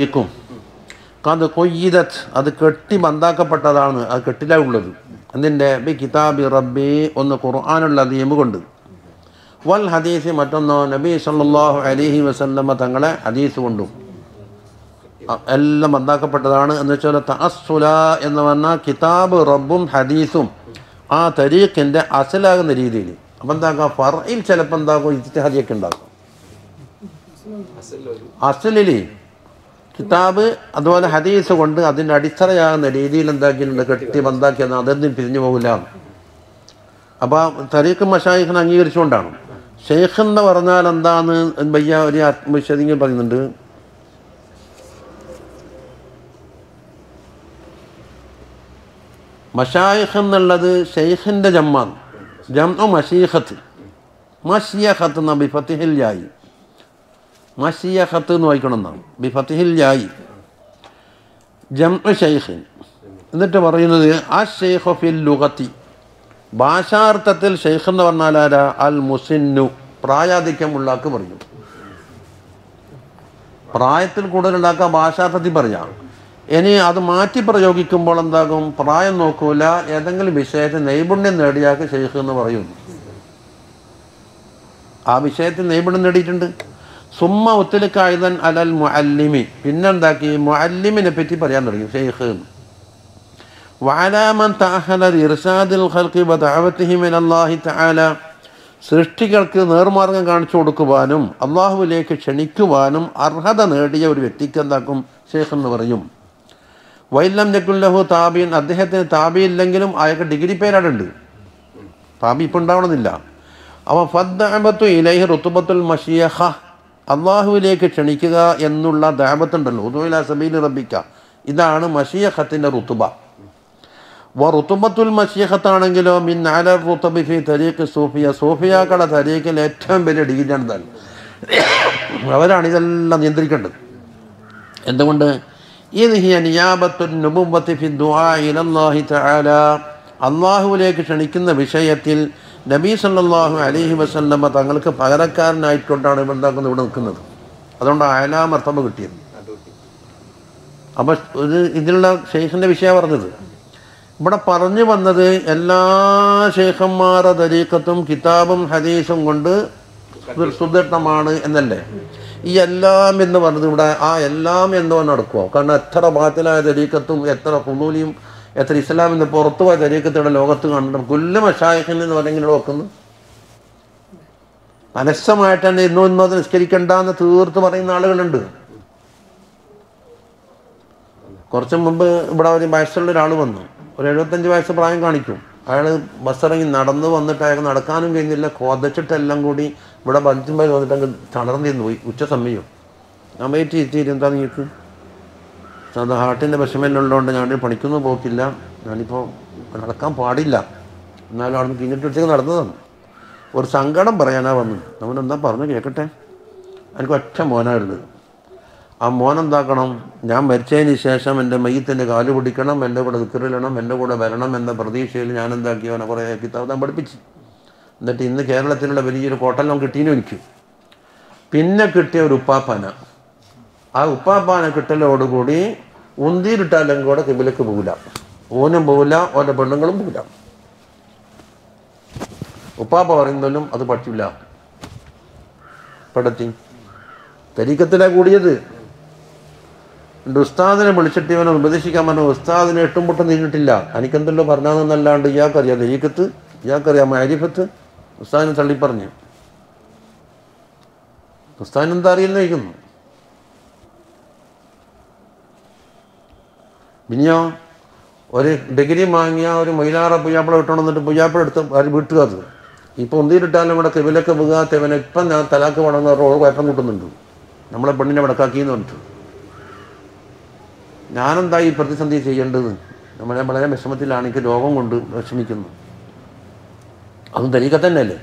തരീക്കും അത് കൊയ്യിദത്ത് അത് കെട്ടി ബന്ധാക്കപ്പെട്ടതാണ് അത് കെട്ടിലാ ഉള്ളത് എന്തിൻ്റെ ബി കിതാബി റബ്ബി ഒന്ന് ഖുർആാനുള്ള നിയമം കൊണ്ട് വൽ ഹദീസ് മറ്റൊന്നോ നബി സല്ലല്ലാഹു അലൈഹി വസല്ലമ തങ്ങളെ ഹദീസ് കൊണ്ടും അ- എല്ലാം ബന്ധാക്കപ്പെട്ടതാണ് എന്ന് വെച്ചാൽ തഅസ്സുല എന്ന് പറഞ്ഞാൽ കിതാബ് റബ്ബും ഹദീസും ആ തരീഖിൻ്റെ അസലാകുന്ന രീതിയിൽ അപ്പം എന്താക്കാം ഫറയിൽ ചിലപ്പോൾ എന്താക്കും ഇത്തിഹാദിയൊക്കെ ഉണ്ടാക്കും അസലിൽ കിതാബ് അതുപോലെ ഹദീസ് കൊണ്ട് അതിൻ്റെ അടിത്തറയാകുന്ന രീതിയിൽ എന്താക്കിയിട്ടുണ്ട് കെട്ടി ബന്ധാക്കിയത് അതൊന്നും പിരിഞ്ഞു പോകില്ല അപ്പോൾ തരീഖ് മഷായിഖിനെ അംഗീകരിച്ചുകൊണ്ടാണ് ഷെയ്ഖ് എന്ന് പറഞ്ഞാൽ എന്താന്ന് വയ്യ ഒരു വിശദീകരണം പറയുന്നുണ്ട് മഷായിഖ് എന്നുള്ളത് ഷെയ്ഖിൻ്റെ ജമ്മാണ് ജംഉ മഷീഖത്ത് മഷിയഖത്ത് എന്ന ബിഫത്തിഹിൽ യായി മഷിയഖത്ത് എന്ന് വായിക്കണം എന്നാണ് ബിഫത്തിഹിൽ യായി ജംഉ ഷെയ്ഖിൻ എന്നിട്ട് പറയുന്നത് ആ ഷെയ്ഖ് ഫിൽ ലുഗത്തി ഭാഷാർത്ഥത്തിൽ ഷെയ്ഖ് എന്ന് പറഞ്ഞാൽ ആരാ അൽ മുസിന്നു പ്രായാധിക്യമുള്ളാക്ക് പറയും പ്രായത്തിൽ കൂടുതലുണ്ടാക്കാൻ ഭാഷാർത്ഥത്തിൽ പറയാം ഇനി അത് മാറ്റി പ്രയോഗിക്കുമ്പോൾ എന്താകും പ്രായം നോക്കൂല ഏതെങ്കിലും വിഷയത്തിൽ നൈപുണ്യം നേടിയാക്ക് ഷെയ്ഖ് എന്ന് പറയുന്നു ആ വിഷയത്തിൽ നൈപുണ്യം നേടിയിട്ടുണ്ട് സുമ്മ ഉത്തലിക്കായുധൻ അലൽ മുഅല്ലിമി പിന്നെന്താക്കി മുഅല്ലിമിനെ പറ്റി പറയാൻ തുടങ്ങി ഷെയ്ഖ് എന്ന്. وعلى من تأهل لإرشاد الخلق ودعوتهم إلى الله تعالى സൃഷ്ടികൾക്ക് നേർമാർഗം കാണിച്ചു കൊടുക്കുവാനും അള്ളാഹുവിലേക്ക് ക്ഷണിക്കുവാനും അർഹത നേടിയ ഒരു വ്യക്തിക്ക് എന്താക്കും ഷേഖ് എന്ന് പറയും വൈലം ജക്കുല്ലഹു താബീൻ അദ്ദേഹത്തിന് താബി ഇല്ലെങ്കിലും അയാൾക്ക് ഡിഗ്രി പേരാടുണ്ട് താബി ഇപ്പം ഉണ്ടാവണമെന്നില്ല അവ ഫദ്ദഅബത്തു ഇലൈഹി റുത്തുബത്തുൽ മഷിയഹ അള്ളാഹുവിലേക്ക് ക്ഷണിക്കുക എന്നുള്ള ദാബത്തുണ്ടല്ലോ ഉദുല സബീൽ റബ്ബിക്ക ഇതാണ് മഷിയഹത്തിൻ്റെ റുത്തുബ വ റുത്തുബത്തുൽ മഷിയഹത്താണെങ്കിലോ മിൻ അല റുത്തബി ഫി തരീഖ് സൂഫിയ സൂഫിയാക്കളുടെ തരീഖിൽ ഏറ്റവും വലിയ ഡിഗ്രിയാണ് താൻ അവരാണ് ഇതെല്ലാം നിയന്ത്രിക്കേണ്ടത് എന്തുകൊണ്ട് ഇത് ഹിയ നിയാബത്തു നുബുവത്തി ഫി ദുആ ഇലല്ലാഹി തആല അള്ളാഹുവിലേക്ക് ക്ഷണിക്കുന്ന വിഷയത്തിൽ നബി സല്ലല്ലാഹു അലൈഹി വസല്ലമ തങ്ങൾക്ക് പകരക്കാരനായിക്കൊണ്ടാണ് ഇവിടെ എന്താക്കുന്നത് ഇവിടെ നിൽക്കുന്നത് അതുകൊണ്ട് അയലാ മർത്തബ കിട്ടിയത് അപ്പോൾ ഇത് ഇതിലുള്ള ഷെയ്ഖിൻ്റെ വിഷയമാണ് പറഞ്ഞത് ഇവിടെ പറഞ്ഞു വന്നത് എല്ലാ ഷെയ്ഖന്മാരുടെ തരീക്കത്തും കിതാബും ഹദീസും കൊണ്ട് സുദൃഢമാണ് എന്നല്ലേ ഈ എല്ലാം എന്ന് പറഞ്ഞത് ഇവിടെ ആ എല്ലാം എന്തോ നടക്കുമോ കാരണം എത്ര ബാത്തിലായ തരീക്കത്തും എത്ര കുന്നൂലിയും എത്ര ഇസ്ലാമിന്ന് പുറത്തു പോയ തരീക്കത്തിയുടെ ലോകത്ത് കണ്ടിട്ടും കുല്ല മഷായഖൻ എന്ന് പറഞ്ഞെങ്കിലും വെക്കുന്നു അലസമായിട്ട് തന്നെ ഇന്നോ ഇന്നോ അത് നിസ്കരിക്കണ്ട എന്ന് തീർത്ത് പറയുന്ന ആളുകളുണ്ട് കുറച്ച് മുമ്പ് ഇവിടെ ഒരു വയസ്സുള്ള ഒരാൾ വന്നു ഒരു എഴുപത്തഞ്ച് വയസ്സ് പ്രായം കാണിക്കും അയാൾ ബസ്സിറങ്ങി നടന്ന് വന്നിട്ട് അയാൾക്ക് നടക്കാനും കഴിഞ്ഞില്ല കൊതച്ചിട്ടെല്ലാം കൂടി ഇവിടെ ബഞ്ചുമ്പോൾ വന്നിട്ട് അങ്ങ് തളർന്നിരുന്നു പോയി ഉച്ച സമയം ഞാൻ വെയിറ്റ് ചെയ്തിട്ട് എന്താ നിങ്ങൾക്ക് അത് ഹാർട്ടിൻ്റെ വിഷമല്ലുള്ളതുകൊണ്ട് ഞാൻ പണിക്കൊന്നും പോക്കില്ല ഞാനിപ്പോൾ നടക്കാൻ പാടില്ല എന്നാലും അവിടെ നിന്ന് കിഞ്ഞിട്ട് ഉച്ചയ്ക്ക് നടന്നതാണ് ഒരു സങ്കടം പറയാനാ വന്നു നമ്മൾ എന്താ പറഞ്ഞു കേൾക്കട്ടെ എനിക്ക് ഒറ്റ മോനാണുള്ളത് ആ മോൻ എന്താക്കണം ഞാൻ മരിച്ചതിന് ശേഷം എൻ്റെ മയ്യത്തിൻ്റെ കാല് പിടിക്കണം എൻ്റെ കൂടെ നിൽക്കറിയണം എൻ്റെ കൂടെ വരണം എന്ന പ്രതീക്ഷയിൽ ഞാൻ എന്താക്കി അവനെ കുറേ കിതാബ് പഠിപ്പിച്ചു എന്നിട്ട് ഇന്ന് കേരളത്തിലുള്ള വലിയൊരു കോട്ടെല്ലാം കിട്ടീനും എനിക്ക് പിന്നെ കിട്ടിയ ഒരു ഉപ്പാപ്പാന ആ ഉപ്പാപ്പാന കിട്ടലോടുകൂടി ഉന്തിയിലിട്ടാലും കൂടെ കിബിലേക്ക് പോകില്ല ഓനും പോകില്ല ഓൻ്റെ പെണ്ണുങ്ങളും പോകില്ല ഉപ്പാപ്പ പറയുന്നതിലും അത് പറ്റില്ല പെടത്തി തരീക്കത്തിലാ കൂടിയത് എൻ്റെ ഉസ്താദിനെ വിളിച്ചിട്ട് ഇവനെ ഉപദേശിക്കാൻ പറഞ്ഞു ഉസ്താദിനെ എട്ടും പൊട്ടും തിരിഞ്ഞിട്ടില്ല എനിക്കെന്തല്ലോ പറഞ്ഞാന്നല്ലാണ്ട് ഇയാൾക്കറിയാം തരീക്കത്ത് ഇയാൾക്കറിയാം മാരിഫത്ത് ഉസ്താദിനെ തള്ളി പറഞ്ഞു ഉസ്താദിന് എന്താ അറിയില്ല ചോദിക്കുന്നു പിന്നെയോ ഒരു ഡിഗ്രി വാങ്ങിയ ഒരു മൈലാറ പുയ്യാപ്പിള ഇട്ടോണ്ട് വന്നിട്ട് പുയ്യാപ്പിള എടുത്ത് അത് വീട്ടുകാർ ഇപ്പോൾ ഒന്തിയിലിട്ടാലും കൂടെ കിവിലൊക്കെ വീകാത്ത ഇവനെ ഇപ്പം ഞാൻ തലാക്ക് വേണമെന്ന് പറഞ്ഞ കുഴപ്പം കൂട്ടുന്നുണ്ട് നമ്മളെ പെണ്ണിനെ വടക്കാക്കിയെന്ന് പറഞ്ഞിട്ട് ഞാനെന്താ ഈ പ്രതിസന്ധി ചെയ്യേണ്ടത് നമ്മളെ വളരെ വിഷമത്തിലാണ് എനിക്ക് രോഗം കൊണ്ട് വിഷമിക്കുന്നു അതും തരീക്ക തന്നെയല്ലേ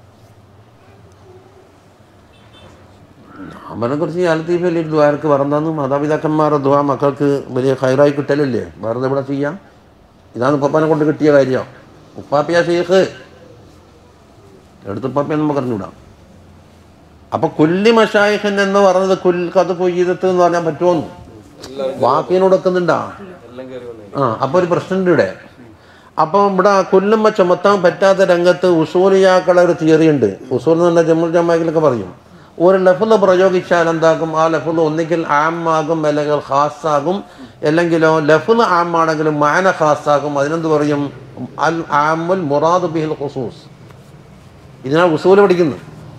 അവനെ കുറിച്ച് ഈ കാലത്ത് വലിയ ദ്വാരക്ക് പറഞ്ഞതെന്ന് മാതാപിതാക്കന്മാരുടെ ദ്വാ മക്കൾക്ക് വലിയ ഹൈറായി കിട്ടലല്ലേ വേറെ ഇവിടെ ചെയ്യാം ഇതാണ് ഉപ്പാപ്പനെ കൊണ്ട് കിട്ടിയ കാര്യം ഉപ്പാപ്പിയ ഷെയ്ഖ് എടുത്തുപ്പാപ്പയെ നമുക്ക് അറിഞ്ഞുവിടാം അപ്പൊ കുല്ലി മഷായിഖൻ എന്ന് പറഞ്ഞത് കുൽ കത് കൊയ്യത്ത് എന്ന് പറഞ്ഞാൽ പറ്റുമോന്ന് വാക്കിനോട് വെക്കുന്നുണ്ടാ ആ അപ്പൊ ഒരു പ്രശ്നമുണ്ട് ഇവിടെ അപ്പൊ ഇവിടെ കൊല്ലുമ്പോ ചുമത്താൻ പറ്റാത്ത രംഗത്ത് ഉസൂലിയാക്കളെ ഒരു തിയറി ഉണ്ട് ഉസൂൽ എന്ന് പറഞ്ഞാൽ ജമ്മുൽ ജമാക്കിലൊക്കെ പറയും ഒരു ലഫുല് പ്രയോഗിച്ചാൽ എന്താക്കും ആ ലഫുല് ഒന്നുകിൽ ആമാകും അല്ലെങ്കിൽ ഖാസാകും അല്ലെങ്കിലോ ലഫുല് ആമാണെങ്കിലും മാന ഖാസാകും അതിനെന്ത് പറയും അൽ ആമുൽ മുറാദ് ബിഹിൽ ഖുസൂസ് ഇതിനാണ് ഉസൂല് പഠിക്കുന്നത്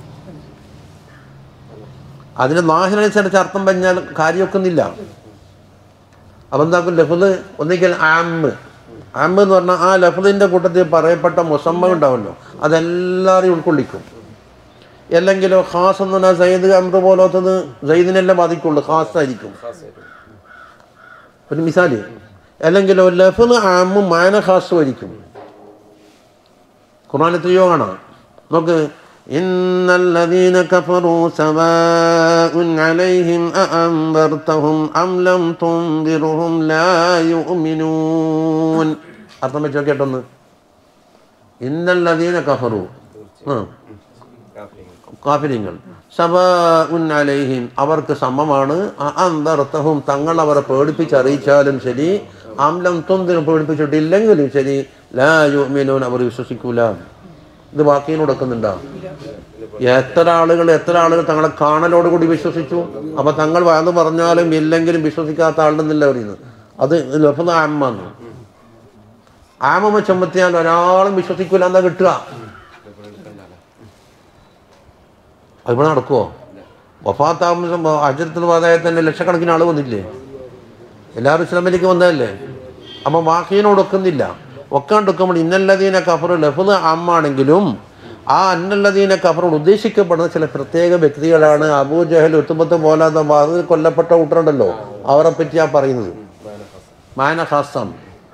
അതിന് നാഹിനനുസരിച്ച് അർത്ഥം പറഞ്ഞാൽ കാര്യമൊക്കുന്നില്ല അപ്പം എന്താക്കും ലഫുദ് ഒന്നിക്കൽ ആമ്മ് ആമ്മ് എന്ന് പറഞ്ഞാൽ ആ ലഫുദിൻ്റെ കൂട്ടത്തിൽ പറയപ്പെട്ട മുസമ്മ ഉണ്ടാവല്ലോ അതെല്ലാവരെയും ഉൾക്കൊള്ളിക്കും അല്ലെങ്കിലോ ഖാസ് എന്ന് പറഞ്ഞാൽ സയ്യിദ് അമ്ര പോലത്തത് സയ്യിദിനെല്ലാം ബാധിക്കുള്ളൂ ഖാസ് ആയിരിക്കും ഒരു മിസാല് അല്ലെങ്കിലോ ലഫുദ് ആമ്മും മാന ഖാസും ആയിരിക്കും ഖുർആൻ എത്രയോ കാണാം നോക്ക് إن الذين كفروا سواء عليهم أأنذرتهم أم لم تنذرهم لا يؤمنون അർത്ഥം വെച്ചോ കേട്ടൊന്ന് ഇന്നല്ലതീന കഫറു ആ കാഫിരിങ്ങൾ സബാഉൻ അലൈഹിം അവർക്ക് സമമാണ് അന്തർത്ഥവും തങ്ങൾ അവരെ പേടിപ്പിച്ചറിയിച്ചാലും ശരി അംലം തൊന്തിനും പേടിപ്പിച്ചിട്ടില്ലെങ്കിലും ശരി ലാ യുമിനൂൻ അവർ വിശ്വസിക്കൂല ഇത് വാക്കിനോട് വെക്കുന്നുണ്ടോ എത്ര ആളുകൾ എത്ര ആളുകൾ തങ്ങളെ കാണലോടുകൂടി വിശ്വസിച്ചു അപ്പൊ തങ്ങൾ വയന്ന് പറഞ്ഞാലും ഇല്ലെങ്കിലും വിശ്വസിക്കാത്ത ആളുണ്ടെന്നില്ല പറയുന്നത് അത് ലഫ്ദ ആമാണ് ആമ ചുമത്തിയാൽ ഒരാളും വിശ്വസിക്കൂല എന്താ കിട്ടുക അതിവിടെ നടക്കുവോ വഫാത്താകുമ്പോൾ അജരത്തിൽ വാതായ തന്നെ ലക്ഷക്കണക്കിന് ആൾ വന്നില്ലേ എല്ലാവരും ഇസ്ലാമിലേക്ക് വന്നതല്ലേ അപ്പൊ വാക്കിനോട് ഒക്കുന്നില്ല ഒക്കാണ്ടൊക്കുമ്പോൾ ഇന്നല്ലതീന കഫർ ലഫുദ് അമ്മാണെങ്കിലും ആ അന്നല്ലതീന കഫറോട് ഉദ്ദേശിക്കപ്പെടുന്ന ചില പ്രത്യേക വ്യക്തികളാണ് അബൂജഹൽ ഉത്തുമത്ത് പോലാത്ത വാതിൽ കൊല്ലപ്പെട്ട കൂട്ടറുണ്ടല്ലോ അവരെ പറ്റിയാ പറയുന്നത് മാനഹാസം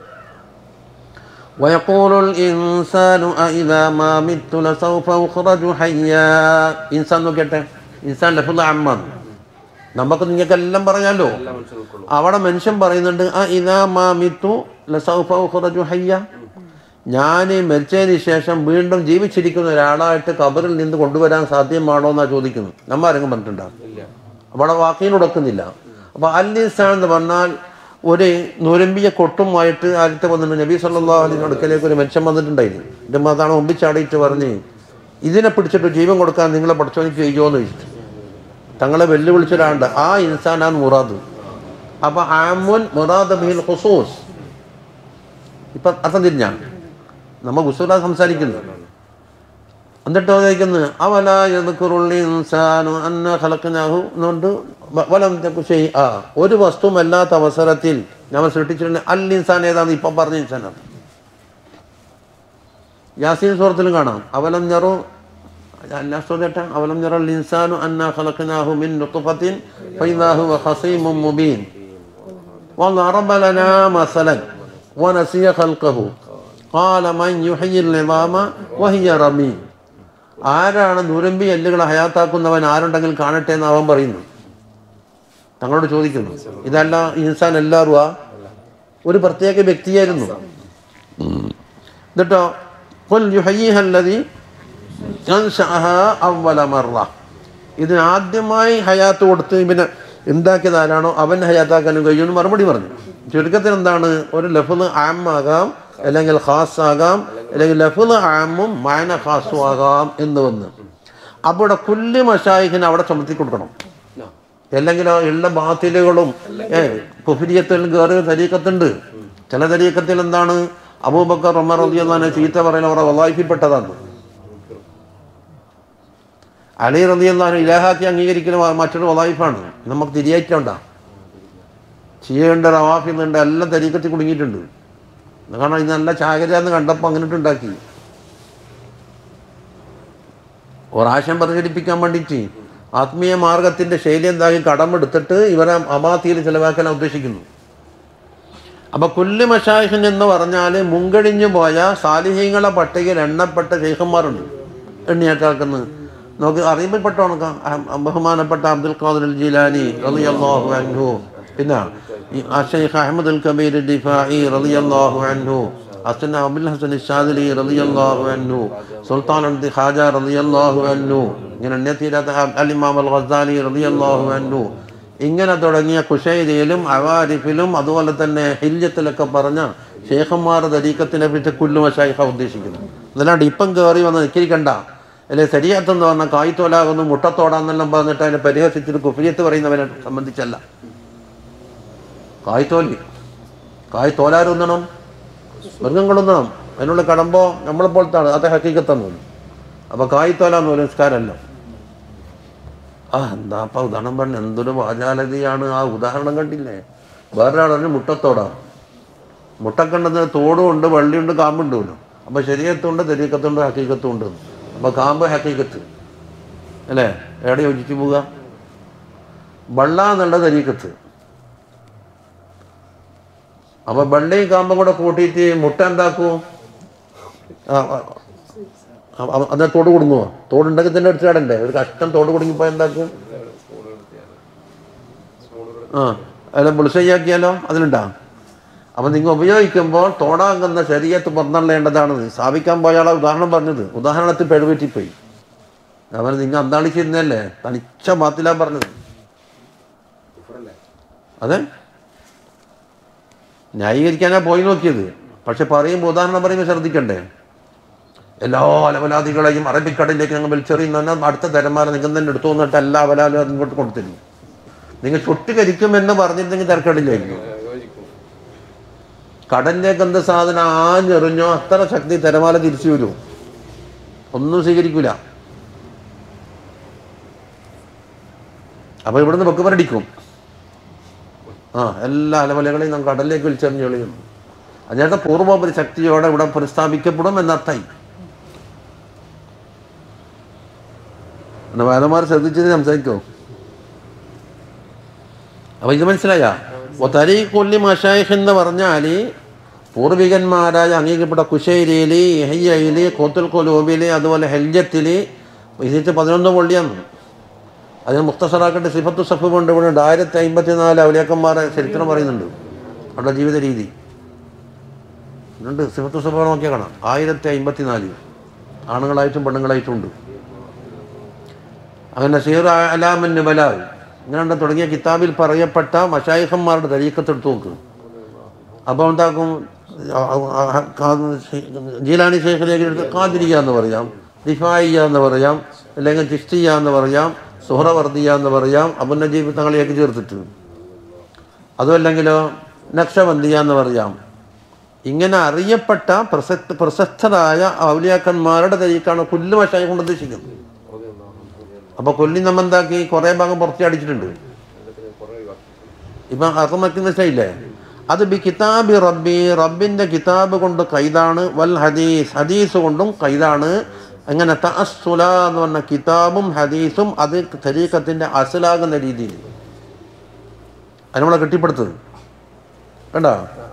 ويقول الإنسان أإذا ما مت لسوف أخرج حيا ഇൻസാൻ നോക്കിയട്ടെ ഇൻസാൻ ലഫുദ് അമ്മാണ് നമുക്ക് നിങ്ങൾക്കെല്ലാം പറയാലോ അവിടെ മനുഷ്യൻ പറയുന്നുണ്ട് ആ ഇതാ മാ മിത്തു ലസൗഫ ഉഖ്റജു ഹയ്യ ഞാൻ മരിച്ചതിന് ശേഷം വീണ്ടും ജീവിച്ചിരിക്കുന്ന ഒരാളായിട്ട് കബറിൽ നിന്ന് കൊണ്ടുവരാൻ സാധ്യമാണോ എന്നാ ചോദിക്കുന്നത് നമ്മ ആരെങ്കിലും പറഞ്ഞിട്ടുണ്ടാകും അവിടെ വാക്കിനൊടുക്കുന്നില്ല അപ്പൊ അല്ലിസാൻ എന്ന് പറഞ്ഞാൽ ഒരു നുരമ്പിയ കൊട്ടുമായിട്ട് ആദ്യത്തെ വന്നിട്ട് നബി സല്ലല്ലാഹു അലൈഹി അടുക്കലേക്ക് ഒരു മനുഷ്യൻ വന്നിട്ടുണ്ടായിരുന്നു എൻ്റെ മാതാണ് ഒമ്പിച്ചാടിയിട്ട് പറഞ്ഞ് ഇതിനെ പിടിച്ചിട്ട് ജീവൻ കൊടുക്കാൻ നിങ്ങളെ പഠിച്ചോനിക്ക് ചെയ്യുമോ എന്ന് ചോദിച്ചിട്ട് തങ്ങളെ വെല്ലുവിളിച്ചൊരാണ്ട് ആ ഇൻസാനാണ് മുറാദ് അപ്പൊ ആമുൻ മുറാദ് ബിഹിൽ ഖുസൂസ് ഇപ്പൊ അർത്ഥം തിരിഞ്ഞാ നമ്മ ഗുസൂല സംസാരിക്കുന്നു എന്നിട്ട് ചോദിക്കുന്നത് അവല ഇൻസാനു അന്ന ഖലഖനാഹു എന്നുകൊണ്ട് വ- വലം തകു ഷൈഅ. ഒരു വസ്തുവും അല്ലാത്ത അവസരത്തിൽ നമ്മൾ സൃഷ്ടിച്ചിട്ടുണ്ട് അൽ ഇൻസാൻ ഏതാണ് ഇപ്പം പറഞ്ഞ ഇൻസാനാണ് യാസീൻ സൂറത്തിലും കാണാം അവലം ഞറു അല്ലാസ്വദേട്ട അവലം ഞറ ഇൻസാനു അന്ന ഖലഖനാഹു മിൻ നുത്ഫത്തിൻ ഫൈദാ ഹുവ ഖസീമും മുബീൻ وضرب لنا مثلا ونسي خلقه قال من يحيي العظام وهي رميم ആരാണ് നുരമ്പി എല്ലുകളെ ഹയാത്താക്കുന്നവൻ ആരുണ്ടെങ്കിൽ കാണട്ടെ എന്ന് അവൻ പറയുന്നു തങ്ങളോട് ചോദിക്കുന്നു ഇതല്ല ഇൻസാൻ എല്ലാവരും ആ ഒരു പ്രത്യേക വ്യക്തിയായിരുന്നു എന്നിട്ടോ "ഖുൽ യുഹയ്യിഹ അല്ലദീ അൻശഅഹാ അവ്വല മർറ." ഇതിന് ആദ്യമായി ഹയാത്ത് കൊടുത്ത് പിന്നെ ഉണ്ടാക്കിയത് ആരാണോ അവൻ ഹയാത്താക്കാനും കഴിയുമെന്ന് മറുപടി പറഞ്ഞു ചുരുക്കത്തിൽ എന്താണ് ഒരു ലഫുദ് ആം ആകാം അല്ലെങ്കിൽ ഖാസ് ആകാം അല്ലെങ്കിൽ ലഫുദ് ആമും മാന ഖാസും ആകാം എന്ന് വന്ന് അപ്പോൾ ഇവിടെ കുല്ല് മഷായിഖിന് അവിടെ ചുമത്തി കൊടുക്കണം അല്ലെങ്കിൽ ഉള്ള ബാത്തിലുകളും ഏ കുഫിരിയത്തിൽ കയറിയ തരീക്കത്തുണ്ട് ചില തരീക്കത്തിൽ എന്താണ് അബൂബക്കർ ഉമർ റളിയല്ലാഹു ചീത്ത പറയുന്ന അവരുടെ വലായിപ്പിൽപ്പെട്ടതാണ് അലി റളിയല്ലാഹു ഇലാഹാക്കി അംഗീകരിക്കുന്ന വ- മറ്റൊരു വലായിഫാണ് നമുക്ക് തിരിയായിട്ടുണ്ട ചെയ്യേണ്ട റവാഫിന്നുണ്ട് എല്ലാം തരീക്കത്തിൽ കുടുങ്ങിയിട്ടുണ്ട് കാരണം ഇത് നല്ല ചാകരാന്ന് കണ്ടപ്പോൾ അങ്ങനെ ഉണ്ടാക്കി ഒരാശയം പ്രചരിപ്പിക്കാൻ വേണ്ടിയിട്ട് ആത്മീയ മാർഗത്തിന്റെ ശൈലി എന്താക്കി കടമെടുത്തിട്ട് ഇവരെ അമാത്തിയിൽ ചിലവാക്കാൻ ഉദ്ദേശിക്കുന്നു അപ്പൊ കുല്ല് മഷായിഖൻ എന്ന് പറഞ്ഞാൽ മുൻകഴിഞ്ഞു പോയ സാലിഹ്യങ്ങളെ പട്ടികയിൽ എണ്ണപ്പെട്ട ശൈഖന്മാരുണ്ട് എണ്ണിയാക്കാക്കുന്നത് നമുക്ക് അറിയപ്പെട്ട കണക്കാം അഹ് ബഹുമാനപ്പെട്ട അബ്ദുൽ ഖാദിർ അൽ ജീലാനി റളിയല്ലാഹു അൻഹു പിന്നെ ഈ അഷൈഖ് അഹമ്മദ് അൽ കബീർ ദിഫാഇ റളിയല്ലാഹു അൻഹു അസന അബുൽ ഹസൻ ഷാദിലി റളിയല്ലാഹു അൻഹു സുൽത്താൻ അൽ ഖാജ റളിയല്ലാഹു അൻഹു ഇങ്ങനെ എണ്ണത്തിയില്ലാത്ത അൽ ഇമാം അൽ ഗസാലി റളിയല്ലാഹു അൻഹു ഇങ്ങനെ തുടങ്ങിയ കുശൈലിയിലും അവാരിഫിലും അതുപോലെ തന്നെ ഹില്യത്തിലൊക്കെ പറഞ്ഞ ഷേഖന്മാർ തരീക്കത്തിനെ പറ്റി കുല്ലുമ ഷൈഖ ഉദ്ദേശിക്കുന്നു അതല്ലാണ്ട് ഇപ്പം കയറി വന്ന് നിൽക്കിരിക്കണ്ട അല്ലെ ശരിയാത്തെന്ന് പറഞ്ഞാൽ കായ്ത്തോലാകുന്നു മുട്ടത്തോടാന്നെല്ലാം പറഞ്ഞിട്ട് അതിനെ പരിഹസിച്ചിട്ട് കുഫിയത്ത് പറയുന്നവനെ സംബന്ധിച്ചല്ല കായ്ത്തോലി കായ് തോലാരുന്നണം മൃഗങ്ങളൊന്നണം അതിനുള്ള കടമ്പോ നമ്മളെപ്പോലത്താണ് അത് ഹക്കീക്കത്തെന്ന് അപ്പൊ കായ്ത്തോലാന്ന് ഒരു നിസ്കാരമല്ല ആ എന്താ അപ്പൊ ഉദാഹരണം പറഞ്ഞ എന്തൊരു വാചാലതയാണ് ആ ഉദാഹരണം കണ്ടില്ലേ വേറൊരാളെ മുട്ടത്തോടാ മുട്ടക്കണ്ടതിന് തോടുമുണ്ട് വള്ളിയുണ്ട് കാമ്പുണ്ട് പോലും അപ്പൊ ശരീരത്തുണ്ട് തെരീക്കത്തുണ്ട് ഹക്കീക്കത്തും ഉണ്ട് അപ്പൊ കാമ്പ് ഹക്കീക്കത്ത് അല്ലേ എവിടെ യോജിച്ചു പോവുക വള്ള എന്നുള്ള തെരീക്കത്ത് അപ്പൊ വെള്ളയും കാമ്പും കൂടെ കൂട്ടിയിട്ട് മുട്ട എന്താക്കൂ ആ, ആ, ആ, ആ, അതിനെ തോട് കുടുങ്ങുമോ തോടുണ്ടെങ്കിൽ തന്നെ എടുത്ത് ചാടണ്ടേ ഒരു കഷ്ടം തോട് കുടുങ്ങിപ്പോ എന്താക്കും ആ അല്ല ബുൾസയ്യാക്കിയാലോ അതിലുണ്ടാ അപ്പൊ നിങ്ങൾ ഉപയോഗിക്കുമ്പോൾ തോടാകുന്ന ശരീരത്ത് പുറന്തള്ളേണ്ടതാണ് സ്ഥാപിക്കാൻ പോയ ആളെ ഉദാഹരണം പറഞ്ഞത് ഉദാഹരണത്തിൽ പെഴുപറ്റിപ്പോയി അവൻ നിങ്ങൾ അന്താളിച്ചിരുന്നല്ലേ തനിച്ച ബാത്തിലാ പറഞ്ഞത് അതെ ന്യായീകരിക്കാനാ പോയി നോക്കിയത് പക്ഷെ പറയുമ്പോൾ ഉദാഹരണം പറയുമ്പോൾ ശ്രദ്ധിക്കണ്ടേ എല്ലാ അലവലാദികളെയും അറബിക്കടലിലേക്ക് ഞങ്ങൾ വലിച്ചെറിയുന്ന അടുത്ത തരമാരെ നിങ്ങൾ തന്നെ എടുത്തു വന്നിട്ട് എല്ലാ അവലാലും അത് ഇങ്ങോട്ട് കൊടുത്തിരുന്നു നിങ്ങൾ ചുട്ടുകരിക്കുമെന്ന് പറഞ്ഞിരുന്നെങ്കിൽ തിരക്കടില്ലായിരുന്നു കടലിലേക്ക് എന്ത് സാധനം ആഞ്ഞെറിഞ്ഞോ അത്ര ശക്തി തിരമാല തിരിച്ചു വരും ഒന്നും സ്വീകരിക്കൂല അപ്പൊ ഇവിടുന്ന് വെക്കുമരടിക്കും ആ എല്ലാ അലവലകളെയും നാം കടലിലേക്ക് വലിച്ചെറിഞ്ഞ് കളയുന്നു അതിനകത്ത് പൂർവ്വപരി ശക്തിയോടെ ഇവിടെ പുനഃസ്ഥാപിക്കപ്പെടും എന്നർത്ഥമായി വേദമാർ ശ്രദ്ധിച്ചത് സംസാരിക്കോ അപ്പൊ ഇത് മനസ്സിലായ തരീഖുല്ലി മഷായിഖ് എന്ന് പറഞ്ഞാൽ പൂർവികന്മാരായ അംഗീകപ്പെട്ട കുശൈലിയില് യഹയ്യയില് കോത്തുൽ കൊലൂബില് അതുപോലെ ഹെൽജത്തില് ഇതിട്ട് പതിനൊന്ന് പൊള്ളിയാണ് അതിന് മുക്തസറാക്കട്ടെ സിഫത്തു സഫ് കൊണ്ട് ഇവിടെ ഉണ്ട് ആയിരത്തി അമ്പത്തി നാല് അവലിയാക്കന്മാരെ ചരിത്രം പറയുന്നുണ്ട് അവരുടെ ജീവിത രീതി ഉണ്ട് സിഫത്തു സഫ് നോക്കിയാൽ കാണാം ആയിരത്തി അമ്പത്തി നാല് ആണുങ്ങളായിട്ടും പെണ്ണുങ്ങളായിട്ടും ഉണ്ട് അങ്ങനെ സീർ അലാമൻ ബലാൽ ഇങ്ങനെ തുടങ്ങിയ കിതാബിൽ പറയപ്പെട്ട മഷായിഖന്മാരുടെ തരീക്കത്തെടുത്ത് നോക്ക് അപ്പോൾ എന്താക്കും ജീലാനി ശേഖരേഖ എടുത്ത് കാതിരിയ എന്ന് പറയാം ദിഫായിയ എന്ന് പറയാം അല്ലെങ്കിൽ ചിഷ്തിയ എന്ന് പറയാം സുഹറവർദിയ എന്ന് പറയാം അബുനജീബ് തങ്ങളിലേക്ക് ചേർത്തിട്ട് അതുമല്ലെങ്കിലോ നക്ഷബന്ദിയ എന്ന് പറയാം ഇങ്ങനെ അറിയപ്പെട്ട പ്രസക്ത പ്രശസ്തരായ ഔലിയാക്കന്മാരുടെ തരീക്കാണ് കുല്ല് മഷായി കൊണ്ട് ഉദ്ദേശിക്കുന്നത് അപ്പൊ കൊല്ലി നമ്മ എന്താക്കി കുറെ ഭാഗം പുറത്തി അടിച്ചിട്ടുണ്ട് ഇപ്പൊ അർത്ഥമാക്കി മനസ്സിലായില്ലേ അത് ബി കിതാബി റബ്ബി റബ്ബിന്റെ കിതാബ് കൊണ്ട് കൈതാണ് വൽ ഹദീസ് ഹദീസ് കൊണ്ടും കൈതാണ് അങ്ങനെ തഅസ്സുല എന്ന് പറഞ്ഞ കിതാബും ഹദീസും അത് തരീക്കത്തിന്റെ അസലാകുന്ന രീതിയിൽ അത് നമ്മളെ കെട്ടിപ്പടുത്തത് കണ്ടോ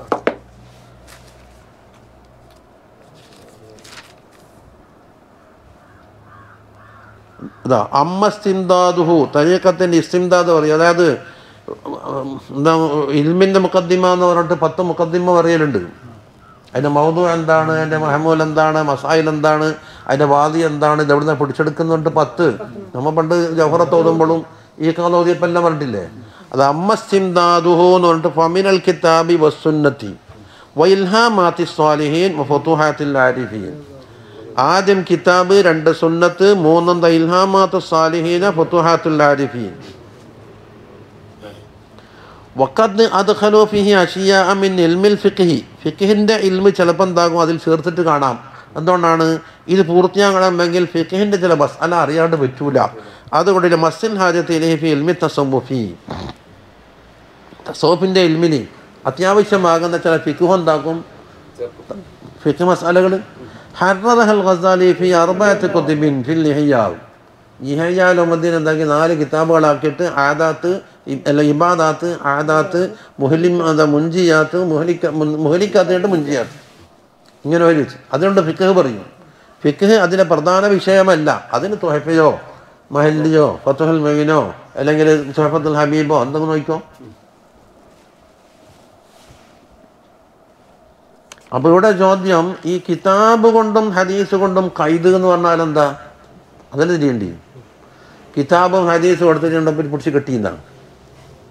ഇതാ അമ്മസ്തിന്താദുഹു തരീക്കത്തിൻ്റെ ഇസ്തിന്താദ് പറയും അതായത് ഉം, എന്താ ഇൽമിൻ്റെ മുക്കദ്ദിമ എന്ന് പറഞ്ഞിട്ട് പത്ത് മുക്കദ്ദിമ പറയലുണ്ട് അതിൻ്റെ മൗതു എന്താണ് അതിൻ്റെ മഹമൂൽ എന്താണ് മസായിൽ എന്താണ് അതിൻ്റെ വാദി എന്താണ് ഇത് എവിടുന്ന് പിടിച്ചെടുക്കുന്നുണ്ട് പത്ത് നമ്മൾ പണ്ട് ജവഹറത്ത് ഓതുമ്പോഴും ഈ കാലം ഓതിയപ്പോൾ എല്ലാം പറഞ്ഞിട്ടില്ലേ അത് അമ്മസ്തിന്താദുഹു എന്ന് പറഞ്ഞിട്ട് ഫമിനൽ കിതാബി വസുന്നത്തി വൈൽഹാമാത്തി സ്വാലിഹീൻ ഫത്തുഹാത്തിൽ ആരിഫീൻ ആദ്യം കിതാബ് രണ്ട് സുന്നത്ത് മൂന്നെന്താ ഇൽഹാമാത്തു സാലിഹീന ഫത്തുഹാത്തുൽ ആരിഫീൻ വക്കത്ത് അദ്ഖലു ഫിഹി അഷിയ മിൻ ഇൽമിൽ ഫിഖ്ഹി ഫിഖിൻ്റെ ഇൽമ് ചിലപ്പോൾ എന്താകും അതിൽ ചേർത്തിട്ട് കാണാം എന്തുകൊണ്ടാണ് ഇത് പൂർത്തിയാകണമെങ്കിൽ ഫിഖിൻ്റെ ചില ബസ് അല്ല അറിയാണ്ട് പറ്റൂല അതുകൊണ്ട് മസ്സിൽ ഹാജത്ത് ഇലഹി ഇൽമി തസവുഫി തസോഫിൻ്റെ ഇൽമിന് അത്യാവശ്യമാകുന്ന ചില ഫിഖുഹ് എന്താക്കും ഫിഖ് മസാലകൾ ഹർറഹൽ ഖസാലി ഫി അർബഅത്ത് കുതുബിൻ ഫിൽ ഇഹ്യാവ് ഇഹയ്യാലുമദ്ദീൻ എന്താക്കി നാല് കിതാബുകളാക്കിയിട്ട് ആദാത്ത് ഇ- അല്ല ഇബാദാത്ത് ആദാത്ത് മുഹലിം എന്താ മുൻജിയാത്ത് മുഹലിക്ക മുൻ- മുഹലിക്കാത്തിട്ട് മുൻജിയാത്ത് ഇങ്ങനെ ഒരു വെച്ച് അതുകൊണ്ട് ഫിഖ് പറയും ഫിഖ് അതിലെ പ്രധാന വിഷയമല്ല അതിന് തൊഹഫയോ മഹല്ലിയോ ഫത്തുഹൽ മീനോ അല്ലെങ്കിൽ തൊഹഫത്തുൽ ഹബീബോ എന്തെങ്കിലും നോക്കിക്കോ അപ്പോൾ ഇവിടെ ചോദ്യം ഈ കിതാബ് കൊണ്ടും ഹദീസ് കൊണ്ടും കൈത് എന്ന് പറഞ്ഞാൽ എന്താ അതല്ല തിരിയേണ്ടി കിതാബും ഹദീസും എടുത്തിട്ടുണ്ടപ്പോൾ പിടിച്ച് കെട്ടിയെന്നാണ്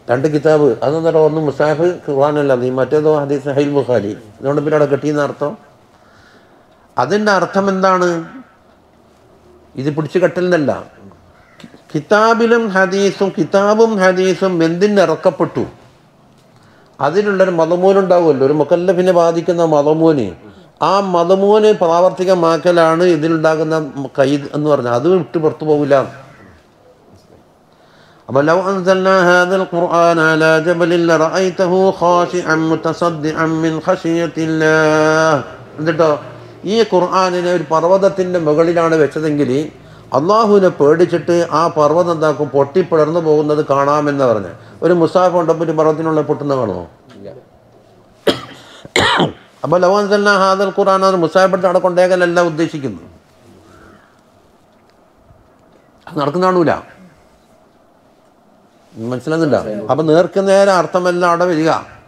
രണ്ട് കിതാബ് അതെന്താ ഒന്ന് മുസാഫ് ഖുർആാനല്ല ഈ മറ്റേതോ ഹദീസ് സഹീൽ ബുഖാരി അതുകൊണ്ട് പിന്നെ അവിടെ കെട്ടിയെന്ന അർത്ഥം അതിൻ്റെ അർത്ഥം എന്താണ് ഇത് പിടിച്ചു കെട്ടലിനല്ല കി- കിതാബിലും ഹദീസും കിതാബും ഹദീസും എന്തിന് ഇറക്കപ്പെട്ടു അതിനുള്ളൊരു മതമൂനുണ്ടാവുമല്ലോ ഒരു മുക്കല്ലഫിനെ ബാധിക്കുന്ന മതമൂന് ആ മതമൂന് പ്രാവർത്തികമാക്കലാണ് ഇതിലുണ്ടാകുന്ന കൈദ് എന്ന് പറഞ്ഞാൽ അത് വിട്ട് പുറത്തു പോകില്ല അപ്പോൾ ലو أنزلنا هذا القرآن على جبل لرأيته خاشعا متصدعا من خشية الله എന്നിട്ടോ ഈ ഖുർആാനിനെ ഒരു പർവ്വതത്തിൻ്റെ മുകളിലാണ് വെച്ചതെങ്കിൽ അള്ളാഹുവിനെ പേടിച്ചിട്ട് ആ പർവ്വതം എന്താക്കും പൊട്ടിപ്പിളർന്നു പോകുന്നത് കാണാമെന്ന് പറഞ്ഞ് ഒരു മുസാഫ് ഉണ്ടപ്പോൾ ഒരു പർവ്വത്തിനുള്ള പൊട്ടുന്ന കാണുമോ അപ്പോൾ ലവൻ സല്ല ഹാദൽ ഖുർആൻ അത് മുസാഫെടുത്ത് അവിടെ കൊണ്ടേക്കലല്ല ഉദ്ദേശിക്കുന്നത് അത് നടക്കുന്ന കാണൂല മനസ്സിലാകുന്നുണ്ടോ അപ്പൊ നേർക്ക് നേരെ അർത്ഥമെല്ലാം അവിടെ വരിക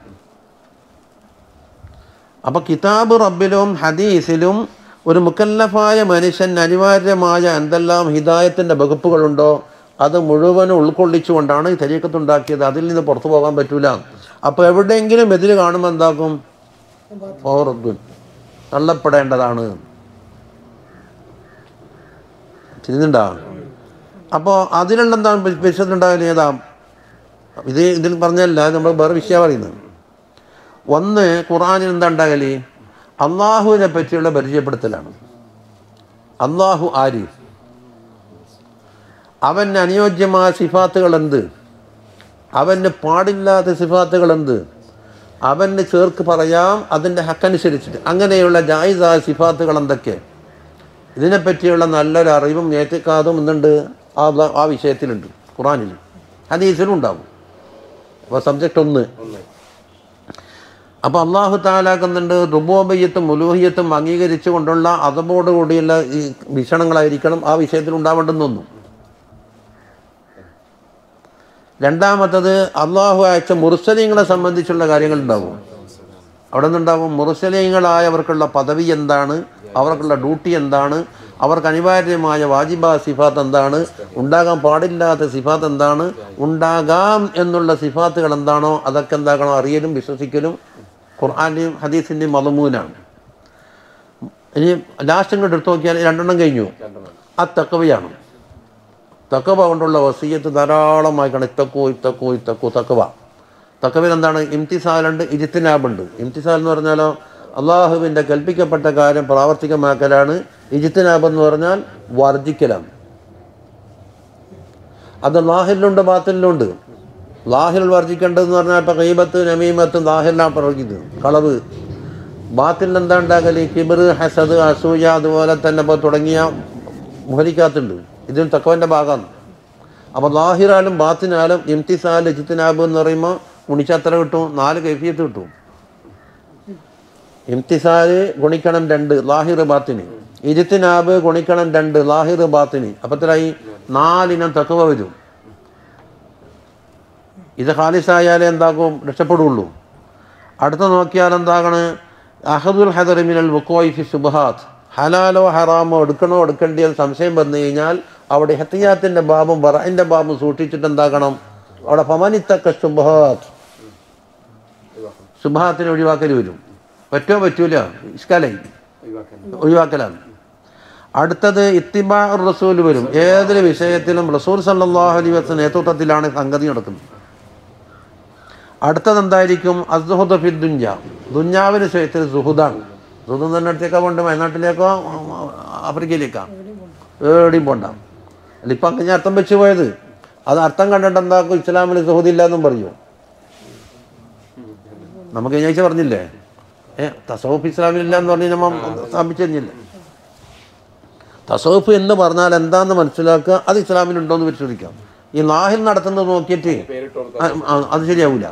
അപ്പൊ കിതാബ് റബ്ബിലും ഹദീസിലും ഒരു മുക്കല്ലഫായ മനുഷ്യൻ അനിവാര്യമായ എന്തെല്ലാം ഹിദായത്തിന്റെ വകുപ്പുകളുണ്ടോ അത് മുഴുവനും ഉൾക്കൊള്ളിച്ചുകൊണ്ടാണ് ഈ തരീക്കത്തുണ്ടാക്കിയത് അതിൽ നിന്ന് പുറത്തു പോകാൻ പറ്റൂല അപ്പൊ എവിടെയെങ്കിലും എതിര് കാണുമ്പോൾ എന്താക്കും ഓർദ്ദുൻ തള്ളപ്പെടേണ്ടതാണ് തിരിഞ്ഞുണ്ടാ അപ്പോൾ അതിലുള്ള എന്താണ് വിശദുണ്ടായാലും ഏതാ ഇത് ഇതിൽ പറഞ്ഞല്ല നമ്മൾ വേറെ വിഷയം പറയുന്നത് ഒന്ന് ഖുറാനിൽ എന്താ ഉണ്ടാകല് അള്ളാഹുവിനെ പറ്റിയുള്ള പരിചയപ്പെടുത്തലാണ് അള്ളാഹു ആര് അവന് അനുയോജ്യമായ സിഫാത്തുകൾ എന്ത് അവന് പാടില്ലാത്ത സിഫാത്തുകൾ എന്ത് അവന് ചേർക്ക് പറയാം അതിൻ്റെ ഹക്കനുസരിച്ചിട്ട് അങ്ങനെയുള്ള ജായിസായ സിഫാത്തുകൾ എന്തൊക്കെ ഇതിനെപ്പറ്റിയുള്ള നല്ലൊരു അറിവും നേറ്റിക്കാതും എന്തുണ്ട് ആ ആ വിഷയത്തിലുണ്ട് ഖുറാനിൽ ഹദീസിലും ഉണ്ടാവും അപ്പോൾ സബ്ജക്റ്റ് ഒന്ന് അപ്പോൾ അള്ളാഹു താലാക്കുന്നുണ്ട് റുബോബയ്യത്തും മുലൂഹിയത്തും അംഗീകരിച്ചു കൊണ്ടുള്ള അതബോടുകൂടിയുള്ള ഈ വീക്ഷണങ്ങളായിരിക്കണം ആ വിഷയത്തിൽ ഉണ്ടാവേണ്ടുന്നൊന്നും രണ്ടാമത്തത് അള്ളാഹു അയച്ച മുർസലിങ്ങളെ സംബന്ധിച്ചുള്ള കാര്യങ്ങൾ ഉണ്ടാവും അവിടെ നിന്നുണ്ടാവും മുർസലിങ്ങളായവർക്കുള്ള പദവി എന്താണ് അവർക്കുള്ള ഡ്യൂട്ടി എന്താണ് അവർക്ക് അനിവാര്യമായ വാജിബ സിഫാത്ത് എന്താണ് ഉണ്ടാകാൻ പാടില്ലാത്ത സിഫാത്ത് എന്താണ് ഉണ്ടാകാം എന്നുള്ള സിഫാത്തുകൾ എന്താണോ അതൊക്കെ എന്താകണം അറിയലും വിശ്വസിക്കലും ഖുർആാൻ്റെയും ഹദീസിൻ്റെയും മതമൂനാണ് ഇനി ലാസ്റ്റ് ഇങ്ങോട്ട് എടുത്തു നോക്കിയാൽ രണ്ടെണ്ണം കഴിഞ്ഞു ആ തക്കവയാണ് തക്കവ കൊണ്ടുള്ള വസീയത്ത് ധാരാളമായി ഇത്തക്കോ ഇത്തക്കോ ഇത്തക്കോ തക്കവ തക്കവയിൽ എന്താണ് ഇംതിസാലുണ്ട് ഇജിത്തിനാബുണ്ട് ഇംതിസാൽ എന്ന് പറഞ്ഞാലോ അള്ളാഹുവിൻ്റെ കൽപ്പിക്കപ്പെട്ട കാര്യം പ്രാവർത്തികമാക്കലാണ് ഇജിത്തിനാബ് എന്ന് പറഞ്ഞാൽ വർജിക്കലാണ് അത് ലാഹിലുണ്ട് ബാത്തിലുണ്ട് ലാഹിൽ വർജിക്കേണ്ടതെന്ന് പറഞ്ഞാൽ ഇപ്പം കൈബത്ത് നമീമത്ത് ലാഹിലാണ് പറഞ്ഞത് കളവ് ബാത്തിൽ എന്താ ഉണ്ടാകല് കിബിർ ഹസദ് അസൂയ അതുപോലെ തന്നെ ഇപ്പോൾ തുടങ്ങിയ മുഹരിക്കാത്തുണ്ട് ഇതിന് തക്കവൻ്റെ ഭാഗമാണ് അപ്പോൾ ലാഹിറാലും ബാത്തിനാലും ഇംതിസാൽ ഇജിത്തിനാബ് എന്ന് പറയുമ്പോൾ ഗുണിച്ചത്ര കിട്ടും നാല് കൈഫിയത്ത് കിട്ടും ഇംതിസാല് ഗുണിക്കണം രണ്ട് ലാഹിർ ബാത്തിന് ഇജിത്തിനാബ് ഗുണിക്കണം രണ്ട് ലാഹിർ ബാത്തിന് അപ്പത്തിലായി നാലിനം തക്കവ വരും ഇത് ഖാലിസായാലേ എന്താക്കും രക്ഷപ്പെടുള്ളൂ അടുത്ത നോക്കിയാൽ എന്താണ് അഹദുൽ ഹദറിമിനൽ ബുക്കോയിഫി സുബഹാത്ത് ഹലാലോ ഹറാമോ എടുക്കണോ എടുക്കേണ്ടിയോ സംശയം വന്നു കഴിഞ്ഞാൽ അവിടെ ഹത്തിയാത്തിൻ്റെ ബാബും വറൈൻ്റെ ബാബും സൂക്ഷിച്ചിട്ട് എന്താക്കണം അവിടെ പമനിത്തക്ക സുബഹാത്ത് സുബഹാത്തിന് ഒഴിവാക്കൽ വരും പറ്റോ പറ്റൂല ഇഷ്കാലായി ഒഴിവാക്കലാണ് അടുത്തത് ഇത്തിബാ റസൂൽ വരും ഏതൊരു വിഷയത്തിലും റസൂൽ സല്ലാഹു അലൈ വസ്ലം നേതൃത്വത്തിലാണ് സംഗതി നടക്കുന്നത് അടുത്തത് എന്തായിരിക്കും അസുഹുദ് ഫി ദുഞ്ഞ ദുഞ്ഞാവിന് വിഷയത്തിൽ സുഹുദാണ് സുഹുദ് തന്നെ അടുത്തേക്കോ പോണ്ട് വയനാട്ടിലേക്കോ ആഫ്രിക്കയിലേക്കോ എവിടെയും പോണ്ട അല്ല ഇപ്പം അങ്ങനെ അർത്ഥം വെച്ച് പോയത് അത് അർത്ഥം കണ്ടിട്ട് എന്താക്കും ഇസ്ലാമിൽ സുഹുദില്ല എന്നും പറയൂ നമുക്ക് കഴിഞ്ഞ ആഴ്ച പറഞ്ഞില്ലേ ഏ തസൗഫ് ഇസ്ലാമിലില്ല എന്ന് പറഞ്ഞ് നമ്മൾ സ്ഥാപിച്ചു തന്നില്ലേ തസൗഫ് എന്ന് പറഞ്ഞാൽ എന്താന്ന് മനസ്സിലാക്കുക അത് ഇസ്ലാമിലുണ്ടോ എന്ന് പരിശോധിക്കാം ഈ നാഹിൽ നടത്തുന്നത് നോക്കിയിട്ട് ആ, ആ, അത് ശരിയാവില്ല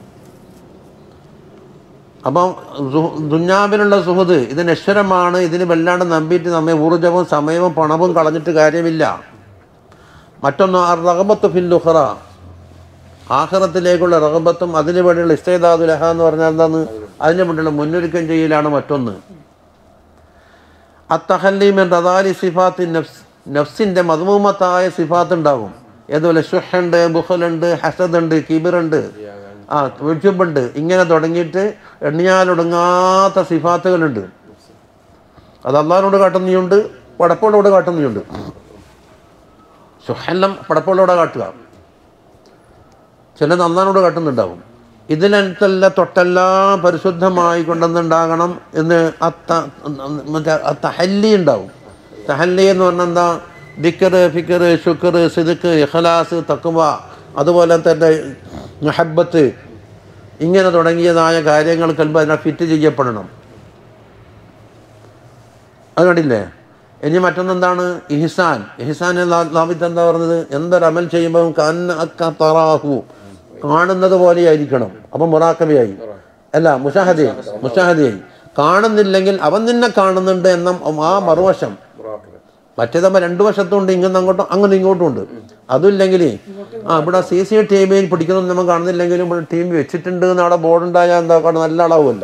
അപ്പം സുഹ്- ദുഞ്ഞാവിലുള്ള സുഹൃത് ഇത് നശ്വരമാണ് ഇതിന് വല്ലാണ്ട് നമ്പിയിട്ട് നമ്മെ ഊർജവും സമയവും പണവും കളഞ്ഞിട്ട് കാര്യമില്ല മറ്റൊന്ന് റഹബത്ത് ഫിൽ ലുഹറ ആഹ്റത്തിലേക്കുള്ള റഹബത്തും അതിന് വേണ്ടിയുള്ള ഇസ്തേദാദുലഹ എന്ന് പറഞ്ഞാൽ എന്താണ് അതിന് വേണ്ടിയുള്ള മുന്നൊരുക്കം ചെയ്യലാണ് മറ്റൊന്ന് അത്തഹല്ലീമൻ റദാലി സിഫാത്തി നഫ്സ് നഫ്സിൻ്റെ മധുമത്തായ സിഫാത്ത് ഉണ്ടാകും ഏതുപോലെ ഷുഹുണ്ട് ബുഹലുണ്ട് ഹസദുണ്ട് കിബിറുണ്ട് ആ ഉജുബുണ്ട് ഇങ്ങനെ തുടങ്ങിയിട്ട് എണ്ണിയാലൊടുങ്ങാത്ത സിഫാത്തുകളുണ്ട് അത് അള്ളാഹിനോട് കാട്ടുന്നതുണ്ട് പടപ്പോളോട് കാട്ടുന്നതുണ്ട് ഷുഹെല്ലാം പടപ്പോളോടെ കാട്ടുക ചിലത് അള്ളാഹിനോട് കാട്ടുന്നുണ്ടാവും ഇതിനടുത്തല്ല തൊട്ടെല്ലാം പരിശുദ്ധമായി കൊണ്ടുവന്നുണ്ടാകണം എന്ന് അത്ത മറ്റേ ആ തഹല്ലി ഉണ്ടാവും തഹല്ലി എന്ന് പറഞ്ഞാൽ എന്താ ദിക്കർ ഫിക്കർ ഷുക്കർ സിദുക്ക് ഇഖലാസ് തക്കുവ അതുപോലെ തന്നെ മെഹബത്ത് ഇങ്ങനെ തുടങ്ങിയതായ കാര്യങ്ങൾ കൽബ് അതിനെ ഫിറ്റ് ചെയ്യപ്പെടണം അത് കണ്ടില്ലേ ഇനി മറ്റൊന്നെന്താണ് ഇഹ്സാൻ ഇഹ്സാൻ ലാഭിത്ത് എന്താ പറഞ്ഞത് എന്തൊരു അമൽ ചെയ്യുമ്പോൾ കന്ന അക്ക തറാഹു കാണുന്നത് പോലെയായിരിക്കണം അപ്പം മുറാക്കബയായി അല്ല മുഷാഹദയായി മുഷാഹദയായി കാണുന്നില്ലെങ്കിൽ അവൻ നിന്നെ കാണുന്നുണ്ട് എന്ന ആ മറുവശം മറ്റേതമ്മ രണ്ടു വശത്തുണ്ട് ഇങ്ങനെ അങ്ങോട്ടും അങ്ങനെ ഇങ്ങോട്ടും ഉണ്ട് അതുമില്ലെങ്കിൽ ആ ഇവിടെ സി സി ടി വിയിൽ പിടിക്കുന്നത് നമ്മൾ കാണുന്നില്ലെങ്കിലും ഇവിടെ ടി വി വെച്ചിട്ടുണ്ട് എന്ന് അവിടെ ബോർഡ് ഉണ്ടായാൽ എന്താ കാണും നല്ല അളവുമല്ല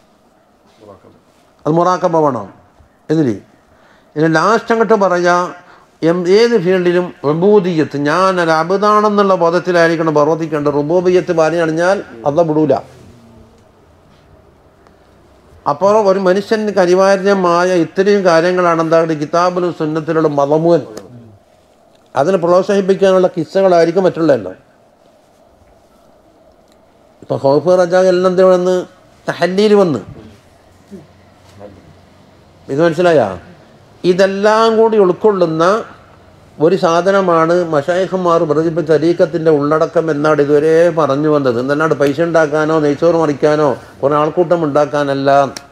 അത് മുറാക്കബ വേണം ഇതില് ഇനി ലാസ്റ്റ് അങ്ങോട്ട് പറയാ എം ഏത് ഫീൽഡിലും റുബൂദിയത്ത് ഞാൻ ഒരു അബുദാണെന്നുള്ള ബോധത്തിലായിരിക്കണം പ്രവർത്തിക്കേണ്ടത് റുബൂബിയത്ത് പാനി അണിഞ്ഞാൽ അല്ല വിടൂല അപ്പോൾ ഒരു മനുഷ്യന് അനിവാര്യമായ ഇത്രയും കാര്യങ്ങളാണ് എന്താണ് കിതാബിലും സുന്നത്തിലുള്ള മതമുവൻ അതിനെ പ്രോത്സാഹിപ്പിക്കാനുള്ള കിസ്സകളായിരിക്കും മറ്റുള്ളതല്ലോ ഇപ്പൊ ഹോഫ് റജാഖ് എല്ലാം എന്തിനു വന്ന് തഹല്ലിയിൽ വന്ന് ഇത് മനസ്സിലായ ഇതെല്ലാം കൂടി ഉൾക്കൊള്ളുന്ന ഒരു സാധനമാണ് മഷായിഖന്മാർ പ്രതിഭ തരീക്കത്തിൻ്റെ ഉള്ളടക്കം എന്നാണ് ഇതുവരെ പറഞ്ഞു വന്നത് എന്താണ് പൈസ ഉണ്ടാക്കാനോ നെയ്ച്ചോറ് മറിക്കാനോ കുറേ ആൾക്കൂട്ടം ഉണ്ടാക്കാനല്ല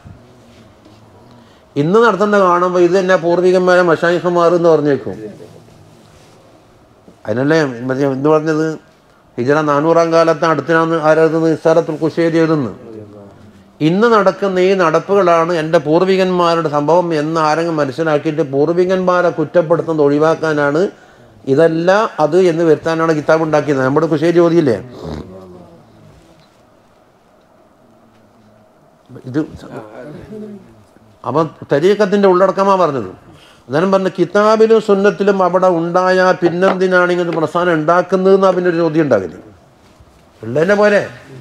ഇന്ന് നടത്തുന്ന കാണുമ്പോൾ ഇത് തന്നെ പൂർവികന്മാരെ മഷായിഖന്മാർ എന്ന് പറഞ്ഞേക്കും അതിനല്ലേ മറ്റേ എന്ത് പറഞ്ഞത് ഹിജറ നാനൂറാം കാലത്ത് അടുത്തിനാന്ന് ആരാധന നിസ്സാരത്തുൽ കുശേരി എഴുതുന്നു ഇന്ന് നടക്കുന്ന ഈ നടപ്പുകളാണ് എൻ്റെ പൂർവികന്മാരുടെ സംഭവം എന്ന് ആരെങ്കിലും മനസ്സിലാക്കിയിട്ട് പൂർവികന്മാരെ കുറ്റപ്പെടുത്തുന്നത് ഒഴിവാക്കാനാണ് ഇതല്ല അത് എന്ന് വരുത്താനാണ് കിതാബ് ഉണ്ടാക്കിയത് നമ്മുടെ കുശേരി ചോദിയില്ലേ ഇത് അപ്പം തരീക്കത്തിൻ്റെ ഉള്ളടക്കമാണ് പറഞ്ഞത് അന്നേരം പറഞ്ഞ കിതാബിലും സുന്നത്തിലും അവിടെ ഉണ്ടായ പിന്നെന്തിനാണ് ഇങ്ങനെ പ്രസ്ഥാനം ഉണ്ടാക്കുന്നതെന്ന് പിന്നെ ഒരു ചോദ്യം ഉണ്ടാകില്ല ഉള്ളതിനെ പോലെ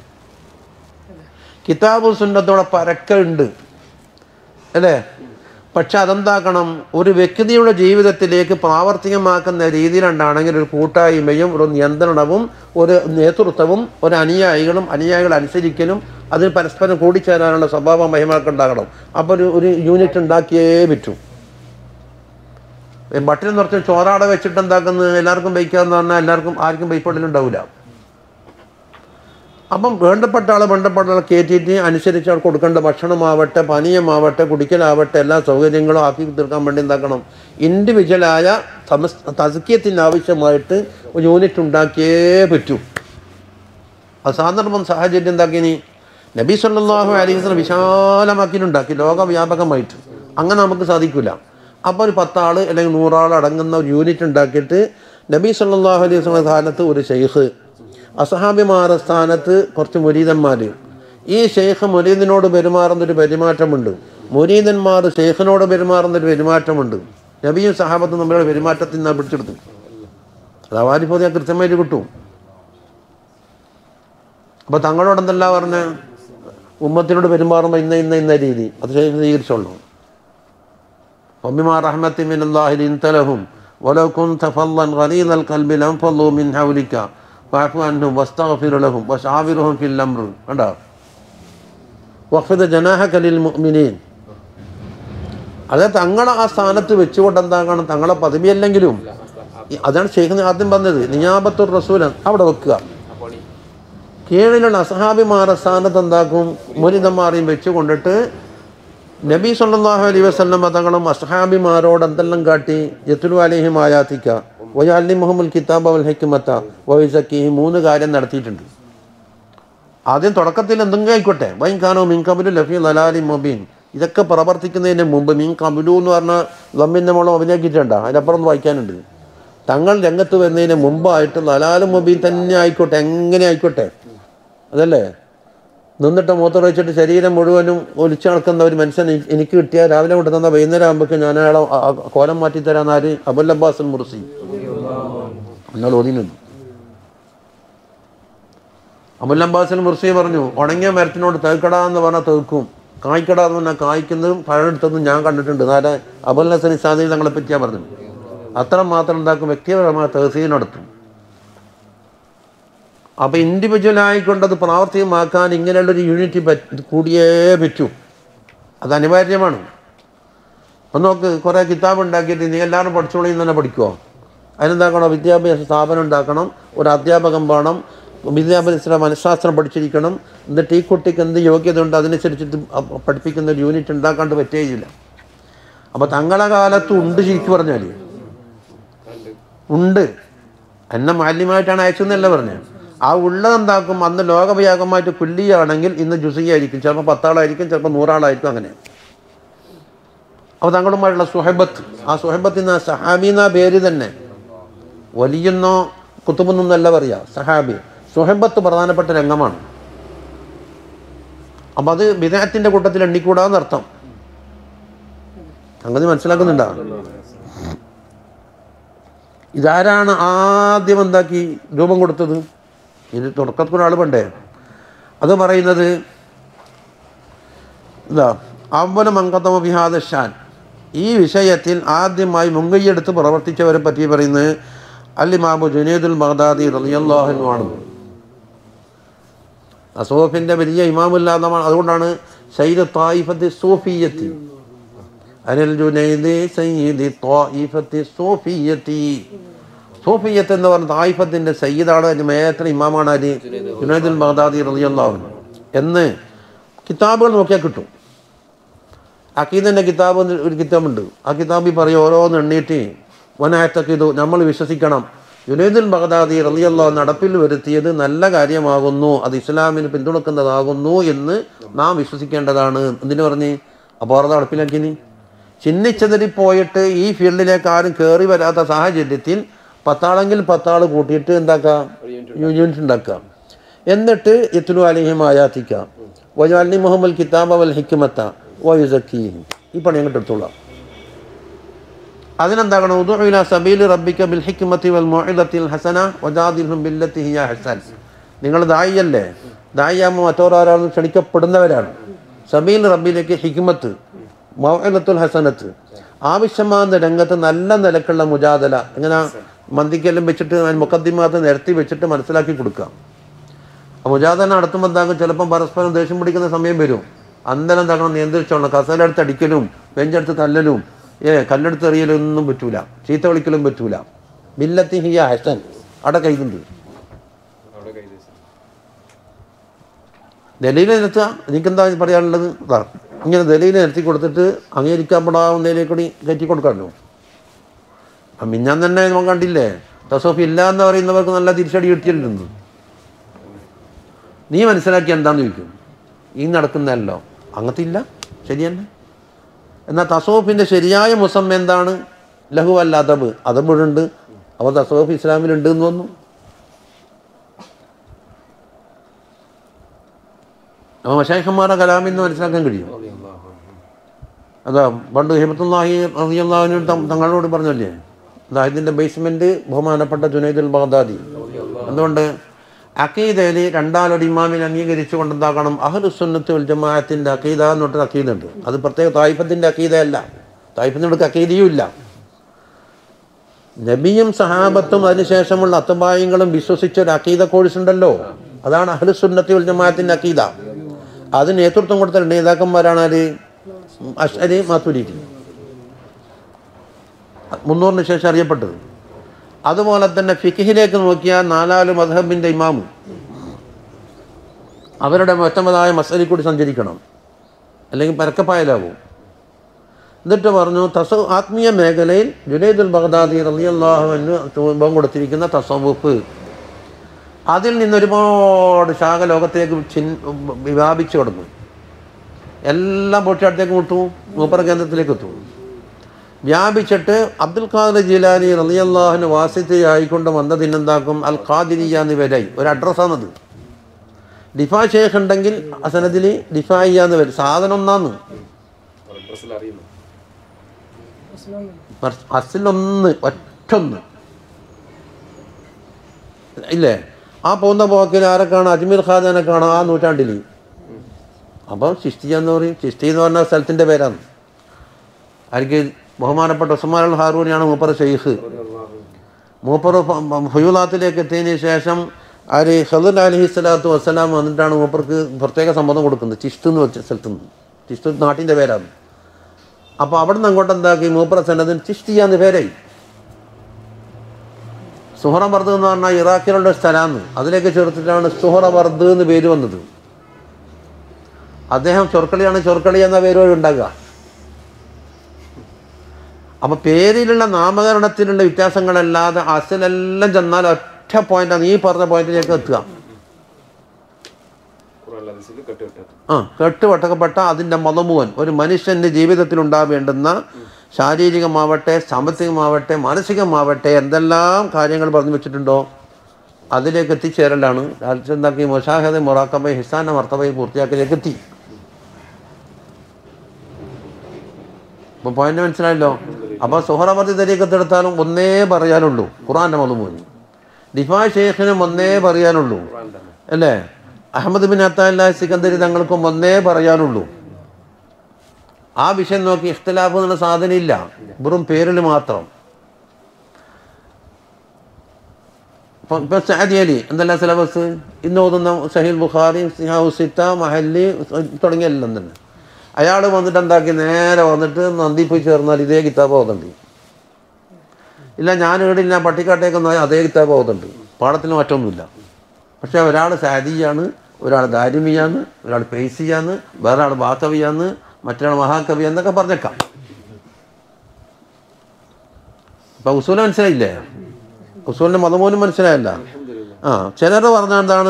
കിതാബ് സുന്നത്തോടെ പരക്കുണ്ട് അല്ലേ പക്ഷെ അതെന്താക്കണം ഒരു വ്യക്തിയുടെ ജീവിതത്തിലേക്ക് പ്രാവർത്തികമാക്കുന്ന രീതിയിലുണ്ടാണെങ്കിൽ ഒരു കൂട്ടായ്മയും ഒരു നിയന്ത്രണവും ഒരു നേതൃത്വവും ഒരു അനുയായികളും അനുയായികൾ അനുസരിക്കലും അതിന് പരസ്പരം കൂടിച്ചേരാനുള്ള സ്വഭാവം മഹിമാക്കുണ്ടാകണം അപ്പോൾ ഒരു ഒരു യൂണിറ്റ് ഉണ്ടാക്കിയേ പറ്റൂ ബട്ടിൽ നിറച്ച് ചോറാടെ വെച്ചിട്ട് എന്താക്കുന്നത് എല്ലാവർക്കും ബൈക്കാന്ന് പറഞ്ഞാൽ എല്ലാവർക്കും ആർക്കും ബൈപ്പടലുണ്ടാവില്ല അപ്പം വേണ്ടപ്പെട്ട ആൾ വേണ്ടപ്പെട്ട ആൾ കയറ്റിയിട്ട് അനുസരിച്ച് ആൾ കൊടുക്കേണ്ട ഭക്ഷണമാവട്ടെ പാനീയമാവട്ടെ കുടിക്കലാവട്ടെ എല്ലാ സൗകര്യങ്ങളും ആക്കി തീർക്കാൻ വേണ്ടി എന്താക്കണം ഇൻഡിവിജ്വലായ സമസ് തസ്ക്കിയത്തിന് ആവശ്യമായിട്ട് ഒരു യൂണിറ്റ് ഉണ്ടാക്കിയേ പറ്റൂ അത് സാന്ദർഭം സാഹചര്യം എന്താക്കിനി നബി സല്ലല്ലാഹു അലൈഹി വസല്ലം വിശാലമാക്കിയിട്ടുണ്ടാക്കി ലോകവ്യാപകമായിട്ട് അങ്ങനെ നമുക്ക് സാധിക്കില്ല അപ്പോൾ ഒരു പത്താൾ അല്ലെങ്കിൽ നൂറാൾ അടങ്ങുന്ന ഒരു യൂണിറ്റ് ഉണ്ടാക്കിയിട്ട് നബി സല്ലല്ലാഹു അലൈഹി വസല്ലം സ്ഥാനത്ത് ഒരു ഷെയ്ഖ് അസഹാബിമാരുടെ സ്ഥാനത്ത് കുറച്ച് മുരീതന്മാർ ഈ ഷെയ്ഖ് മുരീദിനോട് പെരുമാറുന്നൊരു പെരുമാറ്റമുണ്ട് മുരീദന്മാർ ഷെയ്ഖിനോട് പെരുമാറുന്നൊരു പെരുമാറ്റമുണ്ട് നബിയും സഹാബത്തും തമ്മിലുള്ള പെരുമാറ്റത്തിൽ നിന്ന് പിടിച്ചെടുത്തു അത് അവാരിപ്പോതി കൃത്യമായിട്ട് കിട്ടും അപ്പോൾ തങ്ങളോട് എന്തല്ല പറഞ്ഞ ഉമ്മത്തിനോട് പെരുമാറുമ്പോൾ ഇന്ന ഇന്ന ഇന്ന രീതി അത് സ്വീകരിച്ചോളൂ وبما رحمة من الله لنت لهم ولو كنت فظا غليظ القلب لانفضوا من حولك فاعف عنهم واستغفر لهم وشاورهم في الأمر കണ്ടോ വഖഫിദ ജനാഹക ലിൽ മുഅ്മിനീൻ അത് തങ്ങളെ ആ സ്ഥാനത്ത് വെച്ചുകൊണ്ട് എന്താകണം തങ്ങളെ പദവിയല്ലെങ്കിലും ഈ- അതാണ് ഷെയ്ഖ് ആദ്യം പറഞ്ഞത് നിയാബത്തുർ റസൂലൻ അവിടെ വെക്കുക കീഴിലുള്ള അസഹാബിമാരുടെ സ്ഥാനത്ത് എന്താക്കും മുരിതന്മാരെയും വെച്ച് കൊണ്ടിട്ട് നബി സല്ലല്ലാഹു അലൈഹി വസല്ലം തങ്ങളും അസ്ഹാബിമാരോട് എന്തെല്ലാം കാട്ടി യത്തുലു അലൈഹിം ആയാത്തിക്ക വയാലി മുഹമ്മദ് കിതാബ് വൽ ഹിക്മത്ത വൈസക്കി ഈ മൂന്ന് കാര്യം നടത്തിയിട്ടുണ്ട് ആദ്യം തുടക്കത്തിൽ എന്തെങ്കിലും ആയിക്കോട്ടെ വൈൻ ഖാനോ മിൻ കബിലു ലഫി ലലാലി മൊബീൻ ഇതൊക്കെ പ്രവർത്തിക്കുന്നതിന് മുമ്പ് മീൻ കബിലു എന്ന് പറഞ്ഞ ലമ്മിൻ്റെ മോളം അഭിനയിക്കിട്ടുണ്ട് അതിനപ്പുറം ഒന്ന് വായിക്കാനുണ്ട് തങ്ങൾ രംഗത്ത് വരുന്നതിന് മുമ്പായിട്ട് ലലാലും മൊബീൻ തന്നെ ആയിക്കോട്ടെ എങ്ങനെ ആയിക്കോട്ടെ അതല്ലേ നിന്നിട്ട് മൂത്രം വെച്ചിട്ട് ശരീരം മുഴുവനും ഒലിച്ചു നടക്കുന്ന ഒരു മനുഷ്യൻ എനി- എനിക്ക് കിട്ടിയ രാവിലെ കൊണ്ട് തന്ന വൈകുന്നേരം ആകുമ്പോഴേക്കും ഞാൻ അയാളെ ആ- ആ കോലം മാറ്റി തരാൻ ആര് അബുൽ അബ്ബാസ് മുർസി എന്നാൽ ഓതിനുണ്ട് അമുല്ലംബാസിൽ മുർസി പറഞ്ഞു ഉണങ്ങിയ മരത്തിനോട് തേക്കട എന്ന് പറഞ്ഞാൽ തേക്കും കായ്ക്കട എന്ന് പറഞ്ഞാൽ കായ്ക്കുന്നതും പഴമെടുത്തതും ഞാൻ കണ്ടിട്ടുണ്ട് നാല് അബുൽ ഹസൻ ഇസാദിൽ ഞങ്ങളെ പറ്റിയാ പറഞ്ഞു അത്ര മാത്രം എന്താക്കും വ്യക്തിപരമായ തഹസീൽ നടത്തും അപ്പോൾ ഇൻഡിവിജ്വൽ ആയിക്കൊണ്ട് അത് പ്രാവർത്തികമാക്കാൻ ഇങ്ങനെയുള്ളൊരു യൂണിറ്റി പറ്റ കൂടിയേ പറ്റൂ അത് അനിവാര്യമാണ് ഒന്ന് നോക്ക് കുറേ കിതാബ് ഉണ്ടാക്കിയിട്ട് നീ എല്ലാവരും പഠിച്ചോളി എന്ന് തന്നെ പഠിക്കുമോ അതിനെന്താക്കണം വിദ്യാഭ്യാസ സ്ഥാപനം ഉണ്ടാക്കണം ഒരു അധ്യാപകൻ വേണം വിദ്യാഭ്യാസ മനഃശാസ്ത്രം പഠിച്ചിരിക്കണം എന്നിട്ട് ഈ കുട്ടിക്ക് എന്ത് യോഗ്യത ഉണ്ട് അതിനനുസരിച്ചിട്ട് അ- പഠിപ്പിക്കുന്ന ഒരു യൂണിറ്റ് ഉണ്ടാക്കാണ്ട് പറ്റുകയില്ല അപ്പോൾ തങ്ങളെ കാലത്ത് ഉണ്ട് ശരിക്കും പറഞ്ഞാൽ ഉണ്ട് എന്നെ മാലിന്യമായിട്ടാണ് അയച്ചെന്നല്ല പറഞ്ഞത് ആ ഉള്ളതെന്താക്കും അന്ന് ലോകവ്യാപകമായിട്ട് കുല്ലിയാണെങ്കിൽ ഇന്ന് ജുസിയായിരിക്കും ചിലപ്പോൾ പത്താളായിരിക്കും ചിലപ്പോൾ നൂറാളായിരിക്കും അങ്ങനെ അപ്പോൾ തങ്ങളുമായിട്ടുള്ള സുഹബത്ത് ആ സുഹബത്ത് എന്ന സഹാബി എന്ന പേര് തന്നെ വലിയെന്നോ കുത്തുബെന്നൊന്നല്ല പറയുക സഹാബി സുഹബത്ത് പ്രധാനപ്പെട്ട രംഗമാണ് അപ്പം അത് വിദേഹത്തിൻ്റെ കൂട്ടത്തിൽ എണ്ണിക്കൂടാന്നർത്ഥം സംഗതി മനസ്സിലാക്കുന്നുണ്ടോ ഇതാരാണ് ആദ്യം എന്താക്കി രൂപം കൊടുത്തത് ഇത് തുടക്കത്തിൽ ഒരാൾ പണ്ടേ അത് പറയുന്നത് ഇതാ അവല മങ്കത്തമ ബിഹാദ ഷാൻ ഈ വിഷയത്തിൽ ആദ്യമായി മുൻകൈയെടുത്ത് പ്രവർത്തിച്ചവരെ പറ്റി പറയുന്നത് അല്ലിമാബു ജുനേദുൽ ബഗ്ദാദി റളിയല്ലാഹു ആണ് അസോഫിൻ്റെ വലിയ ഇമാമില്ലാന്നമാണ് അതുകൊണ്ടാണ് സയ്യിദ് തായിഫത്ത് സൂഫിയത്തി അനിൽ ജുനൈദ് സയ്യിദ് തായിഫത്തി സൂഫിയത്തി സൂഫിയത്ത് എന്ന് പറഞ്ഞ തായിഫത്തിൻ്റെ സയ്യിദാണ് അതിന് മേത്ര ഇമാമാണ് അലി ജുനൈദുൽ ബഗ്ദാദി റളിയല്ലാഹു അൻഹു എന്ന് കിതാബുകൾ നോക്കിയാൽ കിട്ടും അക്കീദിൻ്റെ കിതാബ് എന്ന് ഒരു കിതാബുണ്ട് ആ കിതാബിൽ പറയും ഓരോന്ന് എണ്ണീറ്റ് വനായത്തക്കിതു നമ്മൾ വിശ്വസിക്കണം ജുനൈദുൽ ബഗ്ദാദി റളിയല്ലാഹു നടപ്പിൽ വരുത്തിയത് നല്ല കാര്യമാകുന്നു അത് ഇസ്ലാമിന് പിന്തുണക്കുന്നതാകുന്നു എന്ന് നാം വിശ്വസിക്കേണ്ടതാണ് എന്തിനു പറഞ്ഞ് അപ്പോൾ അത് നടപ്പിലാക്കിനി ചിന്നിച്ചതിരി പോയിട്ട് ഈ ഫീൽഡിലേക്ക് ആരും കയറി വരാത്ത സാഹചര്യത്തിൽ പത്താളെങ്കിൽ പത്താൾ കൂട്ടിയിട്ട് എന്താക്കാം യൂണിറ്റ് ഉണ്ടാക്കാം എന്നിട്ട് ഇത്ലു അലിഹിം ആയാത്തിക്കാം വജാലി മുഹമ്മൽ കിതാബ് വൽ ഹിക്മത്ത വയുസക്കീഹിം ഈ പണി അങ്ങോട്ട് എടുത്തോളാം അതിനെന്താകണം ഉദുഇല സബീൽ റബ്ബിക ബിൽ ഹിക്മത്തി വൽ മുഇദത്തിൽ ഹസന വജാദിൽഹും ബില്ലത്തി ഹിയ ഹസൻ നിങ്ങൾ ദായിയല്ലേ ദായിയാകുമ്പോൾ മറ്റോരാരാണെന്ന് ക്ഷണിക്കപ്പെടുന്നവരാണ് സബീൽ റബ്ബിലേക്ക് ഹിക്മത്ത് മൗഇദത്തുൽ ഹസനത്ത് ആവശ്യമാകുന്ന രംഗത്ത് നല്ല നിലക്കുള്ള മുജാദല ഇങ്ങനെ മന്ദിക്കെല്ലാം വെച്ചിട്ട് മുക്കദ്ദിമാത്ത് നിരത്തി വെച്ചിട്ട് മനസ്സിലാക്കി കൊടുക്കാം ആ മുജാദല നടത്തുമ്പോൾ എന്താകും ചിലപ്പം പരസ്പരം ദേഷ്യം പിടിക്കുന്ന സമയം വരും അന്നേരം എന്താക്കണം നിയന്ത്രിച്ചോളണം കസലെടുത്ത് അടിക്കലും ബെഞ്ചെടുത്ത് തല്ലലും ഏ കല്ലെടുത്ത് എറിയലും ഒന്നും പറ്റൂല ചീത്ത വിളിക്കലും പറ്റൂല മില്ലത്തി ഹിയ ഹസൻ അവിടെ കൈതുണ്ട് ദലീൽ നിരത്തുക എനിക്കെന്താ പറയാനുള്ളത് ഇതാ ഇങ്ങനെ ദലീൽ നിരത്തി കൊടുത്തിട്ട് അംഗീകരിക്കപ്പെടാവുന്നതിലേക്ക് കൂടി കയറ്റി കൊടുക്കാമല്ലോ ആ മിഞ്ഞാൻ തന്നെ നമ്മൾ കണ്ടില്ലേ തസോഫ് ഇല്ല എന്ന് പറയുന്നവർക്ക് നല്ല തിരിച്ചടി കിട്ടിയിട്ടുണ്ട് നീ മനസ്സിലാക്കി എന്താന്ന് ചോദിക്കും ഈ നടക്കുന്നതല്ലോ അങ്ങനത്തെ ഇല്ല ശരിയന്നെ എന്നാൽ തസോഫിൻ്റെ ശരിയായ മുസം എന്താണ് ലഹു അല്ല അതബ് അതബ് ഇവിടെ ഉണ്ട് അപ്പോൾ തസോഫ് ഇസ്ലാമിലുണ്ട് എന്ന് തോന്നുന്നു അപ്പോൾ മഷായിഖന്മാരുടെ കലാമിൽ നിന്ന് മനസ്സിലാക്കാൻ കഴിയും അതാ പണ്ട് ഹിമത്തുല്ലാഹി റളിയല്ലാഹുവിന് തം- തങ്ങളോട് പറഞ്ഞല്ലേ അതാ ഇതിൻ്റെ ബേസ്മെൻറ്റ് ബഹുമാനപ്പെട്ട ജുനൈദുൽ ബഗ്ദാദി എന്തുകൊണ്ട് അക്കീദയിൽ രണ്ടാലൊരു ഇമാമിനെ അംഗീകരിച്ചു കൊണ്ട് എന്താക്കണം അഹ്ലുസുന്നത്ത് വൽ ജമാഅത്തിൻ്റെ അക്കീദ എന്ന് പറഞ്ഞിട്ട് അക്കീദുണ്ട് അത് പ്രത്യേക തായ്ഫത്തിൻ്റെ അക്കീദയല്ല തായ്ഫത്തിനോട് അക്കീദയും ഇല്ല നബിയും സഹാബത്തും അതിനുശേഷമുള്ള അത്തബായങ്ങളും വിശ്വസിച്ച ഒരു അക്കീദ കോഴ്സ് ഉണ്ടല്ലോ അതാണ് അഹ്ലുസുന്നത്തി വൽ ജമാഅത്തിൻ്റെ അക്കീദ അതിന് നേതൃത്വം കൊടുത്ത നേതാക്കന്മാരാണ് ആര് അഷ്അരി മാത്തുരീറ്റി മുന്നൂറിന് ശേഷം അറിയപ്പെട്ടത് അതുപോലെ തന്നെ ഫിഖിലേക്ക് നോക്കിയാൽ നാലാല് മധഹബിൻ്റെ ഇമാമ് അവരുടെ മൊത്തമതായ മസലിൽ കൂടി സഞ്ചരിക്കണം അല്ലെങ്കിൽ പരക്കപ്പായലാവും എന്നിട്ട് പറഞ്ഞു തസ ആത്മീയ മേഖലയിൽ ജുനൈദുൽ ബഗ്ദാദി റളിയല്ലാഹുവിന് രൂപം കൊടുത്തിരിക്കുന്ന തസവുഫ് അതിൽ നിന്ന് ഒരുപാട് ശാഖ ലോകത്തേക്ക് ചിൻ വ്യാപിച്ചു കിടന്നു എല്ലാം പൊട്ടിയടുത്തേക്ക് വിട്ടു മൂപ്പറ കേന്ദ്രത്തിലേക്ക് എത്തും വ്യാപിച്ചിട്ട് അബ്ദുൽ ഖാദർ ജീലാനി റളിയല്ലാഹുവിന് വാസിത്തയായിക്കൊണ്ട് വന്നതിനെന്താക്കും അൽ ഖാദിരിയ എന്ന് വരായി ഒരു അഡ്രസ്സാണത് ഡിഫാ ഷേഖ് ഉണ്ടെങ്കിൽ അസനദിൽ ഡിഫാ ചെയ്യാന്ന് വരും സാധനം ഒന്നാന്ന് അസിലൊന്ന് ഒറ്റൊന്ന് ഇല്ലേ ആ പോകുന്ന പോക്കിൽ ആരെ കാണാം അജ്മീർ ഖാജാനെ കാണാം ആ നൂറ്റാണ്ടിൽ അപ്പോൾ ചിഷ്ടിയ എന്ന് പറയും ചിഷ്ടി എന്ന് പറഞ്ഞ സ്ഥലത്തിൻ്റെ പേരാണ് ആർക്ക് ബഹുമാനപ്പെട്ട ഉസ്മാൻ അൽ ഹാറൂനിയാണ് മൂപ്പർ ഷെയ്ഖ് മൂപ്പർ ഫുയുലാത്തിലേക്ക് എത്തിയതിന് ശേഷം ആര് ഹദർ അലഹി സ്വലാത്തു വസ്സലാം വന്നിട്ടാണ് മൂപ്പർക്ക് പ്രത്യേക സമ്മതം കൊടുക്കുന്നത് ചിഷ്ത് എന്ന് വെച്ച സ്ഥലത്ത് നിന്ന് ചിഷ്ത് നാട്ടിൻ്റെ പേരാണ് അപ്പോൾ അവിടെ നിന്ന് അങ്ങോട്ട് എന്താക്കി മൂപ്പറ സന്നദ്ധൻ ചിഷ്ടിയ എന്ന് പേരായി സുഹറമർദ് എന്ന് പറഞ്ഞാൽ ഇറാഖിലുള്ള സ്ഥലമാണ് അതിലേക്ക് ചേർത്തിട്ടാണ് സുഹറമർദ് എന്ന് പേര് വന്നത് അദ്ദേഹം ചൊർക്കളിയാണ് ചൊർക്കളി എന്ന പേര് വഴി ഉണ്ടാകുക അപ്പൊ പേരിലുള്ള നാമകരണത്തിലുള്ള വ്യത്യാസങ്ങളല്ലാതെ അസലെല്ലാം ചെന്നാൽ ഒറ്റ പോയിന്റാണ് ഈ പറഞ്ഞ പോയിന്റിലേക്ക് എത്തുക ആ കെട്ടുവട്ടക്കപ്പെട്ട അതിൻ്റെ മതമുവൻ ഒരു മനുഷ്യൻ്റെ ജീവിതത്തിൽ ഉണ്ടാവേണ്ടുന്ന ശാരീരികമാവട്ടെ സാമ്പത്തികമാവട്ടെ മാനസികമാവട്ടെ എന്തെല്ലാം കാര്യങ്ങൾ പറഞ്ഞു വെച്ചിട്ടുണ്ടോ അതിലേക്ക് എത്തിച്ചേരലാണ് എന്താക്കി മൊഷാഹദ മൊറാക്കബ ഹിസാന മർത്തബയെ പൂർത്തിയാക്കലേക്ക് എത്തി ഇപ്പൊ പോയിന്റ് മനസ്സിലായല്ലോ അപ്പൊ സുഹറമതി തരീക്കത്തെടുത്താലും ഒന്നേ പറയാനുള്ളൂ ഖുറാന്റെ മതമൂനി ദിഫാ ഷെയ്ഖിനും ഒന്നേ പറയാനുള്ളൂ അല്ലേ അഹമ്മദ് ബിൻ അത്താല്ല സിക്കന്ദരി തങ്ങൾക്കും ഒന്നേ പറയാനുള്ളൂ ആ വിഷയം നോക്കി ഇഖ്തിലാഫ് എന്നുള്ള സാധനം ഇല്ല വെറും പേരിൽ മാത്രം ഇപ്പൊ ഇപ്പൊ സഅദി അലി എന്തല്ല സിലബസ് ഇന്ന് ഓതുന്ന സഹീൽ ബുഖാരി സിഹാഉ സിത്ത മഹല്ലി തുടങ്ങിയ എല്ലാം തന്നെ അയാൾ വന്നിട്ട് എന്താക്കി നേരെ വന്നിട്ട് നന്ദി പോയി ചേർന്നാൽ ഇതേ കിതാബ് ഓതുണ്ട് ഇല്ല ഞാൻ ഈടില്ല പട്ടിക്കാട്ടേക്ക് പോയാൽ അതേ കിതാബ് ഓതുണ്ട് പാടത്തിന് മറ്റൊന്നുമില്ല പക്ഷേ ഒരാൾ സാദിയാണ് ഒരാൾ ദാരിമിയാന്ന് ഒരാൾ പേസിയാന്ന് വേറെ ആൾ ബാക്കവിയാന്ന് മറ്റൊരാൾ മഹാകവി എന്നൊക്കെ പറഞ്ഞേക്കാം ഇപ്പം ഉസൂല മനസ്സിലായില്ലേ ഉസൂലിൻ്റെ മതമോനും മനസ്സിലായല്ല ആ ചിലർ പറഞ്ഞ എന്താണ്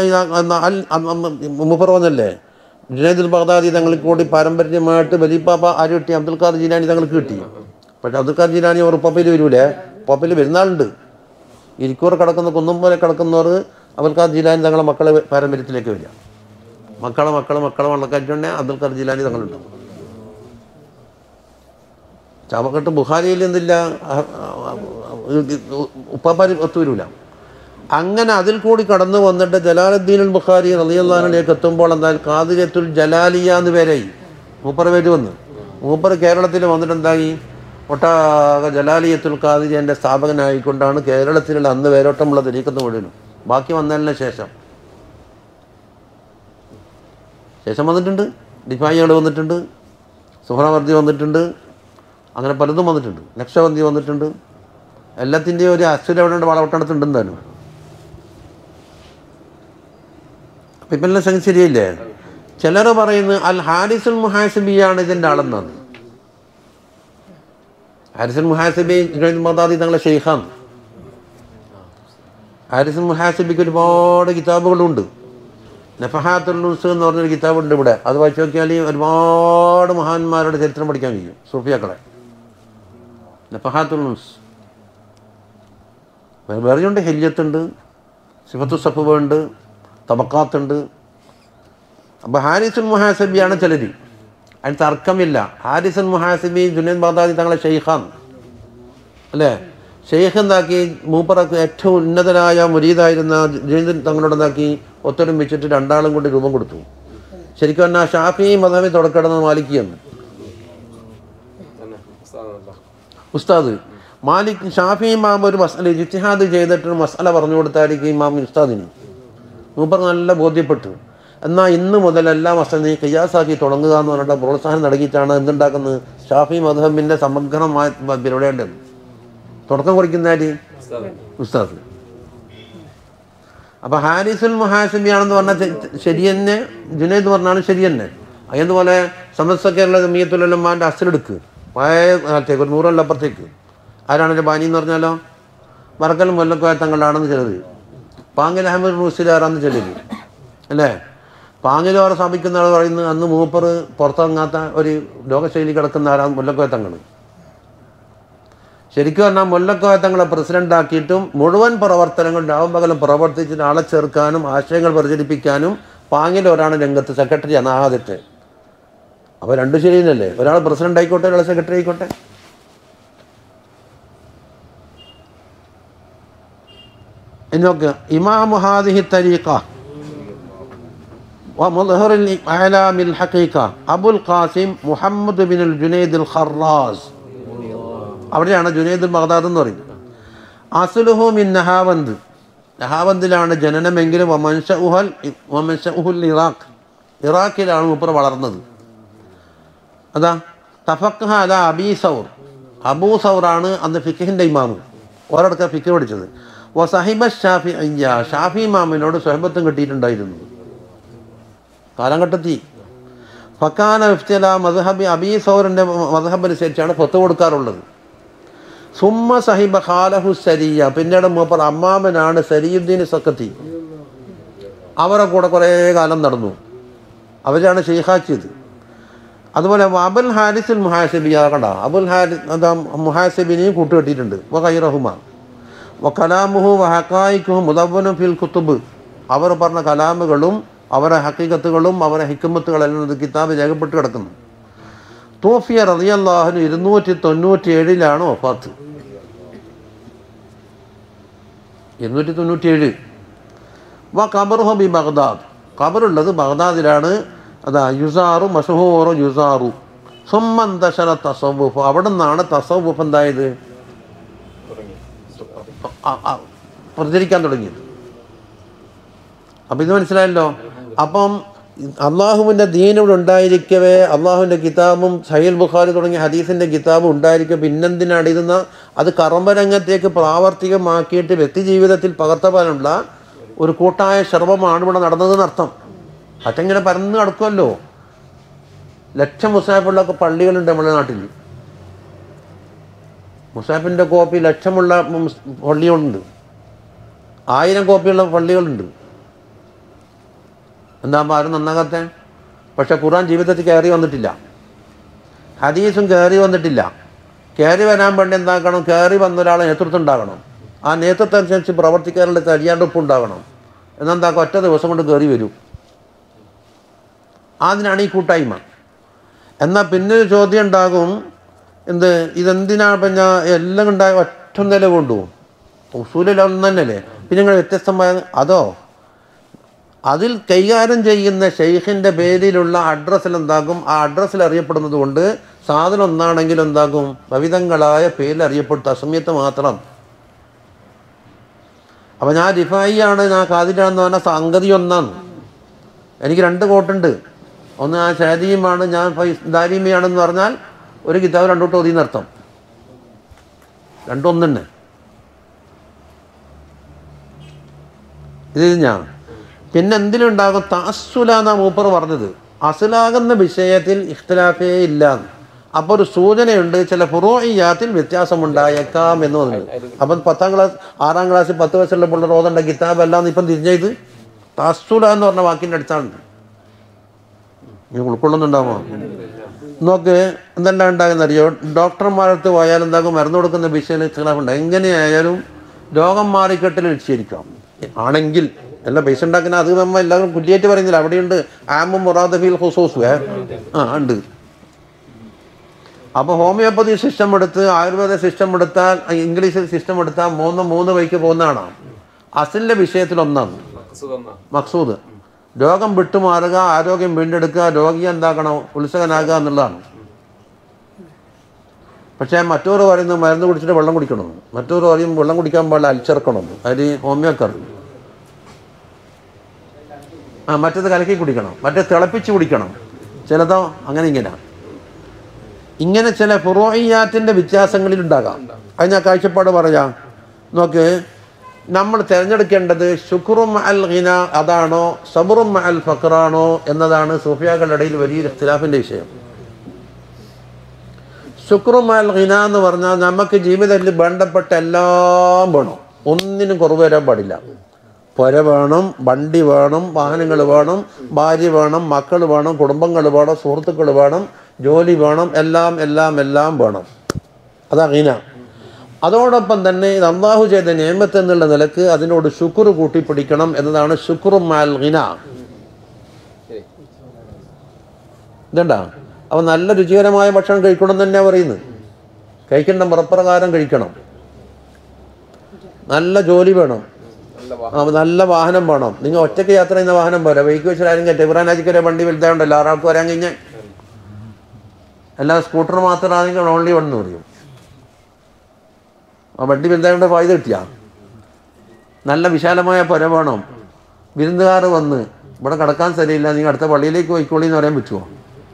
മുഫർ പറഞ്ഞല്ലേ ജുനൈദുൽ ബഗ്ദാദി തങ്ങൾക്ക് കൂടി പാരമ്പര്യമായിട്ട് വലിപ്പാപ്പ ആര് കിട്ടി അബ്ദുൽ ഖാദർ ജീലാനി തങ്ങൾക്ക് കിട്ടി പക്ഷെ അബ്ദുൽ ഖാദർ ജീലാനി അവർ ഉപ്പയിൽ വരൂലേ ഉപ്പയിൽ വരുന്നാളുണ്ട് ഇരിക്കൂർ കിടക്കുന്ന കുന്നും പോലെ കിടക്കുന്നവർ അബ്ദുൽ ഖാദർ ജീലാനി തങ്ങളെ മക്കളെ പാരമ്പര്യത്തിലേക്ക് വരിക മക്കളെ മക്കളെ മക്കളെ വള്ളക്കാറ്റുണ്ടെ അബ്ദുൽ ഖാദർ ജീലാനി തങ്ങളുണ്ട് ചാവക്കെട്ട് ബുഹാരിയിൽ എന്തില്ല ഉപ്പാപ്പാരി ഒത്തുവരൂല അങ്ങനെ അതിൽ കൂടി കടന്നു വന്നിട്ട് ജലാലുദ്ദീൻ ബുഖാരി റലിയല്ലാനിലേക്ക് എത്തുമ്പോൾ എന്നാൽ കാതിരത്തുൽ ജലാലിയ എന്ന് പേരായി മൂപ്പർ പേര് വന്ന് മൂപ്പർ കേരളത്തിൽ വന്നിട്ട് എന്തായി ഒട്ടാകെ ജലാലിയത്തുൽ ഖാദിരിയൻ്റെ സ്ഥാപകനായിക്കൊണ്ടാണ് കേരളത്തിലുള്ള അന്ന് വേരോട്ടമുള്ള തിരീക്കത്ത് മുഴുവനും ബാക്കി വന്നതിന് ശേഷം ശേഷം വന്നിട്ടുണ്ട് ഡിഫായികൾ വന്നിട്ടുണ്ട് സുഹ്രവർദ്ധി വന്നിട്ടുണ്ട് അങ്ങനെ പലതും വന്നിട്ടുണ്ട് ലക്ഷവന്തി വന്നിട്ടുണ്ട് എല്ലാത്തിൻ്റെയും ഒരു അസുര എവിടെ ഉണ്ട് വളവട്ടണത്തുണ്ടെന്ന് താനും അപ്പം ഇപ്പം എല്ലാം സംഗതി ശരിയല്ലേ ചിലർ പറയുന്നു അൽ ഹാരിസുൽ മുഹാസിബിയാണ് ഇതിൻ്റെ ആളെന്നാണ് ഹാരിസുൽ മുഹാസിബി മദാദി തങ്ങളെ ഷെയ്ഖാണ് ഹാരിസുൽ മുഹാസിബിക്ക് ഒരുപാട് കിതാബുകളുണ്ട് നഫഹാത്തുൽ നുസ് എന്ന് പറഞ്ഞൊരു കിതാബുണ്ട് ഇവിടെ അത് വായിച്ചു നോക്കിയാൽ ഒരുപാട് മഹാന്മാരുടെ ചരിത്രം പഠിക്കാൻ കഴിയും സൂഫിയാക്കളെ നഫഹാത്തുൽ നുസ് വേറെയുണ്ട് ഹെല്യത്തുണ്ട് സിഫത്തു സഫുബ ഉണ്ട് തബക്കാത്തുണ്ട് അപ്പോൾ ഹാരിസുൽ മുഹാസബിയാണ് ചിലർ അതിന് തർക്കമില്ല ഹാരിസുൽ മുഹാസബി ജുനൈദ് ബാദാദി തങ്ങളെ ഷെയ്ഖാണ് അല്ലേ ഷെയ്ഖ് എന്താക്കി മൂപ്പറക്ക് ഏറ്റവും ഉന്നതനായ മുരീദായിരുന്ന ജുനൈദ് തങ്ങളോട് എന്താക്കി ഒത്തൊരുമിച്ചിട്ട് രണ്ടാളും കൊണ്ട് രൂപം കൊടുത്തു ശരിക്കും പറഞ്ഞാൽ ഷാഫി മദാമി തുടക്കിടുന്നത് മാലിക്കിയെന്ന് ഉസ്താദ് മാലിക് ഷാഫി ഇമാം ഒരു മസല ഇജ്തിഹാദ് ചെയ്തിട്ട് മസല പറഞ്ഞു കൊടുത്തായിരിക്കും ഇമാം ഉസ്താദിന് മൂപ്പർ നല്ല ബോധ്യപ്പെട്ടു എന്നാൽ ഇന്ന് മുതൽ എല്ലാ മസലയും കയ്യാസാക്കി തുടങ്ങുക എന്ന് പറഞ്ഞിട്ട് പ്രോത്സാഹനം നൽകിയിട്ടാണ് എന്തുണ്ടാക്കുന്നത് ഷാഫി മധബിൻ്റെ സമഗ്രമായ പരിപാടിയുണ്ട് തുടക്കം കുറിക്കുന്ന ആര് ഉസ്താദ് അപ്പോൾ ഹാരിസുൽ മുഹാസിബിയാണെന്ന് പറഞ്ഞാൽ ശരി തന്നെ ജുനൈദ് പറഞ്ഞാലും ശരി തന്നെ അതുപോലെ സമസ്ത കേരള ജമിയത്തുലമാൻ്റെ അസലെടുക്ക് പഴയ കാലത്തേക്ക് ഒരു നൂറല്ല അപ്പുറത്തേക്ക് ആരാണ് എൻ്റെ ബാനി എന്ന് പറഞ്ഞാലോ മറക്കൽ മുല്ലക്കോയ തങ്ങളാണെന്ന് ചിലത് പാങ്ങിൽ അഹമ്മദ് മുസ്ലിയാറാന്ന് ചിലത് അല്ലേ പാങ്ങിലോറെ സ്ഥാപിക്കുന്ന ആൾ പറയുന്നത് അന്ന് മൂപ്പർ പുറത്തിറങ്ങാത്ത ഒരു ലോകശൈലി കിടക്കുന്ന ആരാണ് മുല്ലക്കോയ തങ്ങൾ ശരിക്കും പറഞ്ഞാൽ മുല്ലക്കോയ തങ്ങളെ പ്രസിഡന്റ് ആക്കിയിട്ടും മുഴുവൻ പ്രവർത്തനങ്ങൾ രാവും പ്രവർത്തിച്ചിട്ട് ആളെ ചേർക്കാനും ആശയങ്ങൾ പ്രചരിപ്പിക്കാനും പാങ്ങിൽ ഒരാണ് രംഗത്ത് സെക്രട്ടറിയാണ് ആദ്യത്തെ അപ്പോൾ രണ്ടും ശരിയെന്നല്ലേ ഒരാൾ പ്രസിഡന്റ് ആയിക്കോട്ടെ ഒരാൾ സെക്രട്ടറി ആയിക്കോട്ടെ ഇനി നോക്ക് ഇമാമു ഹാദിഹി തരീഖ ومظهر الإعلام الحقيقة أبو القاسم محمد بن الجنيد الخراز അവിടെയാണ് ജുനൈദുൽ ബഗ്ദാദ് എന്ന് പറയുന്നത് അസുലുഹു മിൻ നഹാവന്ത് നഹാവന്തിലാണ് ജനനമെങ്കിലും വമൻഷഉഹൽ വമൻഷഉഹുൽ ഇറാഖ് ഇറാഖിലാണ് മൂപ്പർ വളർന്നത് അതാ തഫഖഹ അല അബീ സൗർ അബൂ സൗറാണ് അന്ന് ഫിഖിൻ്റെ ഇമാമ് ഓരോടക്ക ഫിഖ് പഠിച്ചത് വ സഹിബ ഷാഫി അയ്യ ഷാഫി ഇമാമിനോട് സ്വഹബത്തും കിട്ടിയിട്ടുണ്ടായിരുന്നു കാലഘട്ടത്തി ഫക്കാന ഇഫ്തല മദ്ഹബി അബീ സൗറിൻ്റെ മദ്ഹബ് അനുസരിച്ചാണ് ഫത്ത് കൊടുക്കാറുള്ളത് സുമ്മ സഹിബ ഖാലഹു സരിയ പിന്നീട് മൂപ്പർ അമ്മാമനാണ് സരിയുദ്ദീൻ സക്കത്തി അവരെ കൂടെ കുറേ കാലം നടന്നു അവരാണ് ഷെയ്ഖാക്കിയത് അതുപോലെ അബുൽ ഹാരിസുൽ മുഹാസിബി കണ്ട അബുൽ ഹാരി എന്താ മുഹാസിബിനെയും കൂട്ടുകെട്ടിയിട്ടുണ്ട് വ ഖൈറഹുമ വ കലാമുഹു വ ഹക്കായിക്കുഹു മുദവ്വനു ഫിൽ കുത്തുബ് അവർ പറഞ്ഞ കലാമുകളും അവരെ ഹക്കീകത്തുകളും അവരെ ഹിക്കുമത്തുകളെല്ലാം ഇത് കിതാബ് രേഖപ്പെട്ട് കിടക്കുന്നു തോഫിയ റളിയല്ലാഹുവിന് ഇരുന്നൂറ്റി തൊണ്ണൂറ്റി ഏഴിലാണ് ഒഫാത്ത് ഇരുന്നൂറ്റി തൊണ്ണൂറ്റി ഏഴ് വ ഖബറുഹു ബി ബഗ്ദാദ് ഖബറുള്ളത് ബഗ്ദാദിലാണ് അതാ യുസാറു മഷഹൂറു യുസാറു സുമ്മന്തശര തസവുഫ് അവിടെ നിന്നാണ് തസവുഫ് എന്തായത് ആ- ആ, പ്രചരിക്കാൻ തുടങ്ങിയത് അപ്പം ഇത് മനസ്സിലായല്ലോ അപ്പം അള്ളാഹുവിൻ്റെ ദീൻ ഇവിടെ ഉണ്ടായിരിക്കവേ അള്ളാഹുവിൻ്റെ കിതാബും സഹീൽ ബുഖാരി തുടങ്ങിയ ഹദീസിൻ്റെ കിതാബും ഉണ്ടായിരിക്കുക പിന്നെന്തിനാണ് ഇതെന്ന അത് കർമ്മരംഗത്തേക്ക് പ്രാവർത്തികമാക്കിയിട്ട് വ്യക്തി ജീവിതത്തിൽ പകർത്തപ്പെടാനുള്ള ഒരു കൂട്ടായ ശ്രമമാണ് ഇവിടെ നടന്നതെന്നർത്ഥം മറ്റെങ്ങനെ പരന്ന് നടക്കുമല്ലോ ലക്ഷം മുസാഫുള്ള പള്ളികളുണ്ട് നമ്മുടെ നാട്ടിൽ മുസാഫിൻ്റെ കോപ്പി ലക്ഷമുള്ള മുസ് പള്ളികളുണ്ട് ആയിരം കോപ്പിയുള്ള പള്ളികളുണ്ട് എന്താകുമ്പോൾ ആരും നന്നാകാത്ത പക്ഷെ ഖുർആൻ ജീവിതത്തിൽ കയറി വന്നിട്ടില്ല ഹദീസും കയറി വന്നിട്ടില്ല കയറി വരാൻ വേണ്ടി എന്താക്കണം കയറി വന്ന ഒരാളെ നേതൃത്വം ഉണ്ടാകണം ആ നേതൃത്വം അനുസരിച്ച് പ്രവർത്തിക്കാനുള്ള തയ്യാറെടുപ്പ് ഉണ്ടാകണം എന്നെന്താക്കും ഒറ്റ ദിവസം കൊണ്ട് കയറി വരും അതിനാണ് ഈ കൂട്ടായ്മ എന്നാൽ പിന്നെ ഒരു ചോദ്യം ഉണ്ടാകും എന്ത് ഇതെന്തിനാണ് ഇപ്പം ഞാൻ എല്ലാം ഉണ്ടായ ഒറ്റ നില കൊണ്ടുപോകും ഉസൂലിൽ ഒന്ന് തന്നെയല്ലേ പിന്നെ നിങ്ങൾ വ്യത്യസ്തമായ അതോ അതിൽ കൈകാര്യം ചെയ്യുന്ന ഷെയ്ഖിൻ്റെ പേരിലുള്ള അഡ്രസ്സിൽ എന്താകും ആ അഡ്രസ്സിൽ അറിയപ്പെടുന്നത് കൊണ്ട് സാധനം ഒന്നാണെങ്കിൽ എന്താകും വിവിധങ്ങളായ പേരിൽ അറിയപ്പെടുത്ത അസമയത്ത് മാത്രം അപ്പം ഞാൻ റിഫായി ആണ് ഞാൻ കാതിരാന്ന് പറഞ്ഞ സംഗതി ഒന്നാണ് എനിക്ക് രണ്ട് കോട്ടുണ്ട് ഒന്ന് ഞാൻ ഷാദിയുമാണ് ഞാൻ ഫൈസ് ദാരിമയാണെന്ന് പറഞ്ഞാൽ ഒരു കിതാബ് രണ്ടോട്ട് ഓതി എന്നർത്ഥം രണ്ടൊന്നു തന്നെ ഇത് ഞാൻ പിന്നെ എന്തിനുണ്ടാകും താസുല എന്നാ മൂപ്പർ പറഞ്ഞത് അസുലാകുന്ന വിഷയത്തിൽ ഇഖ്തിലാഫേ ഇല്ല അപ്പോൾ ഒരു സൂചനയുണ്ട് ചില ഫുറോയിയാത്തിൽ വ്യത്യാസമുണ്ടായേക്കാം എന്ന് പറഞ്ഞത് അപ്പം പത്താം ക്ലാസ് ആറാം ക്ലാസ്സിൽ പത്ത് വയസ്സുള്ള പിള്ളേർ ഓതേണ്ട കിതാബ് അല്ലാന്ന് ഇപ്പം തിരിഞ്ഞത് താസുല എന്ന് പറഞ്ഞ വാക്കിൻ്റെ അടിസ്ഥാനമുണ്ട് നീ ഉൾക്കൊള്ളുന്നുണ്ടാവുമോ നോക്ക് എന്തെല്ലാം ഉണ്ടാകുന്നറിയോ ഡോക്ടർമാരടുത്ത് പോയാൽ എന്താകും മരുന്ന് കൊടുക്കുന്ന വിഷയം ഇഖ്തിലാഫുണ്ട് എങ്ങനെയായാലും രോഗം മാറിക്കെട്ടിൽ നിശ്ചയിക്കാം ആണെങ്കിൽ അല്ല പൈസ ഉണ്ടാക്കുന്ന അത് നമ്മൾ എല്ലാവരും കുറ്റിയേറ്റ് പറയുന്നില്ല അവിടെയുണ്ട് ആമും മുറാദഫീൽ ഹുസൂസ് വേ ആ ഉണ്ട് അപ്പോൾ ഹോമിയോപ്പതി സിസ്റ്റം എടുത്ത് ആയുർവേദ സിസ്റ്റം എടുത്താൽ ഇംഗ്ലീഷ് സിസ്റ്റം എടുത്താൽ മൂന്ന് മൂന്ന് വഴിക്ക് പോകുന്നതാണ് അസിലിൻ്റെ വിഷയത്തിൽ ഒന്നാണ് മക്സൂദ് രോഗം വിട്ടുമാറുക ആരോഗ്യം വീണ്ടെടുക്കുക രോഗിയെ എന്താക്കണം ഉത്സകനാകുക എന്നുള്ളതാണ് പക്ഷേ മറ്റൊരു പറയുന്നത് മരുന്ന് കുടിച്ചിട്ട് വെള്ളം കുടിക്കണം മറ്റൊരു പറയും വെള്ളം കുടിക്കാൻ പാടില്ല അലിച്ചിറക്കണം അതിന് ഹോമിയോക്കാർ ആ മറ്റത് കലക്കി കുടിക്കണം മറ്റേ തിളപ്പിച്ച് കുടിക്കണം ചിലതോ അങ്ങനെ ഇങ്ങനെ ഇങ്ങനെ ചില ഫുറോയിയാത്തിൻ്റെ വ്യത്യാസങ്ങളിൽ ഉണ്ടാകാം അത് ഞാൻ കാഴ്ചപ്പാട് പറയാം നോക്ക് നമ്മൾ തിരഞ്ഞെടുക്കേണ്ടത് ഷുക്റും അൽ ഹിന അതാണോ സബറും അൽ ഫക്റാണോ എന്നതാണ് സൂഫിയാക്കളുടെ ഇടയിൽ വലിയൊരു ഇഖ്തിലാഫിൻ്റെ വിഷയം ശുക്റും അൽ ഹിന എന്ന് പറഞ്ഞാൽ നമുക്ക് ജീവിതത്തിൽ വേണ്ടപ്പെട്ട എല്ലാം വേണം ഒന്നിനും കുറവ് വരാൻ പാടില്ല പുര വേണം വണ്ടി വേണം വാഹനങ്ങൾ വേണം ഭാര്യ വേണം മക്കൾ വേണം കുടുംബങ്ങൾ വേണം സുഹൃത്തുക്കൾ വേണം ജോലി വേണം എല്ലാം എല്ലാം എല്ലാം വേണം അതാ ഹിന അതോടൊപ്പം തന്നെ ഇത് അള്ളാഹു ചെയ്ത നിയമത്ത് എന്നുള്ള നിലക്ക് അതിനോട് ശുക്ർ കൂട്ടിപ്പിടിക്കണം എന്നതാണ് ശുക്റും അൽ ഹിന ഇതണ്ട അവൻ നല്ല രുചികരമായ ഭക്ഷണം കഴിക്കണം തന്നെ പറയുന്നത് കഴിക്കേണ്ട മുറപ്രകാരം കഴിക്കണം നല്ല ജോലി വേണം ആ, നല്ല വാഹനം വേണം നിങ്ങൾ ഒറ്റയ്ക്ക് യാത്ര ചെയ്യുന്ന വാഹനം പോലെ ബൈക്ക് വെച്ചാൽ ആരും കയറ്റ ഇബ്രാനാജിക്കൊരു വണ്ടി വലുതായുണ്ടല്ലോ ആറാൾക്ക് വരാൻ കഴിഞ്ഞാൽ എല്ലാ സ്കൂട്ടർ മാത്രമാണെങ്കിൽ ഓൺലി വൺ എന്ന് പറയും ആ വണ്ടി വലുതായതുകൊണ്ട് ഫായ്ദ കിട്ടിയ നല്ല വിശാലമായ പുര വേണം വിരുന്നുകാർ വന്ന് ഇവിടെ കിടക്കാൻ സ്ഥലമില്ല നിങ്ങൾ അടുത്ത പള്ളിയിലേക്ക് പോയിക്കോളി എന്ന് പറയാൻ പറ്റുമോ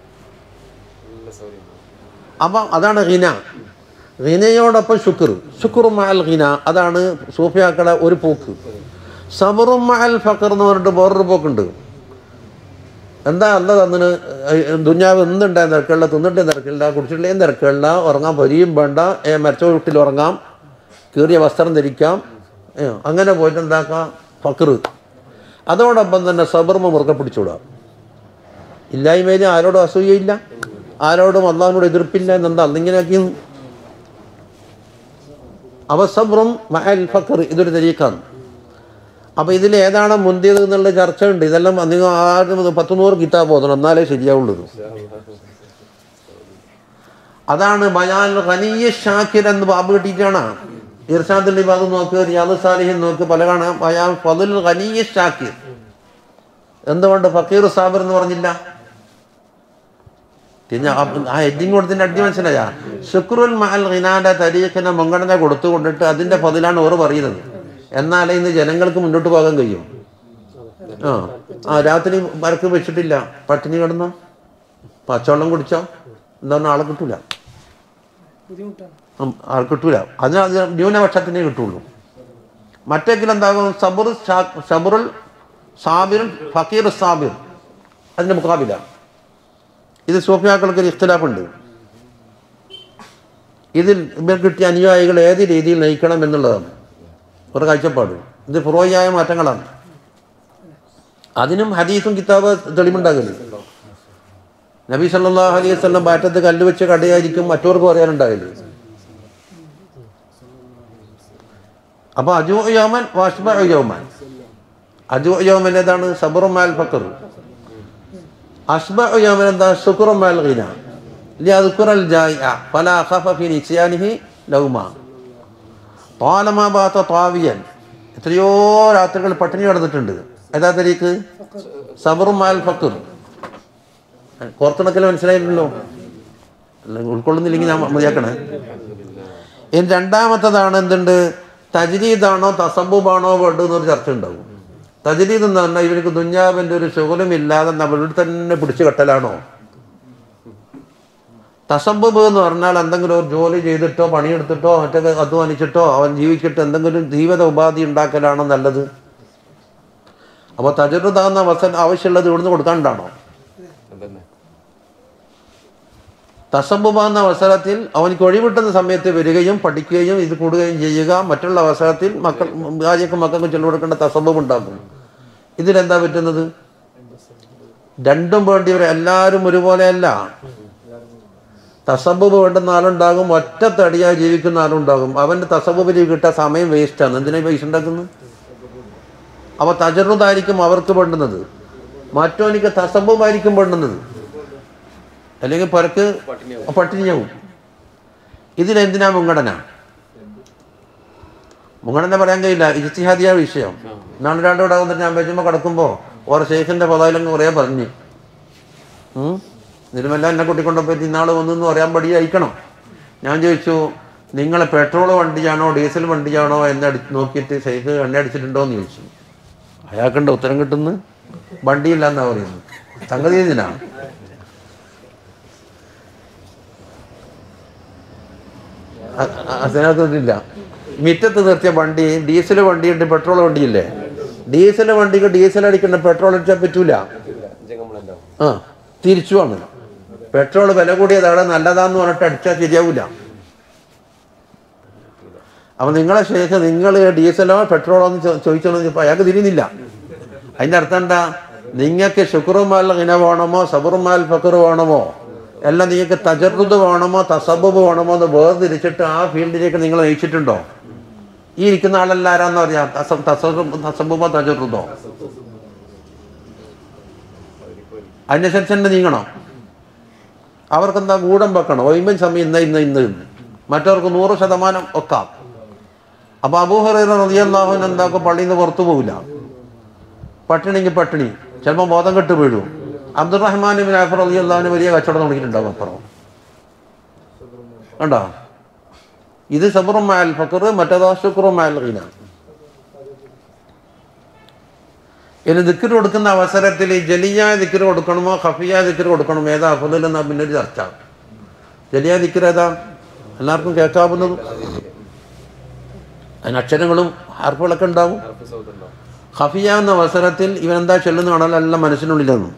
അപ്പം അതാണ് ഹിന ഹിനയോടൊപ്പം ശുക്ർ ശുക്ർ മഅൽ ഹിന അതാണ് സൂഫിയാക്കളെ ഒരു പോക്ക് സബറും മഅൽ ഫക്കർ എന്ന് പറഞ്ഞിട്ട് വേറൊരു പോക്കുണ്ട് എന്താ അല്ല തന്നിന് ദുഞ്ഞാവ് എന്തുണ്ടായ തിരക്കുള്ള തിന്നിട്ട് തിരക്കില്ല കുടിച്ചിട്ടില്ലേ തിരക്കുള്ള ഉറങ്ങാൻ പൊരിയും വേണ്ട ഏ, മരച്ച വീട്ടിൽ ഉറങ്ങാം കീറിയ വസ്ത്രം ധരിക്കാം ഏ, അങ്ങനെ പോയിട്ട് എന്താക്കാം ഫക്കർ അതോടൊപ്പം തന്നെ സബർമ മുറുക്കെ പിടിച്ചുവിടാം ഇല്ലായ്മയിൽ ആരോടും അസൂയയില്ല ആരോടും അള്ളാഹിനോട് എതിർപ്പില്ല എന്നെന്താ അന്നിങ്ങനെയാക്കി അവസബ്രും മഹൽ ഫക്കർ ഇതൊരു തരീക്കാണ് അപ്പോൾ ഇതിൽ ഏതാണ് മുന്തിയത് എന്നുള്ള ചർച്ചയുണ്ട് ഇതെല്ലാം അധികം ആരും പത്ത് നൂറ് കിതാബ് ഓതണം എന്നാലേ ശരിയാവുള്ളൂ അതാണ് ബയാൻ ഖനിയ ഷാക്കിർ എന്ന് ബാബ് കിട്ടിയിട്ടാണ് ഇർഷാദുൽ ഇബാദ് നോക്ക് റിയാദ് സാലിഹിൻ നോക്ക് പല കാണാം ബയാൻ ഫതുൽ ഖനിയ ഷാക്കിർ എന്തുകൊണ്ട് ഫക്കീർ സാബിർ എന്ന് പറഞ്ഞില്ല പിന്നെ ആ- ആ ഹെഡിങ് കൊടുത്തതിന്റെ അടി മനസ്സിലായ ശുക്രുൽ മഹൽ ഹിനാന്റെ തരീഖിനെ മുൻഗണന കൊടുത്തുകൊണ്ടിട്ട് അതിന്റെ പതിലാണ് ഓറ് പറയുന്നത് എന്നാലേ ഇന്ന് ജനങ്ങൾക്ക് മുന്നോട്ട് പോകാൻ കഴിയും ആ ആ രാത്രി മരക്ക് വെച്ചിട്ടില്ല പട്ടിണി കിടന്നോ പച്ചവെള്ളം കുടിച്ചോ എന്താ ആളെ കിട്ടൂല ബുദ്ധിമുട്ടാണ് ഉം, ആളെ കിട്ടൂല അതിന് അത് ന്യൂനപക്ഷത്തിനേ കിട്ടുള്ളൂ മറ്റെങ്കിലും എന്താകും സബുർ സബുറുൽ സാബിറുൽ ഫക്കീർ സാബിർ അതിന്റെ മുക്കാബില ഇത് സൂഫിയാക്കൾക്ക് ഒരു ഇഖ്തിലാഫുണ്ട് ഇതിൽ ഇവർ കിട്ടിയ അനുയായികൾ ഏത് രീതിയിൽ നയിക്കണം എന്നുള്ളതാണ് ഒരു കാഴ്ചപ്പാട് ഇത് പുറോയായ മാറ്റങ്ങളാണ് അതിനും ഹദീസും കിതാബ് തെളിവുണ്ടാകല് നബി സല്ലല്ലാഹു അലൈഹി വസല്ലം ബാറ്റത്ത് കല്ല് വെച്ച് കടയായിരിക്കും മറ്റവർക്ക് പറയാനുണ്ടാകല് അപ്പൊ അജു യോമൻ വാഷ്ബ യോമൻ അജു യോമൻ ഏതാണ് സബറുമാൽ ഫക്കർ അഷ്ബ യോമൻ എന്താ ശുക്റുമാൽ ഗിന ليذكر الجائع فلا خف في نسيانه لوما طالما بات طاويا എത്രയോ രാത്രികൾ പട്ടിണി കിടന്നിട്ടുണ്ട് ഏതാ തരീക്ക് സബറുമാൽ ഫക്കർ കോർത്തിണക്കൽ മനസ്സിലായില്ലല്ലോ അല്ല ഉൾക്കൊള്ളുന്നില്ലെങ്കിൽ ഞാൻ മതിയാക്കണേ ഇനി രണ്ടാമത്തതാണ് എന്തുണ്ട് തജ്രീദാണോ തസബുബാണോ വേണ്ടത് എന്നൊരു ചർച്ച ഉണ്ടാവും തജ്രീദ് എന്ന് പറഞ്ഞാൽ ഇവർക്ക് ദുഞ്ഞാവിൻ്റെ ഒരു ശുഗലും ഇല്ലാതെ നമ്മളിൽ തന്നെ പിടിച്ചു കെട്ടലാണോ തസബുബ് എന്ന് പറഞ്ഞാൽ എന്തെങ്കിലും ഒരു ജോലി ചെയ്തിട്ടോ പണിയെടുത്തിട്ടോ മറ്റൊക്കെ അധ്വാനിച്ചിട്ടോ അവൻ ജീവിച്ചിട്ട് എന്തെങ്കിലും ജീവിത ഉപാധി ഉണ്ടാക്കലാണോ നല്ലത് അപ്പോൾ തജറുദാന്ന അവസരം ആവശ്യമുള്ളത് ഇവിടുന്ന് കൊടുക്കാണ്ടാണോ അതന്നെ തസബുബാന്ന അവസരത്തിൽ അവനിക്ക് ഒഴിവിട്ടുന്ന സമയത്ത് വരികയും പഠിക്കുകയും ഇത് കൂടുകയും ചെയ്യുക മറ്റുള്ള അവസരത്തിൽ മക്കൾ ഭാര്യക്കും മക്കൾക്കും ചെല്ലു കൊടുക്കേണ്ട തസബുബ് ഉണ്ടാക്കും ഇതിലെന്താ പറ്റുന്നത് രണ്ടും വേണ്ടിയവർ എല്ലാവരും ഒരുപോലെയല്ല തസബുബ് വേണ്ടുന്ന ആളുണ്ടാകും ഒറ്റത്തടിയായി ജീവിക്കുന്ന ആളുണ്ടാകും അവൻ്റെ തസബുബിൽ കിട്ടാൻ സമയം വേസ്റ്റാണ് എന്തിനാ പൈസ ഉണ്ടാക്കുന്നത് അപ്പോൾ തജറുദായിരിക്കും അവർക്ക് വേണ്ടുന്നത് മറ്റോനിക്ക് തസബുബായിരിക്കും വേണ്ടുന്നത് അല്ലെങ്കിൽ പരക്ക് പട്ടിണിയാവും ഇതിലെന്തിനാ മുൻഗണന മുൻഗണന പറയാൻ കഴിയില്ല ഇജ്തിഹാദിയ വിഷയം നാളെ രണ്ടു ഇവിടെ വന്നിട്ട് ഞാൻ വെച്ചുമ്പോൾ കിടക്കുമ്പോൾ ഓരോ ഷെയ്ഖിൻ്റെ പതായിലങ്ങ് കുറേ പറഞ്ഞു ഉം. ഇതിലുമെല്ലാം എന്നെ കൂട്ടിക്കൊണ്ടപ്പോൾ ഇന്നാൾ വന്നെന്ന് പറയാൻ പടി അയക്കണം ഞാൻ ചോദിച്ചു നിങ്ങൾ പെട്രോൾ വണ്ടിയാണോ ഡീസൽ വണ്ടിയാണോ എന്ന് അടി നോക്കിയിട്ട് ഷെയ്ഖ് എണ്ണ അടിച്ചിട്ടുണ്ടോ എന്ന് ചോദിച്ചു അയാൾക്കുണ്ട് ഉത്തരം കിട്ടുന്നു വണ്ടിയില്ല എന്നാ പറയുന്നത് സംഗതി ഇതിനാണ് അതിനകത്തില്ല മിറ്റത്ത് നിർത്തിയ വണ്ടി ഡീസൽ വണ്ടിയുണ്ട് പെട്രോൾ വണ്ടിയില്ലേ ഡീസൽ വണ്ടിക്ക് ഡീസൽ അടിക്കേണ്ട പെട്രോൾ അടിച്ചാൽ പറ്റൂല ജഗമുണ്ടാവും ആ തിരിച്ചുമാണ് പെട്രോൾ വില കൂടിയതാണ് നല്ലതാന്ന് പറഞ്ഞിട്ട് അടിച്ചാൽ ശരിയാവില്ല അപ്പം നിങ്ങളെ ശേഷം നിങ്ങൾ ഡീസലോ പെട്രോളോ എന്ന് ചോ- ചോദിച്ചോന്ന് ചോദിച്ചപ്പോൾ അയാൾക്ക് തിരിയുന്നില്ല അതിൻ്റെ അർത്ഥം എന്താ നിങ്ങൾക്ക് ശുക്രുമാൽ ഇന വേണമോ സബറുമാൽ ഫക്കർ വേണമോ എല്ലാം നിങ്ങൾക്ക് തജറുദ് വേണമോ തസബബ് വേണമോ എന്ന് വേർതിരിച്ചിട്ട് ആ ഫീൽഡിലേക്ക് നിങ്ങൾ നയിച്ചിട്ടുണ്ടോ ഈ ഇരിക്കുന്ന ആളല്ല ആരാന്ന് പറയാ തസ- തസബ് തസബുമോ തജറുദോ അതിനനുസരിച്ച് തന്നെ നീങ്ങണം അവർക്കെന്താ ഗൂഢം വെക്കണം ഒയ്മൻ സമയം ഇന്ന ഇന്ന ഇന്ന് എന്ന്. മറ്റവർക്ക് നൂറ് ശതമാനം ഒക്കാം അപ്പോൾ അബൂഹറൈറ റളിയല്ലാഹു എന്താക്കും പള്ളിയിൽ നിന്ന് പുറത്തു പോകില്ല പട്ടിണിക്ക് പട്ടിണി ചിലപ്പോൾ ബോധം കെട്ട് വീഴും അബ്ദുറഹ്മാൻ ബിൻ ആഫർ റളിയല്ലാഹുവിന് വലിയ കച്ചവടം തുടങ്ങിയിട്ടുണ്ടാവും അപ്പുറം കണ്ടോ ഇത് സബറും മാൽ ഫക്കർ മറ്റേതോ ശുക്റും മാൽ ഗീന ഇനി ദിക്കർ കൊടുക്കുന്ന അവസരത്തിൽ ജലിയ ദിക്കർ കൊടുക്കണമോ ഖഫിയ ദിക്കർ കൊടുക്കണമോ ഏതാ അഫദൽ എന്നാ പിന്നെ ഒരു ചർച്ച ജലിയ ദിക്കർ ഏതാ എല്ലാവർക്കും കേൾക്കാവുന്നതും അതിന് അക്ഷരങ്ങളും ഹാർപ്പുകളൊക്കെ ഉണ്ടാവും ഹർഫ് സൗത്ത് ഉണ്ടോ ഖഫിയ എന്ന അവസരത്തിൽ ഇവൻ എന്താ ചൊല്ലുന്ന കാണാൻ എല്ലാം മനസ്സിനുള്ളിലെന്നും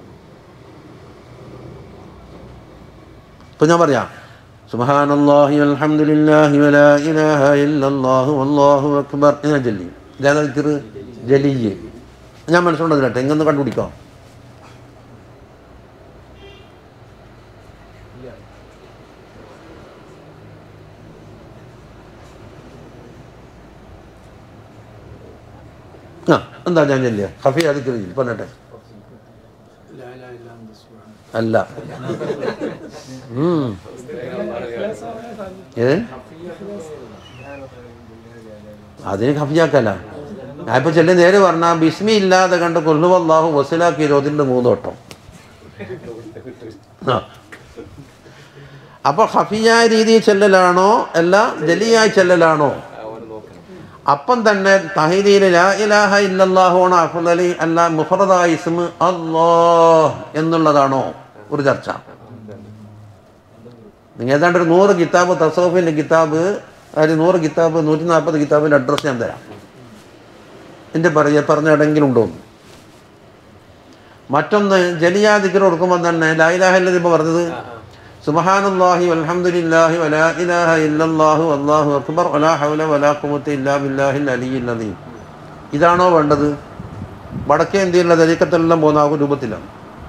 ഇപ്പൊ ഞാൻ പറയാം സുബ്ഹാനല്ലാഹി വൽഹംദുലില്ലാഹി വലാ ഇലാഹ ഇല്ലല്ലാഹു വല്ലാഹു അക്ബർ ഞാൻ ചൊല്ലി ഇതേതാ ദിക്ർ ജലിയ് ഞാൻ മനസ്സുകൊണ്ട് കേട്ടെ എങ്ങനെ കണ്ടുപിടിക്കാം ആ എന്താ ഞാൻ ചൊല്ലിയ ഖഫിയ ദിക്ർ പറഞ്ഞട്ടെ അല്ല ഉം. ഏത് അതിന് ഖഫിയാക്കല്ല ഞാൻ ഇപ്പൊ ചെല്ലി നേരെ പറഞ്ഞ ബിസ്മി ഇല്ലാതെ കണ്ട് കൊല്ലുവല്ലാഹു വസിലാക്കി ഇരുപതിൻ്റെ മൂന്ന് വട്ടം ആ അപ്പൊ ഖഫിയായ രീതിയിൽ ചെല്ലലാണോ അല്ല ജലിയായി ചെല്ലലാണോ അവന് നോക്കണം അപ്പം തന്നെ തഹീദിയിൽ ലാ ഇലാഹ ഇല്ലല്ലാഹുവാണ് അഫ്ദലി അല്ല മുഫറദായ ഇസ്മ അല്ലാഹ് എന്നുള്ളതാണോ ഒരു ചർച്ച നിങ്ങൾ ഏതാണ്ട് ഒരു നൂറ് കിതാബ് തസോഫിൻ്റെ കിതാബ് അതിൽ നൂറ് കിതാബ് നൂറ്റി നാൽപ്പത് കിതാബിൻ്റെ അഡ്രസ്സ് ഞാൻ തരാം എൻ്റെ പറയ പറഞ്ഞ എവിടെയെങ്കിലും ഉണ്ടോ എന്ന്. മറ്റൊന്ന് ജലിയാ ദിക്കർ കൊടുക്കുമ്പോൾ തന്നെ ലായിലാഹല്ലത് ഇപ്പോൾ പറഞ്ഞത് സുബ്ഹാനല്ലാഹി വൽഹംദുലില്ലാഹി വലാ ഇലാഹ ഇല്ലല്ലാഹു അല്ലാഹു അക്ബർ വലാ ഹൗല വലാ ഖുവത ഇല്ലാ ബില്ലാഹിൽ അലിയിൽ അലീം ഇതാണോ വേണ്ടത് വടക്കേ ഇന്ത്യയിലുള്ള ദരിക്കത്തെല്ലാം പോകുന്ന രൂപത്തിലാണ്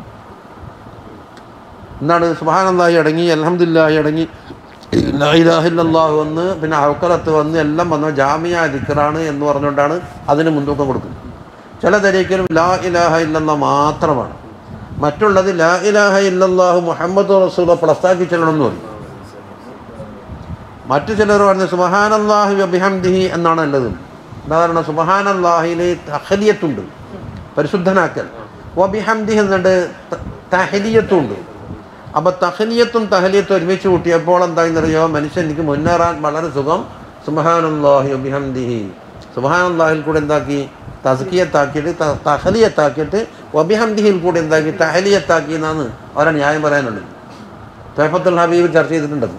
എന്താണ് സുബ്ഹാനല്ലാഹി അടങ്ങി അൽഹംദുലില്ലാഹി അടങ്ങി ലാ ഇലാഹ ഇല്ലല്ലാഹു എന്ന് പിന്നെ ഹൗക്കലത്ത് വന്ന് എല്ലാം വന്ന ജാമിയ ദിക്റാണ് എന്ന് പറഞ്ഞുകൊണ്ടാണ് അതിന് മുൻതൂക്കം കൊടുക്കുന്നത് ചില തരീക്കലും ലാ ഇലാഹ ഇല്ലല്ലാഹ് മാത്രമാണ് മറ്റുള്ളത് ലാ ഇലാഹ ഇല്ലല്ലാഹു മുഹമ്മദ് റസൂല പ്ലസ്താക്കി ചെല്ലണം എന്ന് പറയും മറ്റു ചിലർ പറഞ്ഞ സുബഹാനല്ലാഹി അബിഹംദിഹി എന്നാണ് ഉള്ളത് ഉദാഹരണം സുബഹാനല്ലാഹിയിൽ തഹലിയത്തുണ്ട് പരിശുദ്ധനാക്കൽ വബിഹംദിഹി എന്നുണ്ട് തഹലിയത്തുണ്ട് അപ്പോൾ തഹലിയത്തും തഹലിയത്തും ഒരുമിച്ച് കൂട്ടിയപ്പോൾ എന്താണെന്നറിയോ മനുഷ്യൻ എനിക്ക് മുന്നേറാൻ വളരെ സുഖം സുബഹാനല്ലാഹി അബിഹംദിഹി സുബഹാനല്ലാഹിൽ കൂടെ എന്താക്കി തസ്കിയത്താക്കിയിട്ട് ത- തഹലിയത്താക്കിയിട്ട് വബിഹംദിഹിൽ കൂടെ എന്താക്കി തഹലിയത്താക്കി എന്നാണ് അവരെ ന്യായം പറയാനുള്ളത് തേഫത്തുൽ ഹബീബ് ചർച്ച ചെയ്തിട്ടുണ്ടത്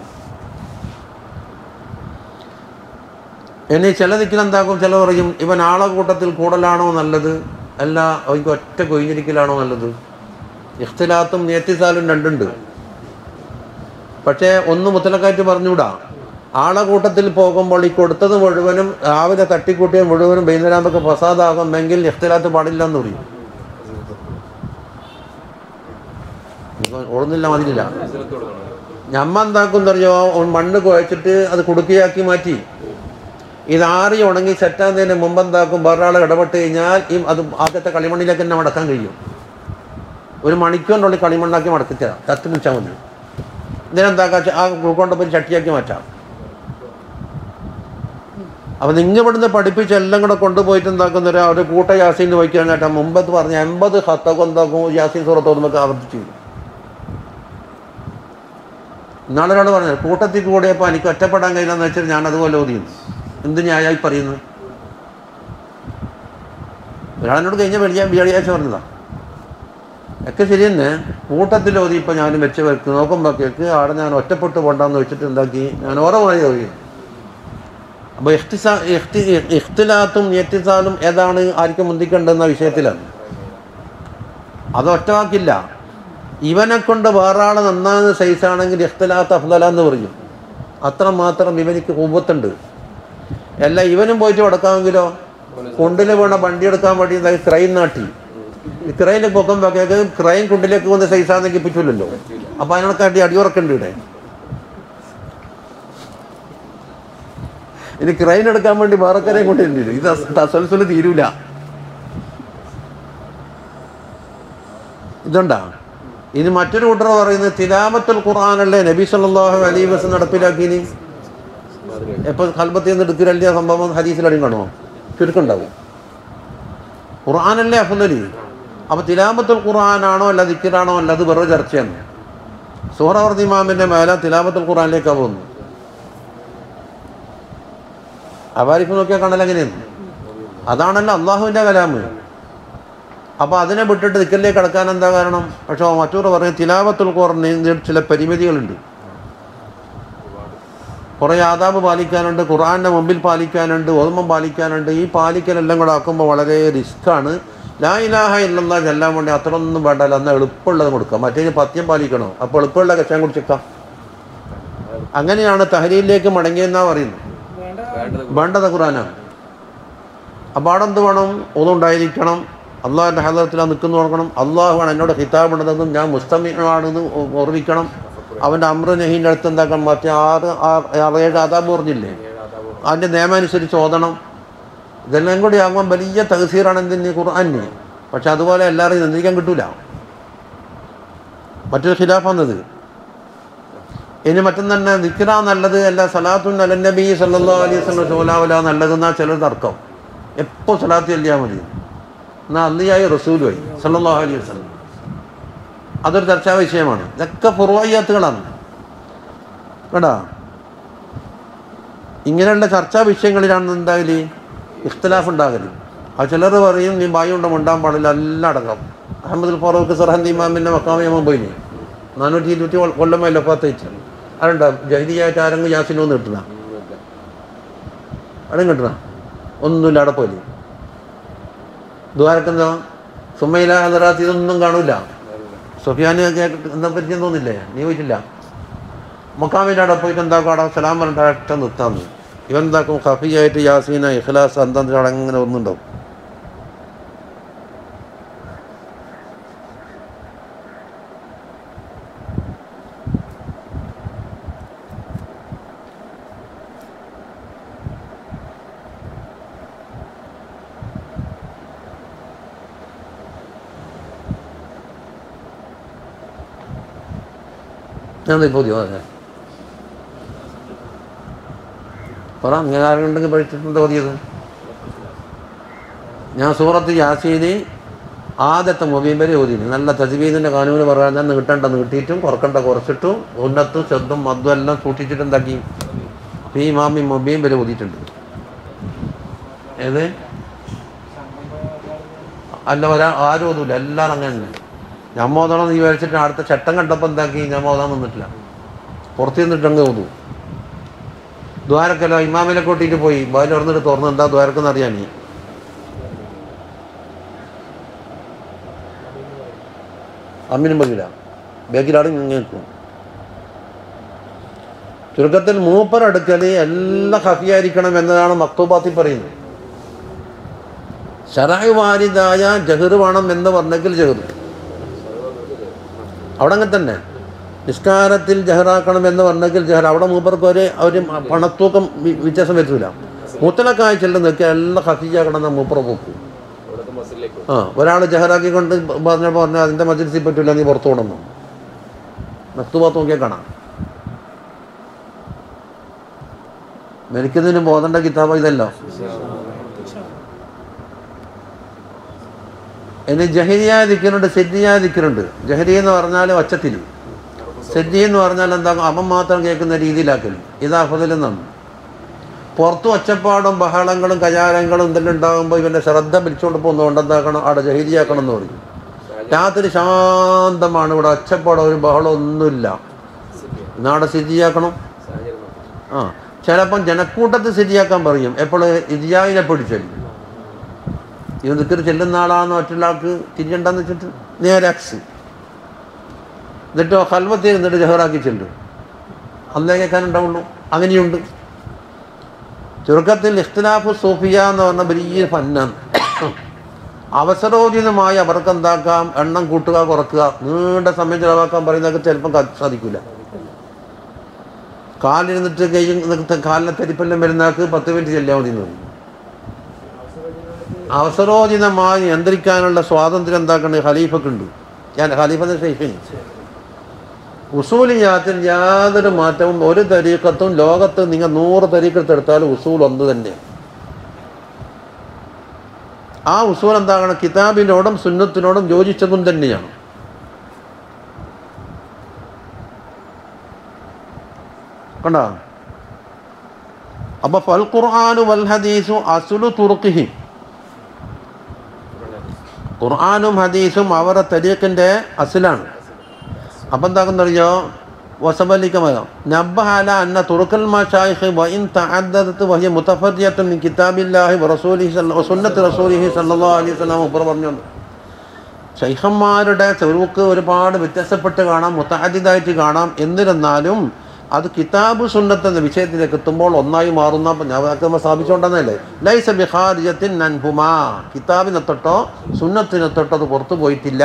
ഇനി ചില ദിക്കിൽ എന്താക്കും ചില പറയും ഇവൻ ആളെ കൂട്ടത്തിൽ കൂടലാണോ നല്ലത് അല്ല അവർക്ക് ഒറ്റ കൊയിഞ്ഞിരിക്കലാണോ നല്ലത് ഇഖ്തിലാത്തും നേത്തിസാലും രണ്ടുണ്ട് പക്ഷേ ഒന്ന് മുത്തലക്കാറ്റ് പറഞ്ഞുകൂടാ ആളെ കൂട്ടത്തിൽ പോകുമ്പോൾ ഈ കൊടുത്തത് മുഴുവനും രാവിലെ തട്ടിക്കൂട്ടിയ മുഴുവനും വൈകുന്നേരമ്പൊക്കെ പ്രസാദാകുമെങ്കിൽ ഇഖ്തിലാത്ത് പാടില്ല എന്ന് പറയും ഇപ്പൊ ഓടുന്നില്ല മതിലില്ല ഹസ്രത്ത് കൊടുക്കണം ഞമ്മ എന്താക്കുന്നറിയോ മണ്ണ് കുഴച്ചിട്ട് അത് കുടുക്കിയാക്കി മാറ്റി ഇത് ആറി ഉണങ്ങി സെറ്റാകുന്നതിന് മുമ്പ് എന്താക്കും വേറൊരാൾ ഇടപെട്ട് കഴിഞ്ഞാൽ ഈ അത് ആദ്യത്തെ കളിമണ്ണിലേക്ക് തന്നെ മടക്കാൻ കഴിയും ഒരു മണിക്കൂറിനുള്ളിൽ കളിമണ്ണാക്കി മടക്കിത്തരാം കത്തി മുച്ചാൽ മതി ഇതിനെന്താക്കാ ആ കൊണ്ടുപോയി ചട്ടിയാക്കി മാറ്റാം അപ്പം നിങ്ങൾ ഇവിടുന്ന് പഠിപ്പിച്ച് എല്ലാം കൂടെ കൊണ്ടുപോയിട്ട് എന്താക്കുന്ന ഒരു ഒരു കൂട്ട യാസീൻ വയ്ക്കാൻ കേട്ടാൽ മുമ്പത്ത് പറഞ്ഞ എൺപത് ഹത്തൊക്കെ എന്താക്കും യാസീൻ സൂറത്ത് നമുക്ക് ആവർത്തിച്ചു ഇന്നാളെ ഒരാൾ പറഞ്ഞത് കൂട്ടത്തിൽ കൂടിയപ്പോൾ എനിക്ക് ഒറ്റപ്പെടാൻ കഴിയില്ലെന്ന് വെച്ചാൽ ഞാൻ അതുപോലെ ഓതിയുന്നു എന്ത് ന്യായമായി പറയുന്നു ഒരാളിനോട് കഴിഞ്ഞ വെള്ളിയ വെള്ളിയാഴ്ച പറഞ്ഞതാ ഒക്കെ ശരി തന്നെ കൂട്ടത്തിൽ ഓതി ഇപ്പം ഞാനും വെച്ച് വെക്ക് നോക്കുമ്പോഴേക്ക് അവിടെ ഞാൻ ഒറ്റപ്പെട്ട് പോണ്ടെന്ന് വെച്ചിട്ട് എന്താക്കി ഞാൻ ഓരോ ഓതി അപ്പോൾ ഇഖ്തിസാ ഇഖ്തി ഇഖ്തിലാത്തും എത്തിസാലും ഏതാണ് ആർക്കും മുന്തിക്കേണ്ടെന്ന വിഷയത്തിലാണ് അത് ഒറ്റവാക്കില്ല ഇവനെ കൊണ്ട് വേറെ ആൾ നന്നാകുന്ന സൈസാണെങ്കിൽ ഇഖ്തിലാത്ത് അഫ്ദല എന്ന് പറയും അത്ര മാത്രം ഇവനിക്ക് കുമ്പത്തുണ്ട് അല്ല ഇവനും പോയിട്ട് കൊടുക്കാമെങ്കിലോ കുണ്ടിൽ വീണ വണ്ടി എടുക്കാൻ വേണ്ടി എന്താ ക്രൈം നാട്ടി ഈ ക്രൈനിൽ പൊക്കുമ്പോഴേക്ക് ക്രൈം കുണ്ടിലേക്ക് പോകുന്ന സൈസാണെങ്കിൽ പറ്റൂലല്ലോ അപ്പൊ അതിനൊക്കെ അടിയുറക്കുണ്ട് ഇവിടെ ഇനി ക്രൈൻ എടുക്കാൻ വേണ്ടി വേറെക്കാരെയും കൊണ്ടിട്ടുണ്ട് ഇത് തസൽസുല് തീരൂല ഇതുണ്ടാ ഇനി മറ്റൊരു കൂട്ടർ പറയുന്നത് തിലാമത്തുൽ ഖുർആാനല്ലേ നബി സല്ലല്ലാഹു അലൈഹി വസല്ലം നടപ്പിലാക്കിനി എപ്പോൾ കൽബത്തിൽ നിന്ന് എടുക്കില്ല സംഭവം ഹദീസിലടിയും കാണുമോ ചുരുക്കുണ്ടാവും ഖുർആാനല്ലേ അഫലി അപ്പോൾ തിലാമത്തുൽ ഖുർആനാണോ അല്ല ദിക്കറാണോ അല്ല അത് വെറുതെ ചർച്ചയാണ് സുഹറവർദ്ധി ഇമാമിൻ്റെ മേലെ തിലാമത്തുൽ ഖുർആനിലേക്കാണ് പോകുന്നു അവാരിഫ് നോക്കിയാൽ കാണൽ എങ്ങനെയാണ് അതാണല്ലോ അള്ളാഹുവിൻ്റെ കലാമ് അപ്പോൾ അതിനെ വിട്ടിട്ട് ദിക്കറിലേക്ക് കടക്കാൻ എന്താ കാരണം പക്ഷേ മറ്റൂർ പറയും തിലാവത്തുൽ ഖുർആന് ചില പരിമിതികളുണ്ട് കുറേ ആദാബ് പാലിക്കാനുണ്ട് ഖുർആൻ്റെ മുമ്പിൽ പാലിക്കാനുണ്ട് ഓർമ്മം പാലിക്കാനുണ്ട് ഈ പാലിക്കലെല്ലാം കൂടെ ആക്കുമ്പോൾ വളരെ റിസ്ക്കാണ് ലാ ഇലാഹ ഇല്ലെന്നാ ചെല്ലാൻ വേണ്ടി അത്രയൊന്നും വേണ്ടല്ലോ എന്നാൽ എളുപ്പമുള്ളത് കൊടുക്കാം മറ്റേ പത്യം പാലിക്കണോ അപ്പോൾ എളുപ്പമുള്ള കച്ചാൻ കുടിച്ചേക്കാം അങ്ങനെയാണ് തഹരീലിലേക്ക് മടങ്ങിയെന്നാ പറയുന്നത് വേണ്ട വേണ്ടത് വേണ്ടത് ഖുറാനാണ് അപ്പോൾ അവിടെ എന്ത് വേണം ഒന്നുണ്ടായിരിക്കണം അള്ളാഹിൻ്റെ ഹദറത്തിലാണ് നിൽക്കുന്നു നോക്കണം അള്ളാഹുവാണ് എന്നോട് ഹിതാബുണ്ടെന്നും ഞാൻ മുസ്തമിയാണെന്ന് ഓർമ്മിക്കണം അവൻ്റെ അമ്ര നഹീൻ്റെ അടുത്ത് എന്താക്കണം മറ്റേ ആറ് ആറ് ആറ് ഏഴ് അതാബ് പറഞ്ഞില്ലേ അതിൻ്റെ നിയമം അനുസരിച്ച് ഓതണം ഇതെല്ലാം കൂടി ആകുമ്പോൾ വലിയ തഹസീറാണ് എന്തിന് ഖുർആന് പക്ഷെ അതുപോലെ എല്ലാവരെയും നിന്ദിക്കാൻ കിട്ടൂല മറ്റൊരു ഖിലാഫാന്നത് ഇനി മറ്റും തന്നെ നിക്കിറ നല്ലത് അല്ല സലാത്തുൻ അല നബി സല്ലാ അലൈഹി വസല്ലം ഷോലാവല നല്ലതെന്നാ ചിലർ തർക്കം എപ്പോൾ സലാത്ത് ചൊല്ലിയാൽ മതി എന്നാൽ അന്നിയായി റസൂലുമായി സല്ലല്ലാഹു അലൈഹി വസല്ലം അതൊരു ചർച്ചാ വിഷയമാണ് ഇതൊക്കെ പൂർവയ്യാത്തുകളാണ് കേടാ ഇങ്ങനെയുള്ള ചർച്ചാ വിഷയങ്ങളിലാണ് എന്തായാലും ഇഖ്തിലാഫ് ഉണ്ടാകല് ആ ചിലർ പറയും നീ ബായി കൊണ്ട് മുണ്ടാൻ പാടില്ല എല്ലാം അടക്കം അഹമ്മദ് ഫാറൂഖ് സർഹന്ദി ഇമാമിൻ്റെ മക്കാമിയമ്മ പോയിന് നാനൂറ്റി ഇരുപത്തി കൊല്ലമായി ലഫാത്ത് വെച്ചു അതുണ്ടാ ജഹദിയായിട്ട് ആരെങ്കിലും യാസിനൊന്നും കിട്ടുന്ന അതും കിട്ടണ ഒന്നുമില്ല അവിടെ പോയി ദ്വാരക്കെന്താ സുമയില ഹദറാത്ത് ഇതൊന്നും കാണൂല സുഫിയാന് കേട്ടിട്ട് എന്താ പരിചയം തോന്നില്ലേ നീ പോയിട്ടില്ല മക്കാമിൻ്റെ അവിടെ പോയിട്ട് എന്താക്കും അവിടെ സലാം പറഞ്ഞിട്ട് ഒറ്റ നിർത്താന്ന് ഇവൻ എന്താക്കും ഖഫിയായിട്ട് യാസീന ഇഖ്ലാസ് എന്താ അങ്ങനെ ഒന്നുണ്ടാവും ഞാൻ ഇപ്പോൾ ചോദിച്ചേ പറ അങ്ങനെ ആരുണ്ടെങ്കിൽ പഠിച്ചിട്ടുണ്ട് ഓതിയത് ഞാൻ സൂറത്ത് യാസീന് ആദ്യത്തെ മൊബീൻ വരെ ഓതിന് നല്ല തജ്വീദിൻ്റെ കാനൂന് പറയാൻ ഞാൻ നീട്ടേണ്ട നീട്ടിയിട്ടും കുറക്കണ്ട കുറച്ചിട്ടും ഉന്നത്തും ശബ്ദം മദ്ദും എല്ലാം സൂക്ഷിച്ചിട്ട് എന്താക്കി അപ്പോൾ ഈ മാമി മൊബീൻ വരെ ഓതിയിട്ടുണ്ട് ഏത് അല്ല ഒരാ ആരും ഓതൂല എല്ലാവരും അങ്ങനെ തന്നെ ഞാൻ മോതണം എന്ന് വിചാരിച്ചിട്ട് അടുത്ത ചട്ടം കണ്ടപ്പോൾ എന്താക്കി ഞാൻ മോതാൻ നിന്നിട്ടില്ല പുറത്തു നിന്നിട്ട് അങ്ങ് ഓതു ദ്വാരക്കല്ലോ ഇമാമിനെ കൂട്ടിയിട്ട് പോയി ബാല് തുറന്നിട്ട് തുറന്ന് എന്താ ദ്വാരക്കെന്ന് അറിയാൻ നീ അമ്മിനും പറ്റില്ല ബേക്കിലാണ് ഇങ്ങനെ നിൽക്കും ചുരുക്കത്തിൽ മൂപ്പറടുക്കൽ എല്ലാം ഹഫിയായിരിക്കണം എന്നതാണ് മക്തൂബാത്തിൽ പറയുന്നത് ഷറായ് വാരിദായ ജഹർ വേണം എന്ന് പറഞ്ഞെങ്കിൽ ജഹർ അവിടെ അങ്ങനെ തന്നെ നിസ്കാരത്തിൽ ജഹറാക്കണം എന്ന് പറഞ്ഞെങ്കിൽ ജഹർ അവിടെ മൂപ്പർക്ക് ഒരു ഒരു പണത്തൂക്കം വി- വ്യത്യാസം വരില്ല മുത്തലക്കായ ചെല്ലും നിൽക്കുക എല്ലാം ഹഫിയാക്കണം എന്ന് മൂപ്പറ പോക്കും ഇവിടുത്തെ മസിലേക്ക് ആ ഒരാൾ ജഹറാക്കി കൊണ്ട് പറഞ്ഞപ്പോൾ പറഞ്ഞു അതിൻ്റെ മജിൽസിൽ പറ്റില്ല നീ പുറത്തു കൊണ്ടു മക്തൂബാത്ത് നോക്കിയാൽ കാണാം മരിക്കുന്നതിന് ബോധണ്ട കിതാബ് ഇതല്ലോ ഇനി ജഹരിയായ ദിക്കറുണ്ട് സെറ്റിയായ ദിക്കറുണ്ട് ജഹരി എന്ന് പറഞ്ഞാൽ ഒച്ചത്തിൽ സെറ്റി എന്ന് പറഞ്ഞാൽ എന്താ അവൻ മാത്രം കേൾക്കുന്ന രീതിയിലാക്കൽ ഇതാ അഫതിലെന്നാണ് പുറത്തും ഒച്ചപ്പാടും ബഹളങ്ങളും കചാരങ്ങളും ഇതെല്ലാം ഉണ്ടാകുമ്പോൾ ഇവൻ്റെ ശ്രദ്ധ പിടിച്ചുകൊണ്ട് പോകുന്നതുകൊണ്ട് എന്താക്കണം അവിടെ ജഹരിയാക്കണം എന്ന് പറയും രാത്രി ശാന്തമാണ് ഇവിടെ ഒച്ചപ്പാടോ ഒരു ബഹളം ഒന്നുമില്ല നാടെ ശരിയാക്കണം സാഹചര്യം നോക്കി ആ ചിലപ്പം ജനക്കൂട്ടത്തിൽ ശരിയാക്കാൻ പറയും എപ്പോൾ ഇരിയാവിനെ പിടിച്ചല്ലേ ഇത് നിൽക്കൽ ചെല്ലുന്ന ആളാന്ന് മറ്റുള്ള ആൾക്ക് തിരിയണ്ടെന്ന് വെച്ചിട്ട് നേരെ അക്സ് എന്നിട്ടോ ഹൽവത്തിൽ ഇരുന്നിട്ട് ജഹറാക്കി ചെല്ലും അന്നേ കേൾക്കാനുണ്ടാവുള്ളൂ അങ്ങനെയുണ്ട് ചുരുക്കത്തിൽ ഇഖ്തിലാഫ് സൂഫിയ എന്ന് പറഞ്ഞ വലിയ ഫന്നാണ് അവസരോചിതമായി അവർക്ക് എന്താക്കാം എണ്ണം കൂട്ടുക കുറക്കുക നീണ്ട സമയം ചിലവാക്കാൻ പറയുന്നതൊക്കെ ചിലപ്പം ക- സാധിക്കില്ല കാലിരുന്നിട്ട് കൈ കാലിലെ തരിപ്പെല്ലാം വരുന്നവർക്ക് പത്ത് മിനിറ്റ് ചെല്ലാൻ മതി എന്ന് പറയും അവസരോചിതമായി നിയന്ത്രിക്കാനുള്ള സ്വാതന്ത്ര്യം എന്താക്കണേ ഖലീഫക്കുണ്ട് ഞാൻ ഖലീഫ ഷെയ്ഫിന് ഉസൂലിയാത്തിൽ യാതൊരു മാറ്റവും ഒരു തരീക്കത്തും ലോകത്ത് നിങ്ങൾ നൂറ് തരീക്കത്ത് എടുത്താലും ഉസൂൽ ഒന്ന് തന്നെയാണ് ആ ഉസൂൽ എന്താകണം കിതാബിനോടും സുന്നത്തിനോടും യോജിച്ചതും തന്നെയാണ് കണ്ടോ അപ്പൊ ഫൽ ഖുർആാനു വൽ ഹദീസു അസുലു തുർക്കിഹി ഖുർആാനും ഹദീസും അവരുടെ തരീഖിൻ്റെ അസിലാണ് അപ്പം എന്താക്കുന്നറിയോ വസബലിക്കമോ നബ്ബഹാല അന്ന തുറുക്കൽ മഷായിഖ് വഇൻ തഅദ്ദദത് വഹിയ മുതഫരിയത്തുൻ മിൻ കിതാബില്ലാഹി വറസൂലിഹി സല്ല- വസുന്നത്തി റസൂലിഹി സല്ലല്ലാഹു അലൈഹി വസല്ലം ഉപ്പർ പറഞ്ഞു ശൈഖന്മാരുടെ ചെറുക്ക് ഒരുപാട് വ്യത്യാസപ്പെട്ട് കാണാം മുത്തഹദിദായിട്ട് കാണാം എന്നിരുന്നാലും അത് കിതാബ് സുന്നത്ത് എന്ന വിഷയത്തിലേക്ക് എത്തുമ്പോൾ ഒന്നായി മാറുന്ന ഞാൻ സ്ഥാപിച്ചുകൊണ്ടെന്നല്ലേ ലൈസ ബിഹാരിജത്തിൻ നൻഹുമാ കിതാബിനെ തൊട്ടോ സുന്നത്തിനെ തൊട്ടോ അത് പുറത്തു പോയിട്ടില്ല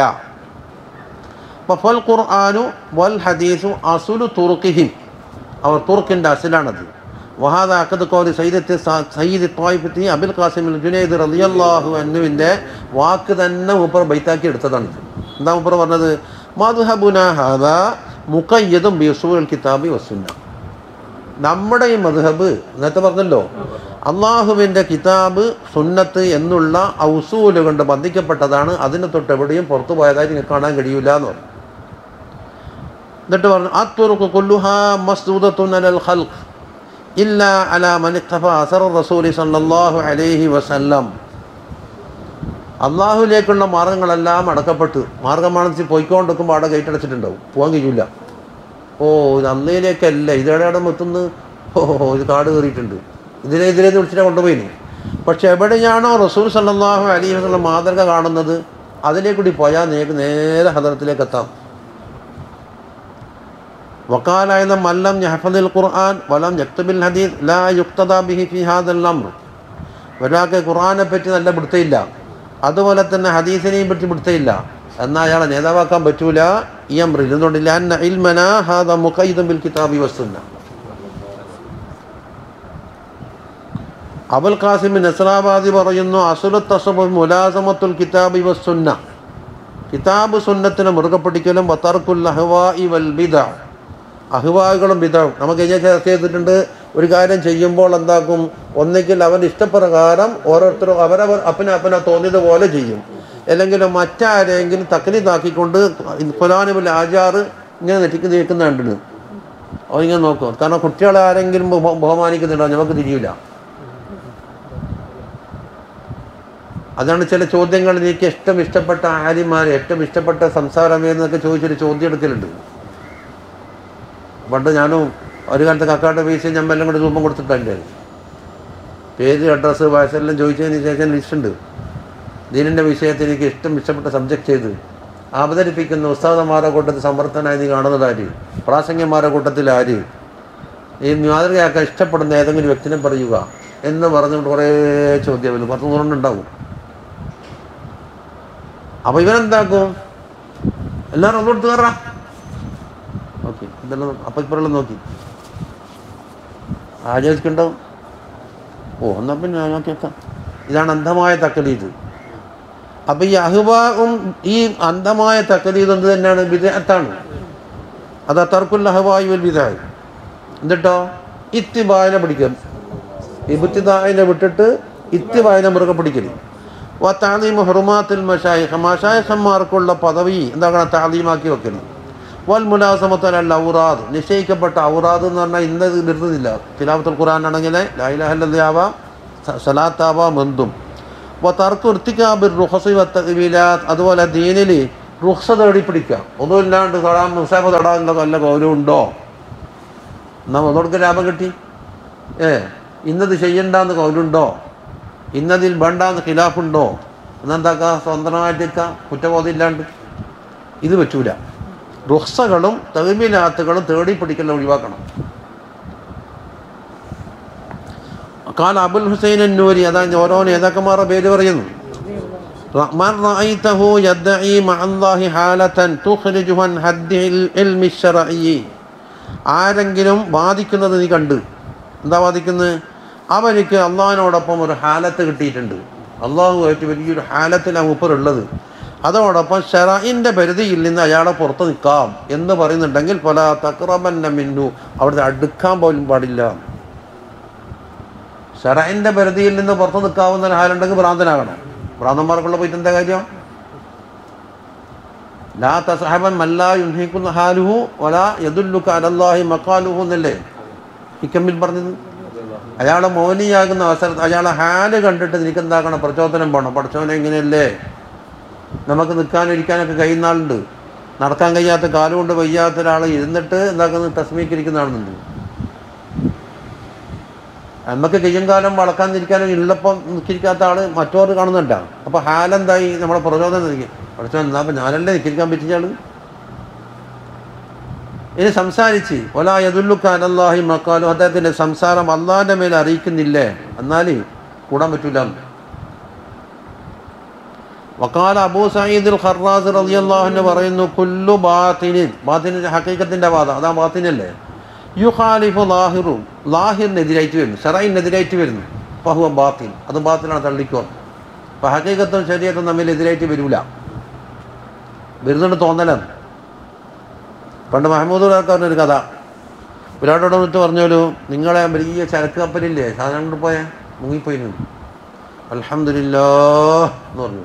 ഫൽ ഖുർആാനു വൽ ഹദീസു അസുലു തുർക്കിഹിം അവർ തുർക്കിൻ്റെ അസിലാണത് വഹാദ അക്കത് കോലി സയ്യിദത്ത് സയ്യിദ് ത്വായിഫത്തി അബുൽ ഖാസിം ജുനൈദ് റളിയല്ലാഹു അന്നുവിൻ്റെ വാക്ക് തന്നെ മൂപ്പർ ബൈത്താക്കി എടുത്തതാണ് എന്താ മൂപ്പർ പറഞ്ഞത് മദ്ഹബുന ഹാദ മുഖയ്യതും ബിസുൽ കിതാബി വസുന്ന നമ്മുടെ ഈ മദ്ഹബ് നേരത്തെ പറഞ്ഞല്ലോ അള്ളാഹുവിൻ്റെ കിതാബ് സുന്നത്ത് എന്നുള്ള ഔസൂല് കൊണ്ട് ബന്ധിക്കപ്പെട്ടതാണ് അതിനെ തൊട്ട് എവിടെയും പുറത്തു പോയതായിട്ട് നിങ്ങൾക്ക് കാണാൻ കഴിയില്ല എന്ന് പറഞ്ഞു എന്നിട്ട് പറഞ്ഞു അത്തുറുക്ക് കൊല്ലുഹ മസ്ദൂദത്തുൻ അലൽ ഖൽഖ് ഇല്ല അല മൻ ഇഖ്തഫ അസർ റസൂലി സല്ലല്ലാഹു അലൈഹി വസല്ലം അള്ളാഹുവിലേക്കുള്ള മാർഗങ്ങളെല്ലാം അടക്കപ്പെട്ട് മാർഗമാണെന്ന് പോയിക്കൊണ്ടിരിക്കുമ്പോൾ അവിടെ ഗേറ്റ് അടച്ചിട്ടുണ്ടാവും പോകാൻ കഴിയില്ല ഓ ഇത് അന്നയിലേക്കല്ല ഇതെവിടെയാണ് എത്തുന്നത് ഓ ഇത് കാട് കയറിയിട്ടുണ്ട് ഇതിനെ ഇതിനെ വിളിച്ചിട്ട് കൊണ്ടുപോയിന് പക്ഷെ എവിടെയാണോ റസൂൽ സല്ലല്ലാഹു അലൈഹി വസല്ലം മാതൃക കാണുന്നത് അതിലേക്കൂടി പോയാൽ നിങ്ങൾക്ക് നേരെ ഹദറത്തിലേക്ക് എത്താം وقال أيضا من لم يحفظ القرآن ولم يكتب الحديث لا يقتدى به في هذا الأمر ഒരാൾക്ക് ഖുർആനെ പറ്റി നല്ല പിടുത്തമില്ല അതുപോലെ തന്നെ ഹദീസിനെയും പറ്റി പിടുത്തമില്ല എന്നാൽ അയാളെ നേതാവാക്കാൻ പറ്റൂല ഈ അമ്രിൽ എന്തുകൊണ്ടില്ല അന്ന ഇൽമന ഹാദ മുഖൈദും ബിൽ കിതാബി വസ്തുന്ന അബുൽ ഖാസിം നസ്രാബാദി പറയുന്നു അസുല തസബ് മുലാസമത്തുൽ കിതാബി വസ്സുന്ന കിതാബ് സുന്നത്തിന് മുറുകെ പിടിക്കലും വത്തർക്കുൽ അഹ്വാഇ വൽ ബിദ അഹ്വാകളും ബിദവും നമുക്ക് കഴിഞ്ഞ ചർച്ച ചെയ്തിട്ടുണ്ട് ഒരു കാര്യം ചെയ്യുമ്പോൾ എന്താക്കും ഒന്നെങ്കിൽ അവൻ്റെ ഇഷ്ടപ്രകാരം ഓരോരുത്തരും അവരവർ അപ്പന അപ്പന തോന്നിയതുപോലെ ചെയ്യും അല്ലെങ്കിൽ മറ്റാരെങ്കിലും തക്കലീതാക്കിക്കൊണ്ട് ഫുലാനുബിൽ ആചാറ് ഇങ്ങനെ നെറ്റിക്ക് നീക്കുന്ന കണ്ടിന് അതിങ്ങനെ നോക്കും കാരണം കുട്ടികളെ ആരെങ്കിലും ബഹു- ബഹുമാനിക്കുന്നുണ്ടോ നമുക്ക് തിരിയില്ല അതാണ് ചില ചോദ്യങ്ങൾ എനിക്ക് ഏറ്റവും ഇഷ്ടപ്പെട്ട ആര്യമാർ ഏറ്റവും ഇഷ്ടപ്പെട്ട സംസാരം എന്നൊക്കെ ചോദിച്ചൊരു ചോദ്യം എടുക്കലുണ്ട് പണ്ട് ഞാനും ഒരു കാലത്ത് കക്കാട്ട് പൈസ ഞാൻ എല്ലാം കൂടി രൂപം കൊടുത്തിട്ടുണ്ട് പേര് അഡ്രസ്സ് വയസ്സെല്ലാം ചോദിച്ചതിന് ശേഷം ലിസ്റ്റ് ഉണ്ട് ദീനിൻ്റെ വിഷയത്തിൽ എനിക്ക് ഇഷ്ടം ഇഷ്ടപ്പെട്ട സബ്ജക്റ്റ് ചെയ്ത് അവതരിപ്പിക്കുന്ന ഉസ്താദന്മാരുടെ കൂട്ടത്തിൽ സമർത്ഥനായി നീ കാണുന്നത് ആര് പ്രാസംഗ്യന്മാരുടെ കൂട്ടത്തിൽ ആര് ഈ മാതൃകയാക്കാൻ ഇഷ്ടപ്പെടുന്ന ഏതെങ്കിലും വ്യക്തിനെ പറയുക എന്ന് പറഞ്ഞുകൊണ്ട് കുറേ ചോദ്യം വരും പത്ത് നൂറെണ്ണുണ്ടാവും അപ്പോൾ ഇവനെന്താക്കും എല്ലാവരും ഒന്നെടുത്ത് കയറാം ഓക്കെ ഇതെല്ലാം അപ്പം ഇപ്പോഴെല്ലാം നോക്കി ആചരിക്കുണ്ടാവും ഓ എന്നാൽ പിന്നെ ഞാൻ നോക്കിയേക്കാം ഇതാണ് അന്ധമായ തക്കലീത് അപ്പം ഈ അഹ്വാവും ഈ അന്ധമായ തക്കലീത് എന്ത് തന്നെയാണ് വിദേഹത്താണ് അത് തർക്കുൽ അഹ്വായു വൽ വിദായ് എന്നിട്ടോ ഇത്തിബായനെ പിടിക്കും ഇബുത്തിദായനെ വിട്ടിട്ട് ഇത്തിബായനെ മുറുകെ പിടിക്കൽ വ താലീം ഹുറുമാത്തിൽ മഷായിഖ് മഷായിഖന്മാർക്കുള്ള പദവി എന്താണ് താലീമാക്കി വെക്കൽ വൽ മുലാസമത്തൽ ഔറാദ് നിശ്ചയിക്കപ്പെട്ട ഔറാദ് എന്ന് പറഞ്ഞാൽ ഇന്നത് നിർത്തുന്നില്ല തിലാവത്തുൽ ഖുർആൻ ആണെങ്കിൽ ലൈലഹല്ലാവാം സലാത്താവാം എന്തും വ തർക്ക് വൃത്തിക്കാബിർ റുഹസി വത്തവിലാത്ത് അതുപോലെ ദീനിൽ റുഹസ തേടി പിടിക്കുക ഒന്നുമില്ലാണ്ട് തൊടാൻ മുസാഫ തൊടാനുള്ള വല്ല ഗൗരവമുണ്ടോ എന്നാൽ ഒന്നോടക്ക് ലാഭം കിട്ടി ഏ ഇന്നത് ചെയ്യണ്ടെന്ന് കൗലുണ്ടോ ഇന്നതിൽ വേണ്ടാന്ന് ഖിലാഫുണ്ടോ എന്നെന്താക്കാം സ്വന്തമായിട്ട് നിൽക്കാം കുറ്റബോധമില്ലാണ്ട് ഇത് പറ്റൂല റുഹ്സകളും തെളിമിലാത്തുകളും തേടി പിടിക്കലും ഒഴിവാക്കണം കാല അബുൽ ഹുസൈൻ അന്നൂരി അതാ ഓരോ നേതാക്കന്മാരുടെ പേര് പറയുന്നു من رأيته يدعي مع الله حالة تخرجه عن حد العلم الشرعي ആരെങ്കിലും വാദിക്കുന്നത് നീ കണ്ട് എന്താ വാദിക്കുന്നത് അവനിക്ക് അള്ളാഹിനോടൊപ്പം ഒരു ഹാലത്ത് കിട്ടിയിട്ടുണ്ട് അള്ളാഹുമായിട്ട് വലിയൊരു ഹാലത്തിലാണ് മൂപ്പർ ഉള്ളത് അതോടൊപ്പം ഷെറയിൻ്റെ പരിധിയിൽ നിന്ന് അയാളെ പുറത്ത് നിൽക്കാം എന്ന് പറയുന്നുണ്ടെങ്കിൽ പല തക്രബന്ന മിന്നു അവിടുത്തെ അടുക്കാൻ പോലും പാടില്ല ഷെറയിൻ്റെ പരിധിയിൽ നിന്ന് പുറത്ത് നിൽക്കാവുന്ന ഒരു ഹാലുണ്ടെങ്കിൽ ഭ്രാന്തനാകണം ഭ്രാന്തന്മാർക്കുള്ള പോയിട്ട് എന്താ കാര്യം ലാ തസഹബൻ മല്ലാ യുൻഹിക്കുന്ന ഹാലുഹു വലാ യദുല്ലുക അലല്ലാഹി മക്കാലുഹു എന്നല്ലേ ഹിക്കമ്മിൽ പറഞ്ഞത് അയാളെ മൗനിയാകുന്ന അവസരത്തിൽ അയാളെ ഹാല് കണ്ടിട്ട് നിനക്ക് എന്താക്കണം പ്രചോദനം വേണം പഠിച്ചവനെ ഇങ്ങനെയല്ലേ നമുക്ക് നിൽക്കാനും ഇരിക്കാനൊക്കെ കഴിയുന്ന ആളുണ്ട് നടക്കാൻ കഴിയാത്ത കാലുകൊണ്ട് വയ്യാത്ത ഒരാൾ ഇരുന്നിട്ട് എന്താക്കുന്നത് തസ്മീക്കിരിക്കുന്ന ആളുണ്ട് നമുക്ക് കയ്യും കാലം വളക്കാൻ ഇരിക്കാനും ഉള്ളപ്പം നിൽക്കിരിക്കാത്ത ആള് മറ്റോർ കാണുന്നുണ്ട അപ്പൊ ഹാലെന്തായി നമ്മുടെ പ്രചോദനം നൽകി പഠിച്ചോ എന്നാ അപ്പൊ ഞാനല്ലേ നിൽക്കിരിക്കാൻ പറ്റിയ ആള് ഇനി സംസാരിച്ച് ഒലാ യദുല്ലുക്ക അലല്ലാഹി മക്കാലു അദ്ദേഹത്തിന്റെ സംസാരം അള്ളാഹിന്റെ മേൽ അറിയിക്കുന്നില്ലേ എന്നാല് കൂടാൻ പറ്റൂല വക്കാല അബൂ സയ്യിദുൽ ഖറാസ് റളിയല്ലാഹു അൻഹു പറയുന്നു കുല്ലു ബാത്തിനിൻ ബാത്തിനിന്റെ ഹക്കീക്കത്തിന്റെ വാദം അതാ ബാത്തിനല്ലേ യുഖാലിഫു ലാഹിറു ലാഹിറിനെതിരായിട്ട് വരുന്നു ഷറൈനെതിരായിട്ട് വരുന്നു ഫഹുവ ബാത്തിൻ അത് ബാത്തിലാണ് തള്ളിക്കോ അപ്പൊ ഹക്കീക്കത്തും ശരീരത്തും തമ്മിൽ എതിരായിട്ട് വരൂല വരുന്നുണ്ട് തോന്നലാണ് പണ്ട് മഹമ്മൂദ് ഖാൻ ഒരു കഥ ഒരാളോട് വന്നിട്ട് പറഞ്ഞോലു നിങ്ങളെ വലിയ ചരക്ക് കപ്പലില്ലേ സാധനം കൊണ്ട് പോയ മുങ്ങിപ്പോയിരുന്നു അൽഹംദുലില്ലാ എന്ന് പറഞ്ഞു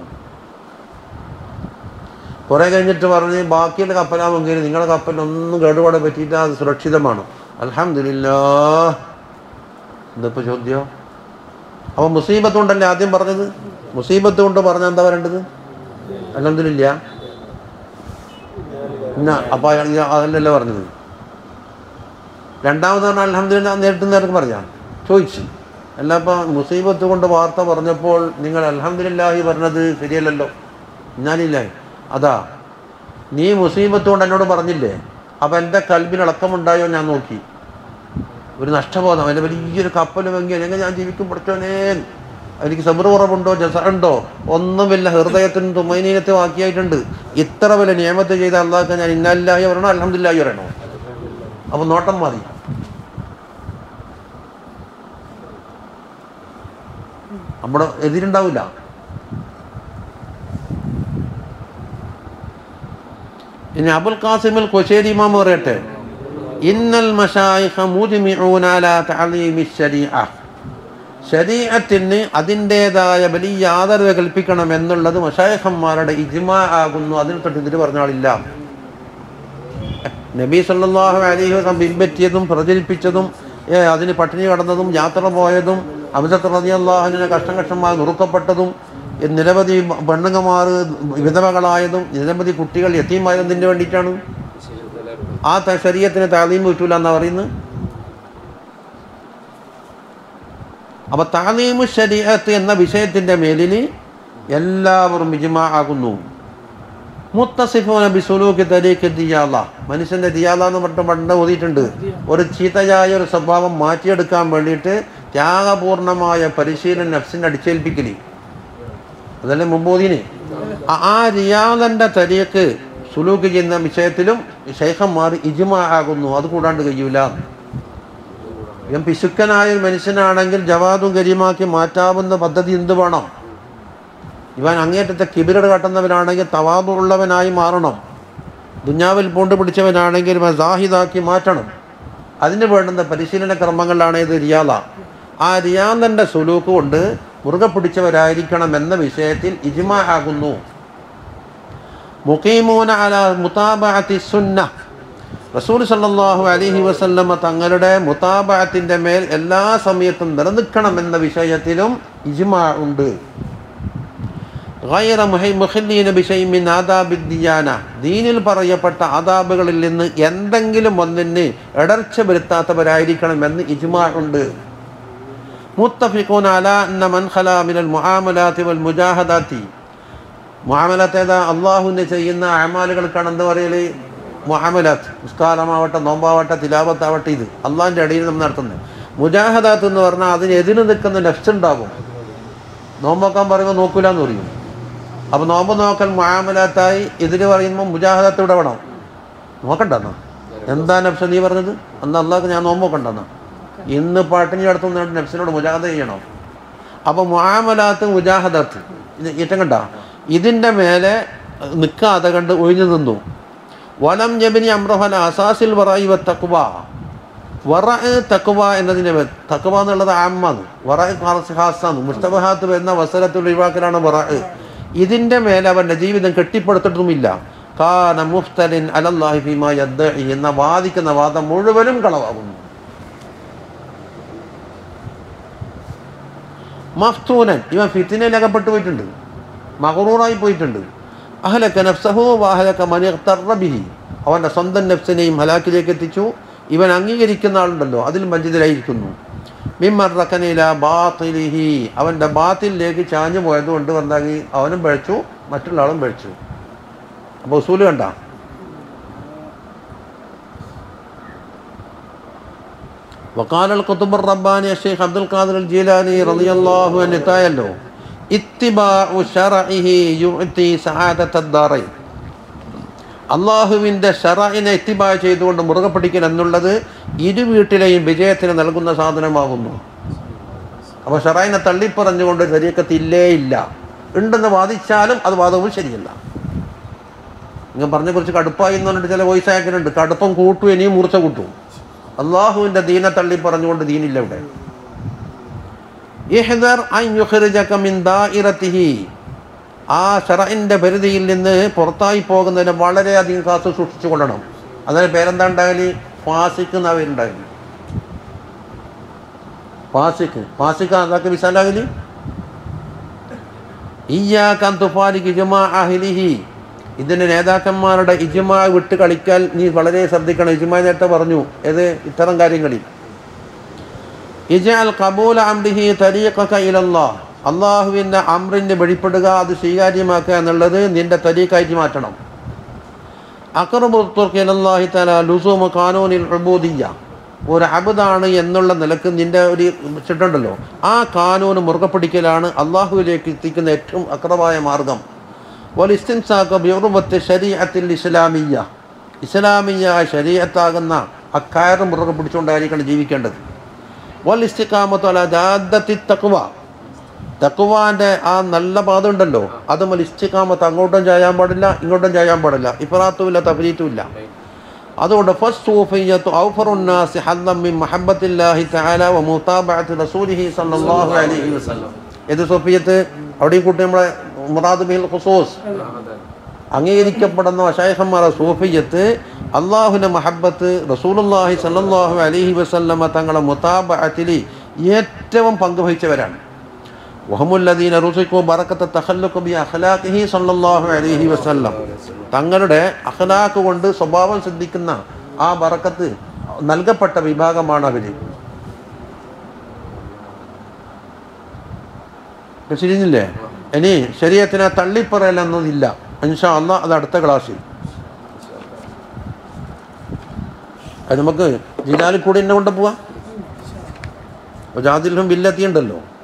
കുറേ കഴിഞ്ഞിട്ട് പറഞ്ഞ് ബാക്കിയുള്ള കപ്പലാ മുങ്ങിയത് നിങ്ങളുടെ കപ്പലിനൊന്നും കേടുപാടെ പറ്റിയിട്ട് അത് സുരക്ഷിതമാണ് അൽഹംദുലില്ലാ ഇതിപ്പോൾ ചോദ്യം അപ്പോൾ മുസീബത്ത് കൊണ്ടല്ലേ ആദ്യം പറഞ്ഞത് മുസീബത്ത് കൊണ്ട് പറഞ്ഞാൽ എന്താ പറയേണ്ടത് അൽഹംദുലില്ലാ ഇന്ന അപ്പോൾ അയാൾ ഇത് അതല്ലല്ലോ പറഞ്ഞത് രണ്ടാമത് പറഞ്ഞാൽ അലഹമ്മദില്ല നേരിട്ട് നേർക്ക് പറഞ്ഞാൽ ചോദിച്ചു അല്ല അപ്പോൾ മുസീബത്ത് കൊണ്ട് വാർത്ത പറഞ്ഞപ്പോൾ നിങ്ങൾ അലഹമ്മദില്ലാഹി പറഞ്ഞത് ശരിയല്ലല്ലോ ഞാനില്ലായി അതാ നീ മുസീബത്ത് കൊണ്ട് എന്നോട് പറഞ്ഞില്ലേ അപ്പം എൻ്റെ കൽബിന് ഇളക്കമുണ്ടായോ ഞാൻ നോക്കി ഒരു നഷ്ടബോധം അതിൻ്റെ വലിയൊരു കപ്പൽ വെങ്കി എങ്ങനെ ഞാൻ ജീവിക്കും പഠിച്ചോനേ എനിക്ക് സബർ കുറവുണ്ടോ ജസറുണ്ടോ ഒന്നുമില്ല ഹൃദയത്തിനും തുമ്മൈനീനത്തും ആക്കിയായിട്ടുണ്ട് ഇത്ര വലിയ നിയമത്ത് ചെയ്ത അള്ളാഹ് ഞാൻ ഇന്നല്ലായി പറയണോ അലഹമില്ലായി പറയണോ അപ്പൊ നോട്ടം മാറി നമ്മുടെ എതിരുണ്ടാവില്ല ഇനി അബുൽ ഖാസിമിൽ കൊശേരി ഇമാം പറയട്ടെ ഇന്നൽ മഷായിഖ മുജ്മിഊന അലാ തഅലീമി ശരീഅ ശരീഅത്തിന് അതിൻ്റെതായ വലിയ ആദരവ് കൽപ്പിക്കണം എന്നുള്ളത് മഷായഖന്മാരുടെ ഇജ്മാ ആകുന്നു അതിന് തൊട്ട് ഇതിന് പറഞ്ഞ ആളില്ല നബി സല്ലല്ലാഹു അലൈഹി വസല്ലം പിൻപറ്റിയതും പ്രചരിപ്പിച്ചതും ഏ, അതിന് പട്ടിണി കടന്നതും യാത്ര പോയതും അമിസത്ത് റളിയല്ലാഹുവിനെ കഷ്ടം കഷ്ടമായി നുറുക്കപ്പെട്ടതും ഏ, നിരവധി പെണ്ണുങ്ങമാർ വിധവകളായതും നിരവധി കുട്ടികൾ യത്തീമായതും ഇതിന് വേണ്ടിയിട്ടാണ് ആ ത- ശരീരത്തിന് താലീം കിട്ടൂല എന്നാ പറയുന്നത് അപ്പൊ താലീമു ശരീഅത്ത് എന്ന വിഷയത്തിന്റെ മേലിൽ എല്ലാവരും ഇജ്മാ ആകുന്നു മുത്തസിഫോന ബിസുലൂക്ക് തരീക്ക് ദിയാല മനുഷ്യന്റെ ദിയാല എന്ന് പറഞ്ഞിട്ട് പണ്ട് ഓതിയിട്ടുണ്ട് ഒരു ചീത്തയായ ഒരു സ്വഭാവം മാറ്റിയെടുക്കാൻ വേണ്ടിയിട്ട് ത്യാഗപൂർണമായ പരിശീലനം നഫ്സിനെ അടിച്ചേൽപ്പിക്കല് അതല്ലേ മുമ്പോതിന് ആ റിയാദന്റെ തരീക്ക് സുലൂക്ക് ചെയ്യുന്ന വിഷയത്തിലും ശൈഖന്മാർ ഇജ്മാ ആകുന്നു അത് കൂടാണ്ട് കഴിയൂല ഇവൻ പിശുക്കനായ ഒരു മനുഷ്യനാണെങ്കിൽ ജവാദും കരീമാക്കി മാറ്റാവുന്ന പദ്ധതി എന്ത് വേണം ഇവൻ അങ്ങേറ്റത്തെ കിബിരട് കാട്ടുന്നവനാണെങ്കിൽ തവാതുള്ളവനായി മാറണം ദുഞ്ഞാവിൽ പൂണ്ട് പിടിച്ചവനാണെങ്കിൽ ഇവൻ സാഹിദാക്കി മാറ്റണം അതിന് വേണ്ടുന്ന പരിശീലന ക്രമങ്ങളാണ് ഇത് റിയാദ ആ റിയാദന്റെ സുലൂക്ക് കൊണ്ട് മുറുകെ പിടിച്ചവരായിരിക്കണം എന്ന വിഷയത്തിൽ ഇജ്മാ ആകുന്നു മുഖീമൂന അല മുതാബഅത്തി സുന്ന റസൂൽ സല്ലല്ലാഹു അലൈഹി വസല്ലമ തങ്ങളുടെ മുതാബഅത്തിന്റെ മേൽ എല്ലാ സമയത്തും നിലനിൽക്കണം എന്ന വിഷയത്തിലും ഇജ്മാ ഉണ്ട് ഗൈറ മുഹൈ- മുഖല്ലീന ബിശൈഇൻ മിൻ ആദാബി ദിയാന ദീനിൽ പറയപ്പെട്ട ആദാബുകളിൽ നിന്ന് എന്തെങ്കിലും ഒന്നിന് ഇടർച്ച വരുത്താത്തവരായിരിക്കണം എന്ന് ഇജ്മാ ഉണ്ട് മുത്തഫിഖൂൻ അലാ അന്ന മൻ ഖലാ മിനൽ മുആമലാത്തി വൽ മുജാഹദാത്തി മുആമലാത്ത് ഏതാ അള്ളാഹുവിനെ ചെയ്യുന്ന അമാലുകൾക്കാണ് എന്ത് പറയല് മുഹാമലാത്ത് നിസ്കാരമാവട്ടെ നോമ്പാവട്ടെ തിലാപത്താവട്ടെ ഇത് അള്ളാഹിൻ്റെ ഇടയിൽ നമ്മൾ നടത്തുന്നത് മുജാഹദാത്ത് എന്ന് പറഞ്ഞാൽ അതിന് എതിര് നിൽക്കുന്ന നെഫ്സ് ഉണ്ടാകും നോമ്പ് നോക്കാൻ പറയുമ്പോൾ നോക്കൂല എന്ന് പറയും അപ്പോൾ നോമ്പ് നോക്കൽ മുഹാമലാത്തായി എതിര് പറയുമ്പോൾ മുജാഹദാത്ത് ഇവിടെ വേണം നോക്കണ്ടെന്നാ എന്താ നഫ്സ് നീ പറഞ്ഞത് അന്ന് അള്ളാഹ് ഞാൻ നോമ്പ് നോക്കണ്ടെന്നാ ഇന്ന് പാട്ടിനി നടത്തുന്ന നഫ്സിനോട് മുജാഹദ ചെയ്യണം അപ്പോൾ മുഹാമലാത്ത് മുജാഹദാത്ത് ഇത് ഏറ്റവും കണ്ട ഇതിൻ്റെ മേലെ നിൽക്കാതെ കണ്ട് ഒഴിഞ്ഞു നിന്നു വലം ജബിനി അമ്രഹല അസാസിൽ വറായി തക്കുവ വറ തക്കുവ എന്നതിൻ്റെ പേ- തക്കുവ എന്നുള്ളത് ആമ്മാണ് വറ ഹാസാണ് മുസ്തബഹാത്ത് വരുന്ന വസരത്തിൽ ഒഴിവാക്കലാണ് വറ ഇതിൻ്റെ മേലെ അവൻ്റെ ജീവിതം കെട്ടിപ്പടുത്തിട്ടുമില്ല കാന മുഫ്തലിൻ അലല്ലാഹി ഫീമാ യദ്ദഇ എന്ന വാദിക്കുന്ന വാദം മുഴുവനും കളവാകുന്നു മഫ്തൂനൻ ഇവൻ ഫിത്തിനയിൽ അകപ്പെട്ടു പോയിട്ടുണ്ട് മഹറൂറായി പോയിട്ടുണ്ട് അഹലക്ക നഫ്സഹു വാഹലക്ക മനിഹി അവൻ്റെ സ്വന്തം നഫ്സിനെയും ഹലാക്കിലേക്ക് എത്തിച്ചു ഇവൻ അംഗീകരിക്കുന്ന ആളുണ്ടല്ലോ അതിൽ മഞ്ചിതരായിരിക്കുന്നു മിമ്മർ റക്കനില ബാത്തിലിഹി അവൻ്റെ ബാത്തിലേക്ക് ചാഞ്ഞു പോയതുകൊണ്ട് വന്നാക്കി അവനും പഴച്ചു മറ്റുള്ള ആളും പഴച്ചു അപ്പോൾ ഉസൂല് കണ്ട وقال القطب الرباني الشيخ عبد القادر الجيلاني رضي الله عنه തായല്ലോ اتباع شرعه يعطي سعادة الدارين അള്ളാഹുവിൻ്റെ ഷറയിനെ എത്തിബാ ചെയ്തുകൊണ്ട് മുറുകെ പിടിക്കൽ എന്നുള്ളത് ഇരു വീട്ടിലെയും വിജയത്തിന് നൽകുന്ന സാധനമാകുന്നു അപ്പോൾ ഷറയിനെ തള്ളിപ്പറഞ്ഞുകൊണ്ട് ശരീരക്കത്ത് ഇല്ലേ ഇല്ല ഉണ്ടെന്ന് വാദിച്ചാലും അത് വാദവും ശരിയല്ല ഇങ്ങനെ പറഞ്ഞ കുറച്ച് കടുപ്പായി എന്ന് പറഞ്ഞിട്ട് ചില വോയിസ് അയക്കുന്നുണ്ട് കടുപ്പം കൂട്ടും ഇനിയും മൂർച്ച കൂട്ടും അള്ളാഹുവിൻ്റെ ദീനെ തള്ളി പറഞ്ഞുകൊണ്ട് ദീനില്ല ഇവിടെ ഇഹ്ദർ അൻ യുഖ്രിജക മിൻ ദാഇറതിഹി ആ ഷറഇൻ്റെ പരിധിയിൽ നിന്ന് പുറത്തായി പോകുന്നതിന് വളരെയധികം കാത്തു സൂക്ഷിച്ചു കൊള്ളണം അതിന് പേരെന്താ ഉണ്ടാകല് ഫാസിക്ക് എന്നാ പേരുണ്ടാകല് ഫാസിക്ക് ഫാസിക്ക് അതൊക്കെ വിശാലാകല് ഇയ്യാക്കാൻ തുഫാലിക്ക് ഇജമാ അഹിലിഹി ഇതിൻ്റെ നേതാക്കന്മാരുടെ ഇജുമാ വിട്ട് കളിക്കാൻ നീ വളരെ ശ്രദ്ധിക്കണം ഇജുമാ നേരത്തെ പറഞ്ഞു ഏത് ഇത്തരം കാര്യങ്ങളിൽ ഇജാൽ കബൂല അംരിഹി തരീഖക ഇലല്ലാ അള്ളാഹുവിൻ്റെ അമ്രിന് വെളിപ്പെടുക അത് സ്വീകാര്യമാക്കുക എന്നുള്ളത് നിന്റെ തരീക്കായിട്ട് മാറ്റണം അക്രബുത്തുർക്കിലല്ലാഹി തല ലുസൂമ് കാനൂനിൽ ഉബൂദിയ ഒരു അബുദാണ് എന്നുള്ള നിലക്ക് നിന്റെ ഒരു ചിട്ടുണ്ടല്ലോ ആ കാനൂന് മുറുകെ പിടിക്കലാണ് അള്ളാഹുവിലേക്ക് എത്തിക്കുന്ന ഏറ്റവും അക്രമായ മാർഗം വലിസ്തിൻസാക്ക് ബിറുബത്ത് ശരീഅത്തിൽ ഇസ്ലാമിയ ഇസ്ലാമിയ ശരീഅത്താകുന്ന അക്കയറ് മുറുകെ പിടിച്ചുകൊണ്ടായിരിക്കണം ജീവിക്കേണ്ടത് വൽ ഇസ്തിഖാമത്തു അല ജാദത്തി തക്വ തക്കുവാൻ്റെ ആ നല്ല പാത ഉണ്ടല്ലോ അത് മൽ ഇസ്തിഖാമത്ത് അങ്ങോട്ടും ചായാൻ പാടില്ല ഇങ്ങോട്ടും ചായാൻ പാടില്ല ഇഫറാത്തുമില്ല തഫരീത്തുമില്ല അതുകൊണ്ട് ഫസ്റ്റ് സൂഫിയത്തു ഔഫറുന്നാസി ഹദ്ദം മിൻ മഹബ്ബത്തില്ലാഹി തആല വ മുതാബഅത്തി റസൂലിഹി സ്വല്ലല്ലാഹു അലൈഹി വസല്ലം ഏത് സൂഫിയത്ത് അവിടെയും കൂട്ടി നമ്മളെ മുറാദ് ബിൽ ഖുസൂസ് അംഗീകരിക്കപ്പെടുന്ന വശായഹന്മാരെ സൂഫിയത്ത് അള്ളാഹുവിൻ്റെ മഹബത്ത് റസൂലുല്ലാഹി സല്ലല്ലാഹു അലൈഹി വസല്ലമ തങ്ങളെ മുതാബഅത്തിൽ ഏറ്റവും പങ്കുവഹിച്ചവരാണ് വഹമുല്ലദീന റുസിക്കു ബറക്കത്ത് തഖല്ലുഖു ബി അഖ്ലാഖിഹി സല്ലല്ലാഹു അലൈഹി വസല്ലം തങ്ങളുടെ അഖ്ലാഖ് കൊണ്ട് സ്വഭാവം സിദ്ധിക്കുന്ന ആ ബറക്കത്ത് നൽകപ്പെട്ട വിഭാഗമാണ് അവർ ശരിയില്ലേ ഇനി ശരീരത്തിനെ തള്ളിപ്പറയലെന്നതില്ല ഇൻഷാ അള്ളാഹ് അത് അടുത്ത ക്ലാസ്സിൽ അത് നമുക്ക് ജിലാലിൽ കൂടി എന്നെ കൊണ്ട് പോവാം ജാതിലും ബില്ലെത്തിയുണ്ടല്ലോ